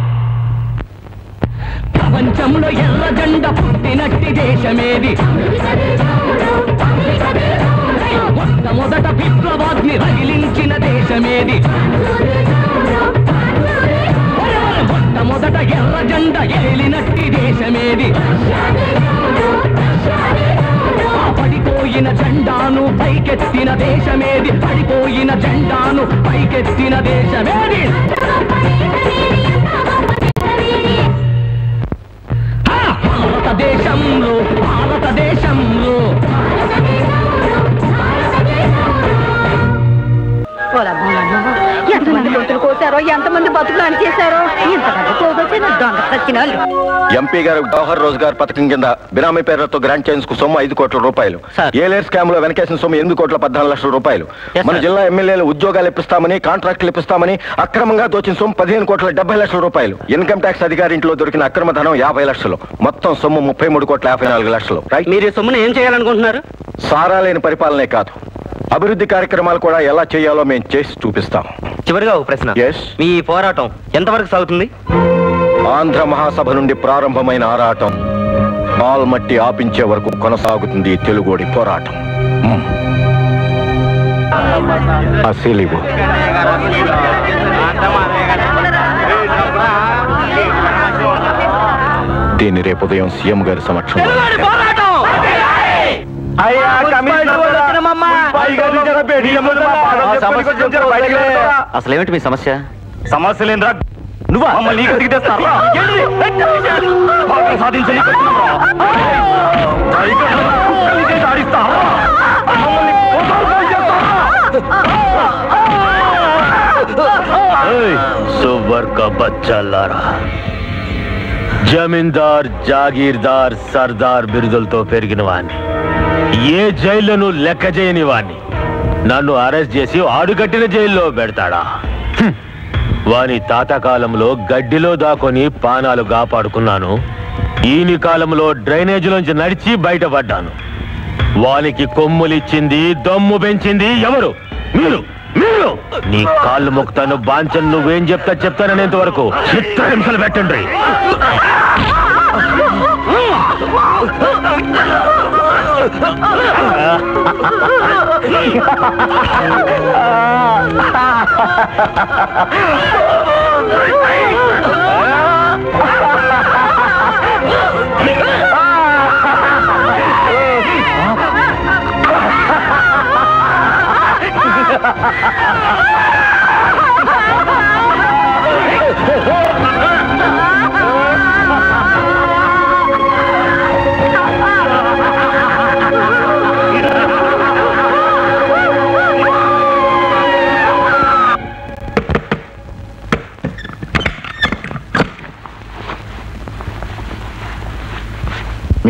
ప్రపంచంలో ఎర్ర జెండ పుట్టినట్టి దేశమేది మొట్టమొదట విప్లవాగ్ని రగిలించిన దేశమేది మొట్టమొదట ఎర్ర జెండ ఏలినట్టి దేశమేది ఆ పడిపోయిన జెండాను పైకెత్తిన దేశమేది పడిపోయిన జెండాను పైకెత్తిన దేశమేది ఆ, భారతదేశంలో భారతదేశంలో ఎంతమంది గొంతులు కోసారో ఎంతమంది బతుకులు చేశారో ఇంతమంది పోగొచ్చిన దొంగ సచ్చినాళ్ళు ఎంపీ గారు జవహర్ రోజ్గార్ పథకం కింద బినామీ పేర్లతో గ్రాంట్ చేయించుకు సొమ్ము ఐదు కోట్ల రూపాయలు ఏలేర్ స్కామ్ లో వెనకేసిన సొమ్ము ఎనిమిది కోట్ల పద్నాలుగు లక్షల రూపాయలు మన జిల్లా ఎమ్మెల్యేలు ఉద్యోగాలు ఇప్పిస్తామని కాంట్రాక్టులు ఇప్పిస్తామని అక్రమంగా దోచిన సొమ్ము పదిహేను కోట్ల డెబ్బై లక్షల రూపాయలు ఇన్కమ్ ట్యాక్స్ అధికారి ఇంట్లో దొరికిన అక్రమ ధనం యాభై లక్షలు మొత్తం సొమ్ము ముప్పై మూడు కోట్ల యాభై నాలుగు లక్షలు మీరు ఈ సొమ్మును ఏం చేయాలనుకుంటున్నారు సారా లేని పరిపాలనే కాదు అభివృద్ధి కార్యక్రమాలు కూడా ఎలా చేయాలో మేము చేసి చూపిస్తాం చివరిగా ఒక ప్రశ్న మీ ఈ పోరాటం ఎంతవరకు సాగుతుంది ఆంధ్ర మహాసభ నుండి ప్రారంభమైన ఆరాటం ఆల్మట్టి ఆపించే వరకు కొనసాగుతుంది ఈ తెలుగోడి పోరాటం మ్మ్. ఆ సీలివు దీన్ని రేపు ఉదయం సీఎం గారి సమక్షంలో అసలు ఏమిటి మీ సమస్య సమస్య లేదురా నువ్వు మమ్మల్ని నీకు ఎదిగి తెస్తారా సాధించని సువర్ కా బచ్చల్లారా జమీందార్ జాగీర్దార్ సర్దార్ బిరుదులతో పెరిగిన వాణ్ణి ఏ జైళ్లను లెక్క చేయని వాణ్ణి నన్ను అరెస్ట్ చేసి ఆడుకట్టిన జైల్లో పెడతాడా హ్మ్. వాని తాతకాలంలో గడ్డిలో దాకొని పానాలు కాపాడుకున్నాను ఈని కాలంలో డ్రైనేజీలోంచి నడిచి బయటపడ్డాను వానికి కొమ్ములిచ్చింది దమ్ము పెంచింది ఎవరు మీరు మీరు నీ కాళ్ళు మొక్తాను బాంచన్ నువ్వేం చెప్తా చెప్తాననేంత వరకు చిత్రహింసలు పెట్టండి Ah!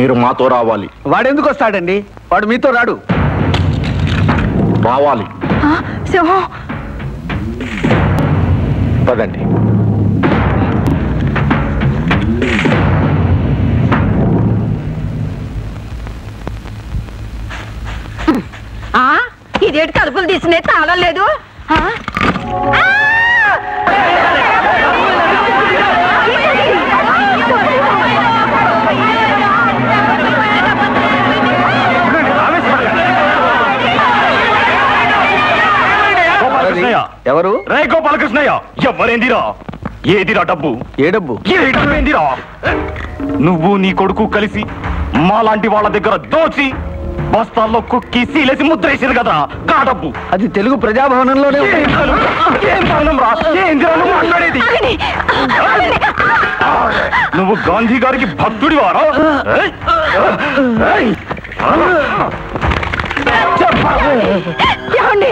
మీరు మాతో రావాలి వాడెందుకు వస్తాడండి వాడు మీతో రాడు రావాలి సింహం పదండి ఆ ఇదేంటి తలుపులు తీసినే తాళం లేదు ఆ? ఆ! గోపాలకృష్ణయ్య ఎవరు రే గోపాలకృష్ణయ్య ఎవరేందిరా ఏదిరా డబ్బు ఏ డబ్బు ఏ డబ్బు ఏందిరా నువ్వు నీ కొడుకు కలిసి మాలాంటి వాళ్ళ దగ్గర దోచి బస్తాల్లో కుక్కి సీలేసి ముద్రేసారు కదా కా డబ్బు అది తెలుగు ప్రజాభవనంలోనే ఉంది. ఏం కాదు. ఏం కారణం రా ఏందిరా నువ్వు మాట్లాడేది నువ్వు గాంధీ గారికి భక్తుడి వారా ఏమండి?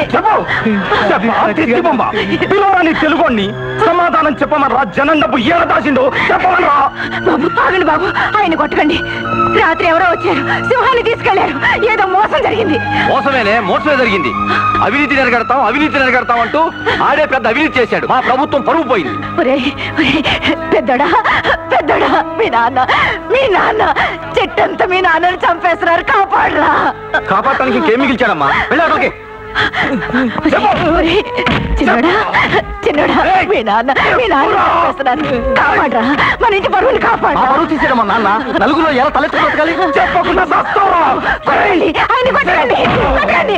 పిలవని తెలుగోని సమాధానం చెప్పమనరా జనం డబ్బు ఏడ దాచిందో చెప్పమనరా బాబు ఆగండి బాబు ఆయన కొట్టకండి రాత్రి ఎవరో వచ్చారు సింహాన్ని తీసుకెళ్లారు ఏదో మోసం జరిగింది మోసమేనే మోసమే జరిగింది అవినీతి నెరగడతాం అవినీతి నెరగడతాం అంటూ ఆడే పెద్ద అవినీతి చేశాడు మా ప్రభుత్వం పరువు పోయింది ఒరేయ్, ఒరేయ్, పెద్దడా పెద్దడా మీ నాన్న మీ నాన్న చెట్టంతా మీ నాన్నని చంపేస్తున్నారు కాపాడరా కాపాడటానికి ఇంకేం మిగిల్చాడమ్మా వెళ్ళాడికి ఒరేయ్, చిన్నోడా చిన్నోడా మీ నాన్న మీ నాన్న చంపేస్తున్నారు కాపాడరా మన ఇంటి పరువుని కాపాడు మా పరువు తీసాడు మా నాన్న నలుగురు ఎలా తలెత్తుకు బతకాలి చెప్పకుండా వెళ్ళి ఆయన కొట్టండి కొట్టండి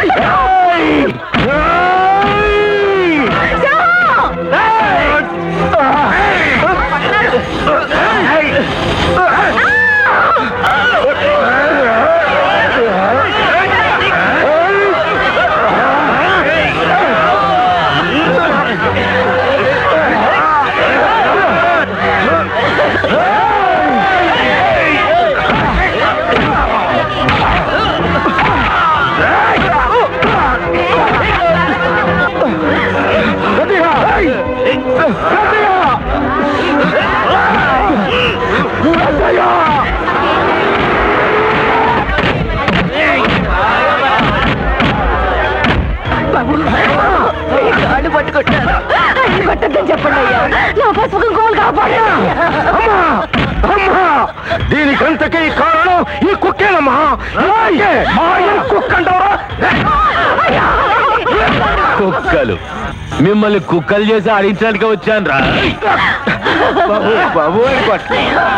బాబు మీ కాళ్ళు పట్టుకుంటాను ఆయన కొట్టద్దని చెప్పండి అయ్యా నా పసుపు కుంకుమలు కాపాడు అమ్మా దీనికంతకీ కారణం ఈ కుక్కేనమ్మా కుక్క అంటావరా కుక్కలు మిమ్మల్ని కుక్కలు చేసి ఆడించడానికి వచ్చాను రా బాబు బాబు అని కొట్ట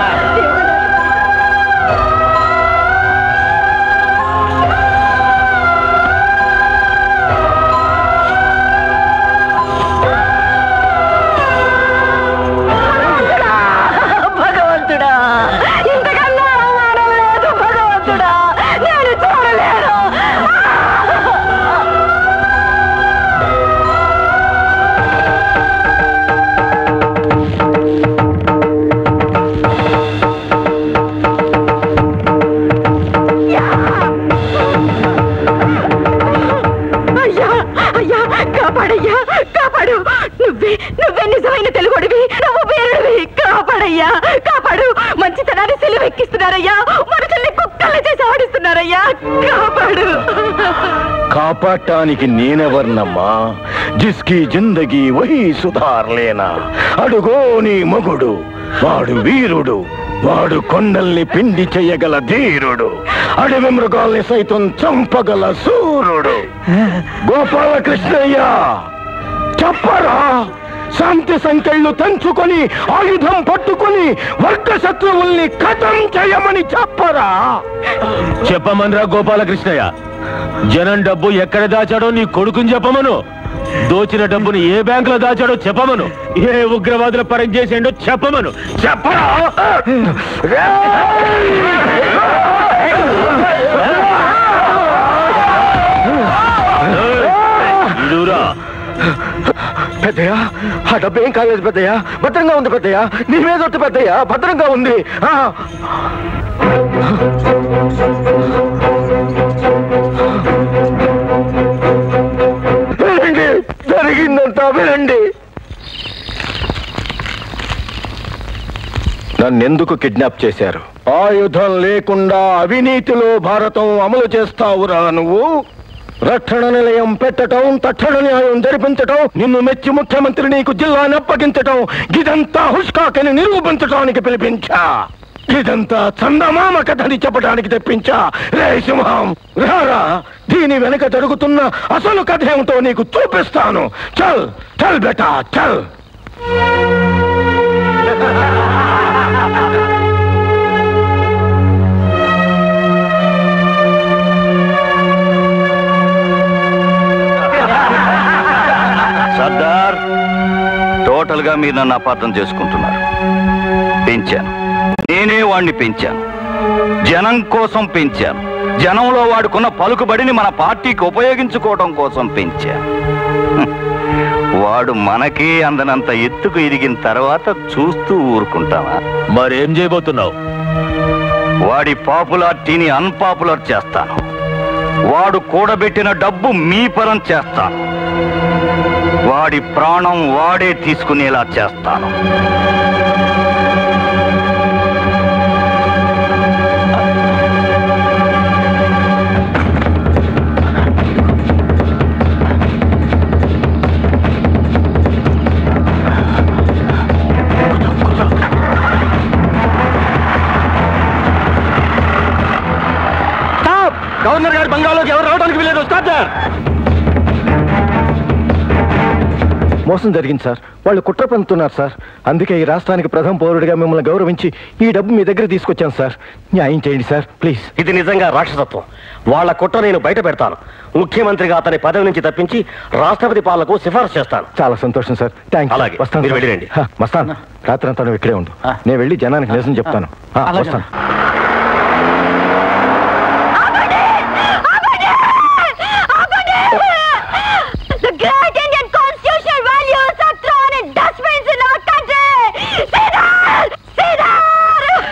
భగవంతుడా ఇంతకన్నా అవమానం లేదు భగవంతుడా నేను చూడలేను అయ్యా అయ్యా కాపాడయ్యా కాపాడు నువ్వే నువ్వే నిజమైన తెలుగుడివి నువ్వు పేరుడివి కాపాడయ్యా కాపాడు మంచితనాన్ని సెలవెక్కిస్తున్నారయ్యా మనుషుల్ని కుక్కలు చేసి ఆడిస్తున్నారయ్యా కాపాడు కాపాడటానికి నేనెవర్నమ్మా జిస్కి జిందగీ వహీ సుధార్ లేనా అడుగో నీ మగుడు వాడు వీరుడు వాడు కొండల్ని పిండి చెయ్యగల ధీరుడు అడవి మృగాల్ని సైతం చంపగల సూర్యుడు గోపాలకృష్ణయ్య చెప్పరా శాంతి సంఖ్యలు తెంచుకొని ఆయుధం పట్టుకొని వర్గ శత్రువుల్ని కథం చేయమని చెప్పరా చెప్పమనరా గోపాలకృష్ణయ్య జనం డబ్బు ఎక్కడ దాచాడో నీ కొడుకుని చెప్పమను దోచిన డబ్బుని ఏ బ్యాంక్ లో దాచాడో చెప్పమను ఏ ఉగ్రవాదుల పరం చేసిండో చెప్పమను చెప్పరా ఇడురా పెద్దయ్య ఆ డబ్బు ఏం కాలేదు పెద్దయ్య భద్రంగా ఉంది పెద్దయ్య నీ మీద ఒట్టు పెద్దయ్య భద్రంగా ఉంది ఆ. వినండి జరిగిందంతా వినండి నన్నెందుకు కిడ్నాప్ చేశారు ఆయుధం లేకుండా అవినీతిలో భారతం అమలు చేస్తావురా నువ్వు రక్షణ నిలయం పెట్టటం తక్షణ న్యాయం జరిపించటం నిన్ను మెచ్చి ముఖ్యమంత్రి నీకు జిల్లాని అప్పగించటం ఇదంతా హుష్కాకని నిరూపించటానికి పిలిపించా ఇదంతా చందమామ కథని చెప్పడానికి తెప్పించా రే సింహం రారా దీని వెనక జరుగుతున్న అసలు కథ ఏమిటో నీకు చూపిస్తాను చల్ చల్ బేటా చల్ సర్దార్ టోటల్ గా మీరు నన్ను అపార్థం చేసుకుంటున్నారు పెంచాను నేనే వాడిని పెంచాను జనం కోసం పెంచాను జనంలో వాడుకున్న పలుకుబడిని మన పార్టీకి ఉపయోగించుకోవడం కోసం పెంచాను హ్మ్. వాడు మనకే అందనంత ఎత్తుకు ఎదిగిన తర్వాత చూస్తూ ఊరుకుంటావా మరేం చేయబోతున్నావు వాడి పాపులారిటీని అన్పాపులర్ చేస్తాను వాడు కూడబెట్టిన డబ్బు మీ పరం చేస్తాను వాడి ప్రాణం వాడే తీసుకునేలా చేస్తాను గవర్నర్ గారి బంగాలోకి ఎవరు రావడానికి వీలేదు స్టాప్ సార్ మోసం జరిగింది సార్ వాళ్ళు కుట్ర పంతున్నారు సార్ అందుకే ఈ రాష్ట్రానికి ప్రథమ పౌరుడిగా మిమ్మల్ని గౌరవించి ఈ డబ్బు మీ దగ్గర తీసుకొచ్చాను సార్ న్యాయం చేయండి సార్ ప్లీజ్ ఇది నిజంగా రాక్షసత్వం వాళ్ళ కుట్ర నేను బయట పెడతాను ముఖ్యమంత్రిగా అతని పదవి నుంచి తప్పించి రాష్ట్రపతి పాలనకు సిఫార్సు చేస్తాను చాలా సంతోషం సార్ థ్యాంక్ అలాగే. వస్తాను మీరు సార్. వెళ్ళిరండి. హ, వస్తాను రాత్రి అంతా నువ్వు ఇక్కడే ఉండు నేను వెళ్ళి జనానికి నిజం చెప్తాను ఆ, అలాగే. వస్తాను The great Indian constitutional values are thrown in dustbins in our country! See that! See that!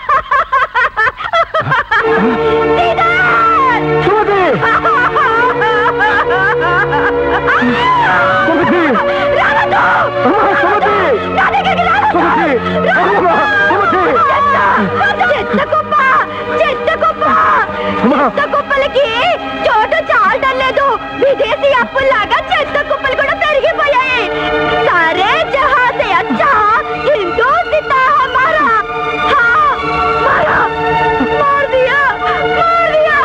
See that! చెత్త కుప్ప చెత్త కుప్ప చెత్త కుప్పలకి చోటు చాలడం లేదు విదేశీ అప్పుల్లాగా చెత్త కుప్పలు కూడా పెరిగిపోయాయి సరే జహా సే అచ్చా హిందూ సితా హమారా हाँ, मारा मार दिया मार दिया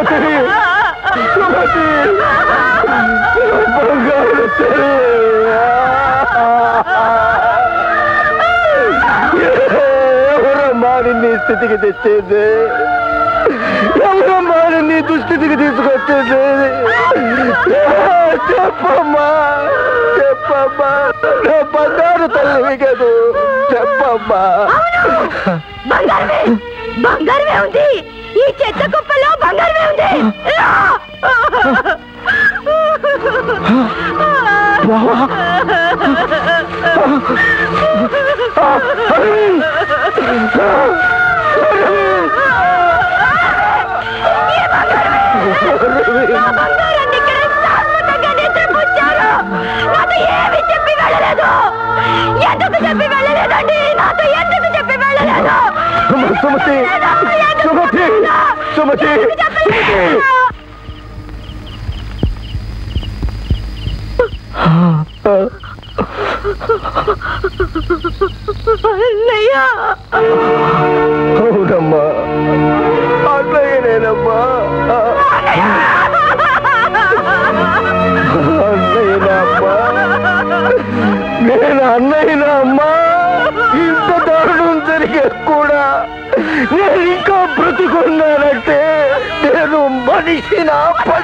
ఎవరమ్మా నీ స్థితికి తెచ్చేది ఎవరమ్మా నీ దుస్థితికి తీసుకొచ్చేది చెప్పమ్మా చెప్పమ్మా నా బంగారు తల్లివి కదూ చెప్పమ్మా బంగారమే బంగారమే ఉంది ఈ చెత్త కుప్పలో బంగారమే ఉంది నా బంగారాన్ని ఇక్కడ శాశ్వతంగా నిద్రపుచ్చారు నాతో ఏమి చెప్పి వెళ్ళలేదు ఎందుకు చెప్పి వెళ్ళలేదండి నాతో ఎందుకు చెప్పి వెళ్ళలేదు సుమతి సుమతి సుమతి సుమతి అన్నయ్య అవునమ్మా అన్నయ్యనేనమ్మా అన్నయ్యనమ్మా నేను అన్నయ్యనమ్మా ఇంత దారుణం జరిగే కూడా నేను ఇంకా బ్రతుకున్నానంటే నేను మనిషినా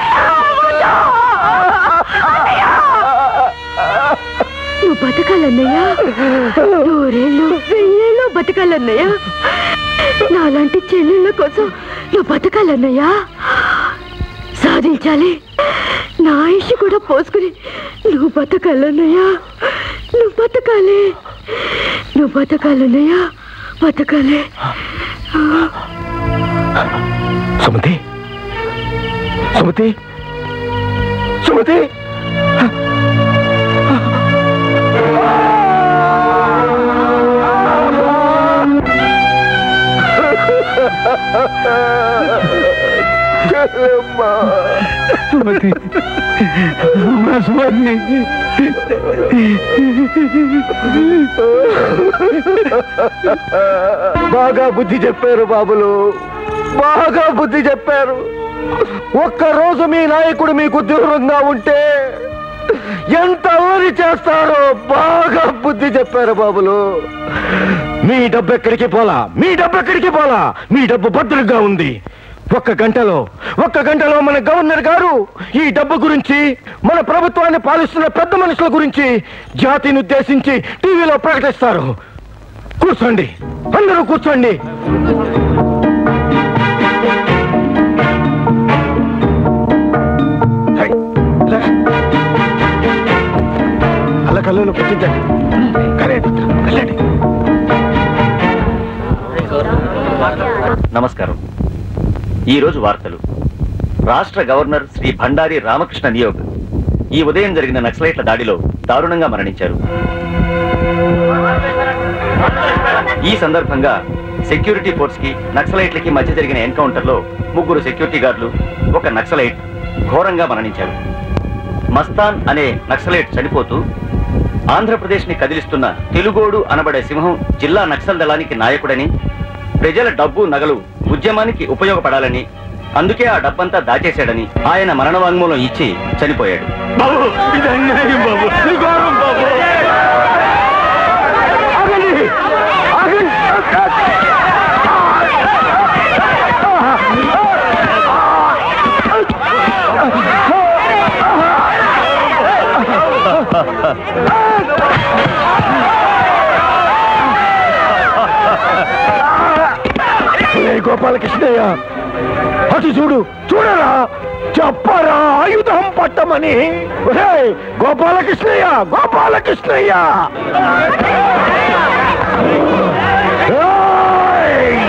నువ్వు బతకాలన్నయ్యా నూరేళ్ళు వెయ్యేళ్ళు బతకాలన్నయ్యా నాలాంటి చెల్లెళ్ళ కోసం నువ్వు బతకాలన్నయ్యా సాధించాలి నా ఆయుష్ కూడా పోసుకుని నువ్వు బతకాలన్నయ్యా నువ్వు బతకాలి నువ్వు బతకాలన్నయ్యా బతకాలి సుమతి సుమతి సుమతి బసుమతి బసుమతి బాగా బుద్ధి చెప్పారు బాబులు బాగా బుద్ధి చెప్పారు ఒక్క రోజు మీ నాయకుడు మీకు దూరంగా ఉంటే ఎంత అల్లరి చేస్తారో బాగా బుద్ధి చెప్పారు బాబులు మీ డబ్బు ఎక్కడికి పోలా మీ డబ్బు ఎక్కడికి పోలా మీ డబ్బు భద్రంగా ఉంది ఒక్క గంటలో ఒక్క గంటలో మన గవర్నర్ గారు ఈ డబ్బు గురించి మన ప్రభుత్వాన్ని పాలిస్తున్న పెద్ద మనుషుల గురించి జాతిని ఉద్దేశించి టీవీలో ప్రకటిస్తారు కూర్చోండి అందరూ కూర్చోండి హై, ఇలా. అల్ల కళ్ళు పుట్టించండి కరెంట్ వెళ్ళండి నమస్కారం ఈ రోజు వార్తలు రాష్ట్ర గవర్నర్ శ్రీ భండారి రామకృష్ణ నియోగ్ ఈ ఉదయం జరిగిన నక్సలైట్ల దాడిలో దారుణంగా మరణించారు ఈ సందర్భంగా సెక్యూరిటీ ఫోర్స్ కి నక్సలైట్లకి మధ్య జరిగిన ఎన్కౌంటర్ లో ముగ్గురు సెక్యూరిటీ గార్డులు ఒక నక్సలైట్ ఘోరంగా మరణించారు మస్తాన్ అనే నక్సలైట్ చనిపోతూ ఆంధ్రప్రదేశ్ ని కదిలిస్తున్న తెలుగోడు అనబడే సింహం జిల్లా నక్సల్ దళానికి నాయకుడని ప్రజల డబ్బు నగలు ఉద్యమానికి ఉపయోగపడాలని అందుకే ఆ డబ్బంతా దాచేశాడని ఆయన మరణ వాంగ్మూలం ఇచ్చి చనిపోయాడు బాబు ఇది అన్యాయం బాబు ఇది ఘోరం బాబు ఆగండి ఆగండి ఏ గోపాలకృష్ణయ్య అటు చూడు చూడరా చెప్పరా ఆయుధం పట్టమని ఒరేయ్, గోపాలకృష్ణయ్య గోపాలకృష్ణయ్య ఏయ్!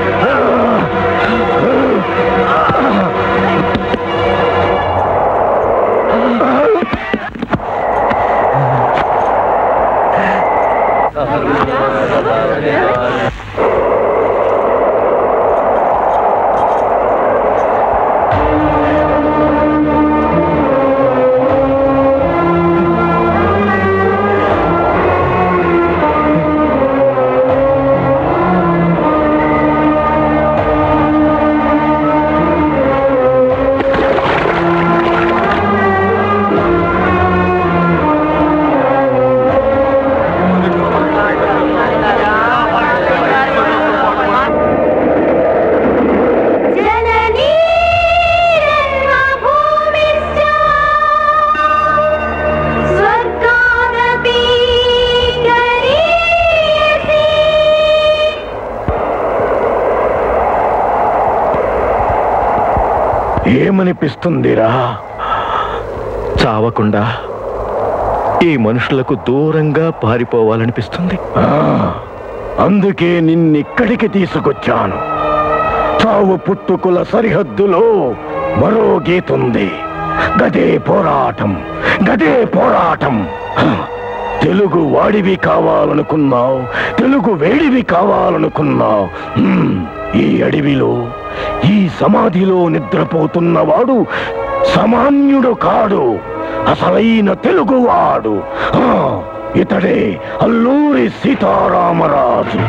ఏమనిపిస్తుందిరా చావకుండా ఈ మనుషులకు దూరంగా పారిపోవాలనిపిస్తుంది అందుకే నిన్నిక్కడికి తీసుకొచ్చాను చావు పుట్టుకుల సరిహద్దులో మరో గీతుంది గదే పోరాటం గదే పోరాటం హ! తెలుగు వాడివి కావాలనుకున్నావు తెలుగు వేడివి కావాలనుకున్నావు హ్మ్. ఈ అడవిలో ఈ సమాధిలో నిద్రపోతున్నవాడు సామాన్యుడు కాడు అసలైన తెలుగువాడు ఆ, ఇతడే అల్లూరి సీతారామరాజు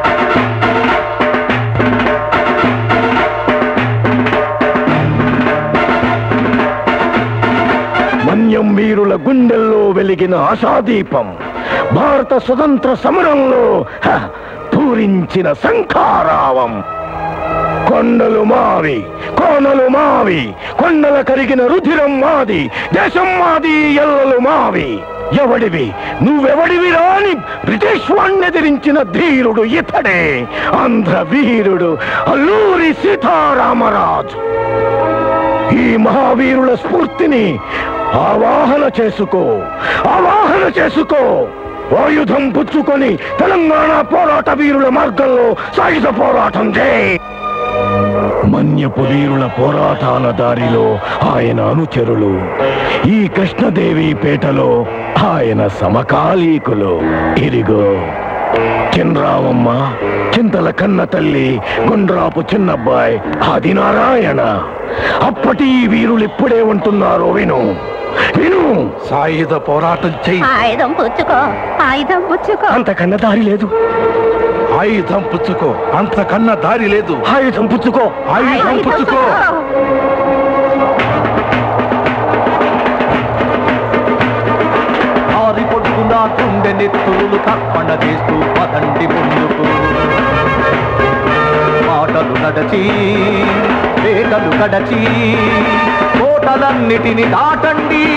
మన్యం వీరుల గుండెల్లో వెలిగిన ఆశాదీపం భారత స్వతంత్ర సమరంలో హ, పూరించిన శంఖారావం కొండలు మావి కోనలు మావి కొండల కరిగిన రుధిరం మాది దేశం మాది ఎల్లలు మావి ఎవడివి నువ్వెవడివి రాని బ్రిటిష్ వాణ్ణి ఎదిరించిన ధీరుడు ఇతడే ఆంధ్ర వీరుడు అల్లూరి సీతారామరాజు ఈ మహావీరుల స్ఫూర్తిని ఆవాహన చేసుకో ఆవాహన చేసుకో ఆయుధం పుచ్చుకొని తెలంగాణ పోరాట వీరుల మార్గంలో సాయుధ పోరాటం చేయి మన్యపు వీరుల పోరాటాల దారిలో ఆయన అనుచరులు ఈ కృష్ణదేవి పేటలో ఆయన సమకాలీకులు ఇదిగో చిన్రావమ్మ చింతల కన్న తల్లి గుండ్రాపు చిన్నబ్బాయి ఆది నారాయణ అప్పటి ఈ వీరులు ఇప్పుడే ఉంటున్నారో విను విను సాయుధ పోరాటం చెయ్యి ఆయుధం పుచ్చుకో ఆయుధం పుచ్చుకో అంతకన్నా దారి లేదు ఆయుధం పుచ్చుకో అంతకన్నా దారి లేదు ఆయుధం పుచ్చుకో ఆయుధం పుచ్చుకో ఆరి పొడుగున గుండె నెత్తులు కప్పణ చేస్తూ పదండి ముందుకు మాటలు నడచి వేటలు గడచి కోటలన్నిటిని దాటండి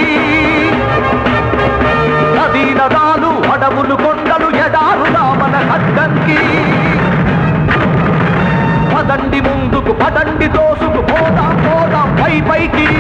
నదీ నదాలు అడవులు కొండలు ఎడారులా మన ఖడ్డంకి పదండి ముందుకు పదండి దోసుకు పోదాం పోదాం పై పైకి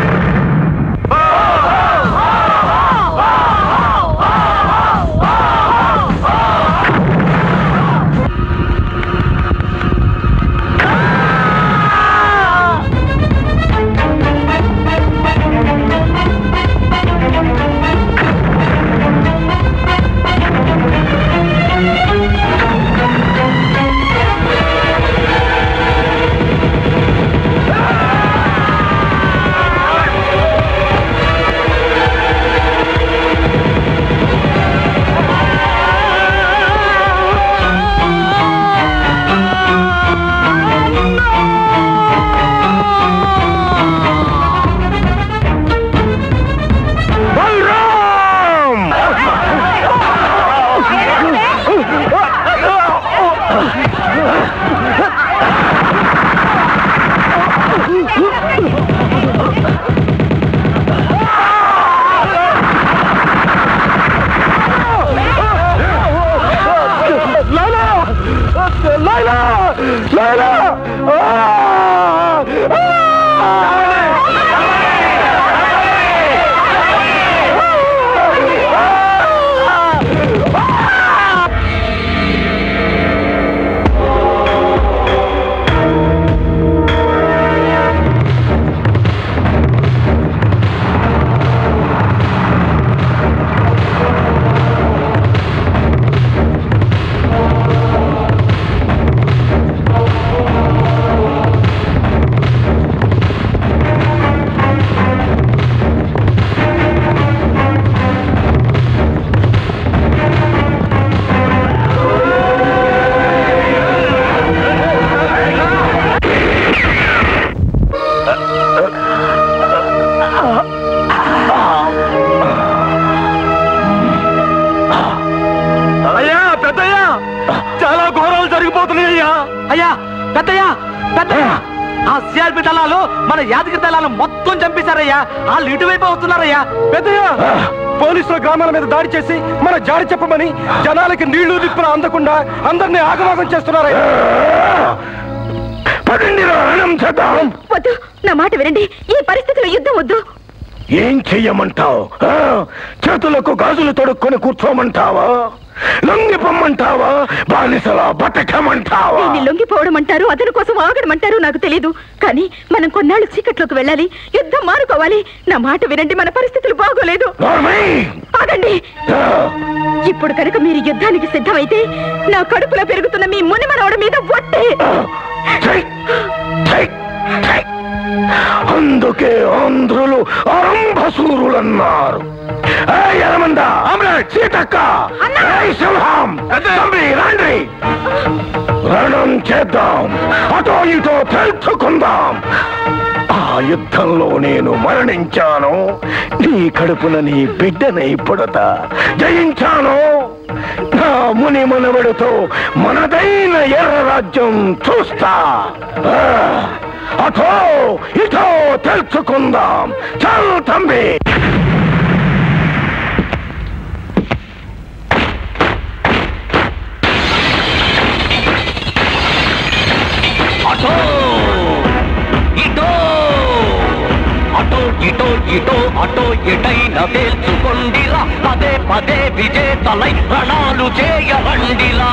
అయ్యా పెద్దయ్యా చాలా ఘోరాలు జరిగిపోతున్నాయి అయ్యా అయ్యా పెద్దయ్యా పెద్దయ్యా ఆ సిఆర్పి దళాలు మన యాదగిరి దళాలు మొత్తం చంపేశారయ్యా వాళ్ళు ఇటువైపు వస్తున్నారయ్యా పెద్దయ్య పోలీసులు గ్రామాల మీద దాడి చేసి మన జాడి చెప్పమని జనాలకి నీళ్లు నిప్పులు అందకుండా అందరినీ ఆగమాగం చేస్తున్నారయ్యా పదండి రణం చేద్దాం వద్దు నా మాట వినండి ఈ పరిస్థితిలో యుద్ధం వద్దు ఏం చెయ్యమంటావు ఆ? చేతులకు గాజులు తొడుక్కొని కూర్చోమంటావా లొంగిపోమ్మంటావా బానిసలా బతకమంటావా దీన్ని లొంగిపోవడం అంటారు అతని కోసం ఆగడం అంటారు నాకు తెలియదు కానీ మనం కొన్నాళ్ళు చీకట్లోకి వెళ్ళాలి యుద్ధం మారుకోవాలి నా మాట వినండి మన పరిస్థితులు బాగోలేదు ఆగండి ఇప్పుడు కనుక మీరు యుద్ధానికి సిద్ధమైతే నా కడుపులో పెరుగుతున్న మీ మునిమనవడ మీద ఒట్టే అందుకే ఆంధ్రులు ఆరంభసూరులన్నారు ఏయ్, ఎలమంద ఆమ్లెట్ సీతక్క ఏయ్, సింహం తమ్మి రండి రణం చేద్దాం అటో ఇటో తెలుసుకుందాం ఆ యుద్ధంలో నేను మరణించాను నీ కడుపున నీ బిడ్డనై పుడత జయించాను నా ముని మనవడితో మనదైన ఎర్ర రాజ్యం చూస్తా ఆ, అటో ఇటో తెలుసుకుందాం చల్ తంబి అటో ఇటో అటో ఇటో ఇటో అటో ఎటైన తేల్చుకొండిలా పదే పదే విజేతలై రణాలు చేయరండిలా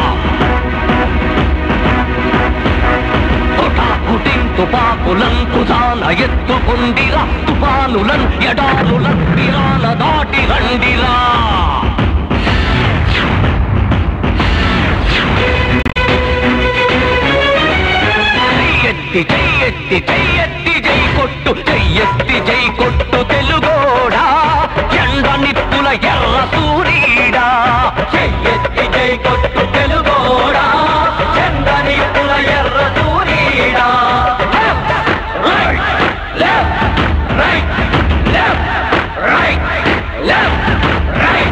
పుటిం తుపాకులం తుజాన ఎత్తుకొండిరా తుఫానులన్ ఎడారులన్ విరాన దాటి రండిరా చెయ్యెత్తి చెయ్యెత్తి చెయ్యెత్తి జై కొట్టు చెయ్యెత్తి జై కొట్టు తెలుగోడా ఎండ నిప్పుల ఎర్ర సూరీడా చెయ్యెత్తి జై కొట్టు తెలుగోడా ఎండ నిప్పుల ఎర్ర సూరీడా right left right left right left right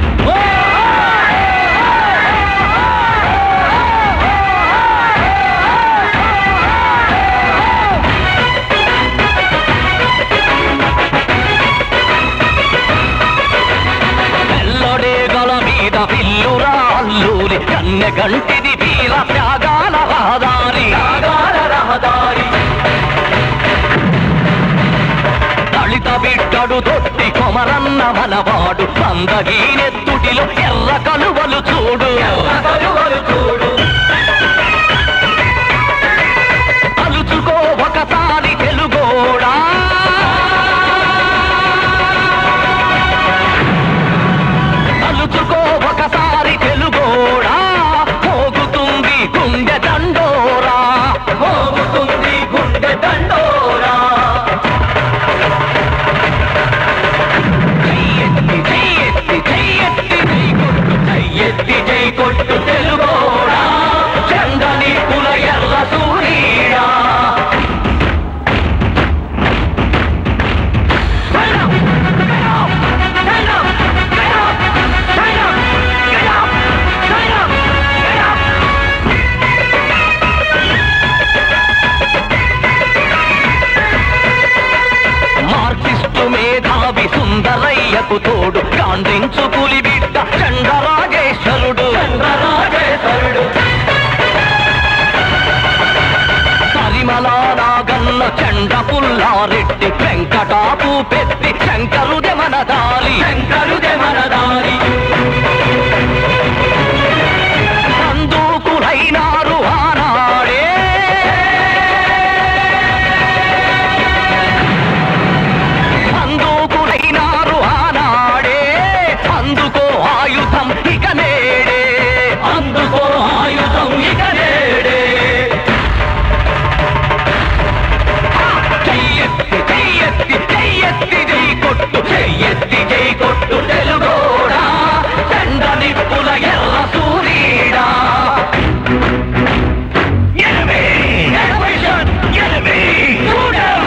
తెల్లడేగల మీద పిల్లురా అల్లూరి కన్నె గంటిది వీర త్యాగాల రహదారి త్యాగాల రహదారి దళిత బిడ్డడు తొట్టి కొమరన్న మనవాడు సందగీనెత్తుటిలో ఎర్ర కలువలు చూడు ఎర్ర కలువలు చూడు తలుచుకో ఒకసారి తెలుగోడా తలుచుకో ఒకసారి తెలుగోడా మోగుతుంది గుండె దండోరా మోగుతుంది గుండె దండోరా చెయ్యెత్తి చెయ్యెత్తి చెయ్యెత్తి జై కొట్టు చెయ్యెత్తి జై కొట్టు తెలుగోడా చందని పుల ఎర్ర సూరీడా మార్క్సిస్టు మేధావి సుందరయ్యకు తోడు కాండించు పులి బిడ్డ చండరాజేశ్వరుడు చంద్రరాజేశ్వరుడు పరిమళ నాగన్న చండ పుల్లారెడ్డి వెంకటాపు పెద్ది శంకరుదే మనదాలి శంకరుదే మనదాలి బందూకులైనారు ఆనాడే అందుకులైనారు ఆనాడే అందుకో ఆయుధం ఇక నేడే అందుకో ఆయుధం ఇక నేడే చెయ్యెత్తి చెయ్యెత్తి చెయ్యెత్తి జై కొట్టు చెయ్యెత్తి జై కొట్టు తెలుగోడా చండ నిప్పుల ఎర్ర సూరీడా ఎనిమి ఎనిమిషన్ ఎనిమి చూడం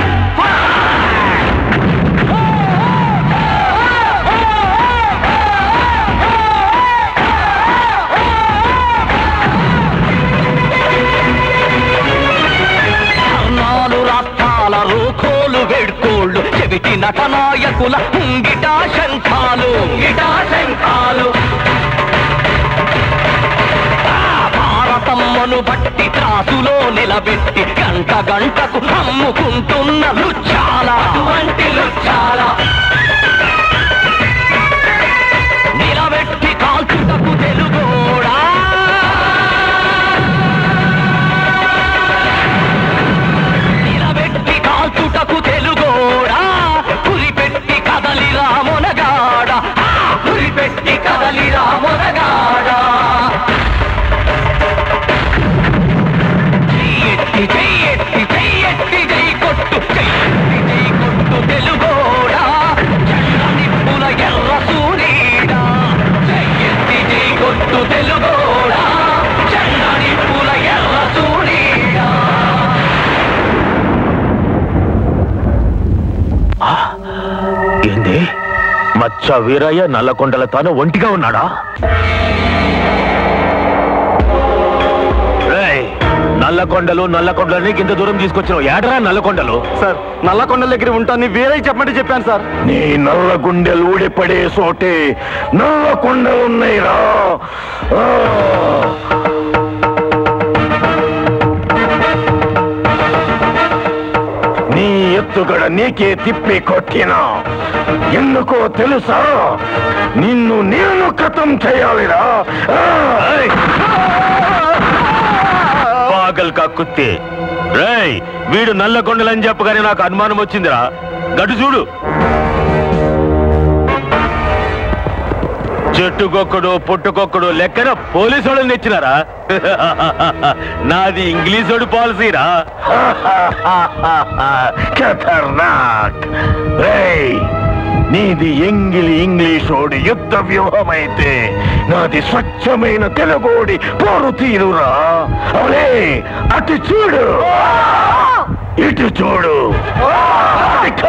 కర్ణాలు రాష్ట్రాల రూఖోలు వేడ్కోళ్ళు చెవిటి నటనాయకుల ఉంగిటా శంఖాలు ఉంగిటా శంఖాలు ఆ భారతమ్మను బట్టి త్రాసులో నిలబెట్టి గంట గంటకు అమ్ముకుంటున్న లుచ్చాల అటువంటి లుచ్చాల నిలబెట్టి కాల్చుటకు తెలుగోడా నిలబెట్టి కాల్చుటకు తెలుగోడా కురిపెట్టి కదలిరా మొనగాడ ఆ, కురిపెట్టి కదలిరా మొనగాడ చెయ్యెత్తి చెయ్యెత్తి చెయ్యెత్తి జై కొట్టు చెయ్యెత్తి జై కొట్టు తెలుగోడా చండ నిప్పుల ఎర్ర సూరీడా చెయ్యెత్తి జై కొట్టు తెలుగోడా చండ నిప్పుల ఎర్ర సూరీడా ఏంది మచ్చ వీరయ్య నల్లకొండల తాను ఒంటిగా ఉన్నాడా రేయ్, నల్లకొండలు నల్లకొండలని ఇంత దూరం తీసుకొచ్చిన ఏడరా నల్లకొండలు సార్ నల్లకొండల దగ్గర ఉంటాను వీరయ్య చెప్పమంటే చెప్పాను సార్ నీ నల్ల గుండెలు ఊడిపడే చోటే నల్ల కొండలున్నాయిరా ఆ! నీ ఎత్తుగడ నీకే తిప్పి కొట్టినా ఎందుకో తెలుసా నిన్ను నేను కథం చేయాలిరా ఆ! పాగల్ కా కుత్తే రేయ్ వీడు నల్లకొండలని చెప్పగానే నాకు అనుమానం వచ్చిందిరా గడు చూడు చెట్టుకొక్కడు పుట్టుకొక్కడు లెక్కన పోలీసు వాళ్ళని తెచ్చినారా నాది ఇంగ్లీషోడు పాలసీరా ఖతర్నాక్ రేయ్ నీది ఎంగిలి ఇంగ్లీషోడి యుద్ధ వ్యూహమైతే నాది స్వచ్ఛమైన తెలుగోడి పోరు తీరురా అవునే అటు చూడు ఇటు చూడు అటు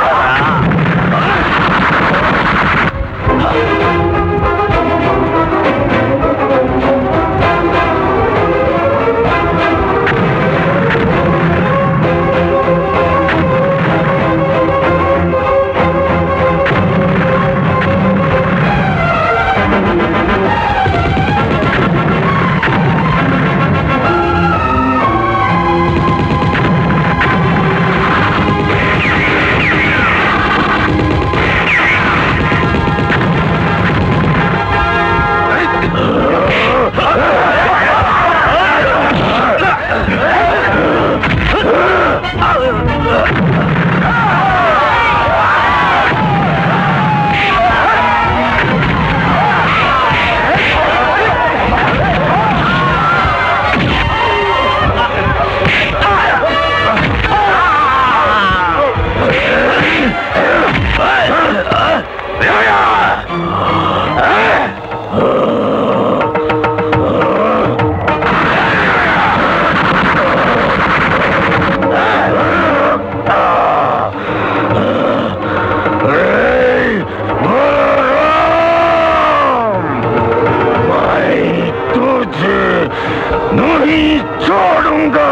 मैं तुझे नहीं छोड़ूंगा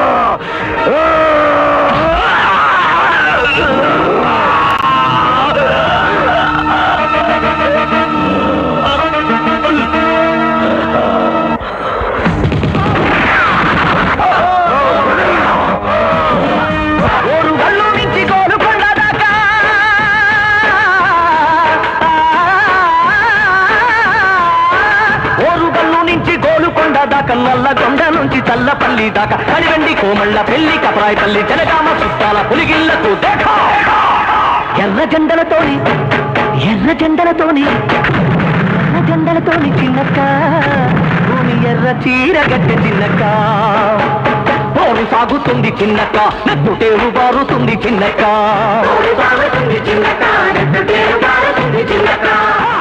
కళ్ళు నుంచి గోలుకొండ దాకా ఓరుగల్లు నుంచి గోలుకొండ దాకా నల్లగొండ నుంచి చల్లపల్లి దాకా కలివెండి కోమళ్ళ పెళ్లి కపరాయపల్లి జనగామ చుట్టాల పులిగిళ్లకు దేఖా ఎర్ర జెండలతోని ఎర్ర జెండలతోని ఎర్ర జెండలతోని చిన్నక్క భూమి ఎర్ర చీర గట్టె చిన్నక్క పోరు సాగుతుంది చిన్నక్క నెత్తుటేరు బారుతుంది చిన్నక్క చిన్నక్క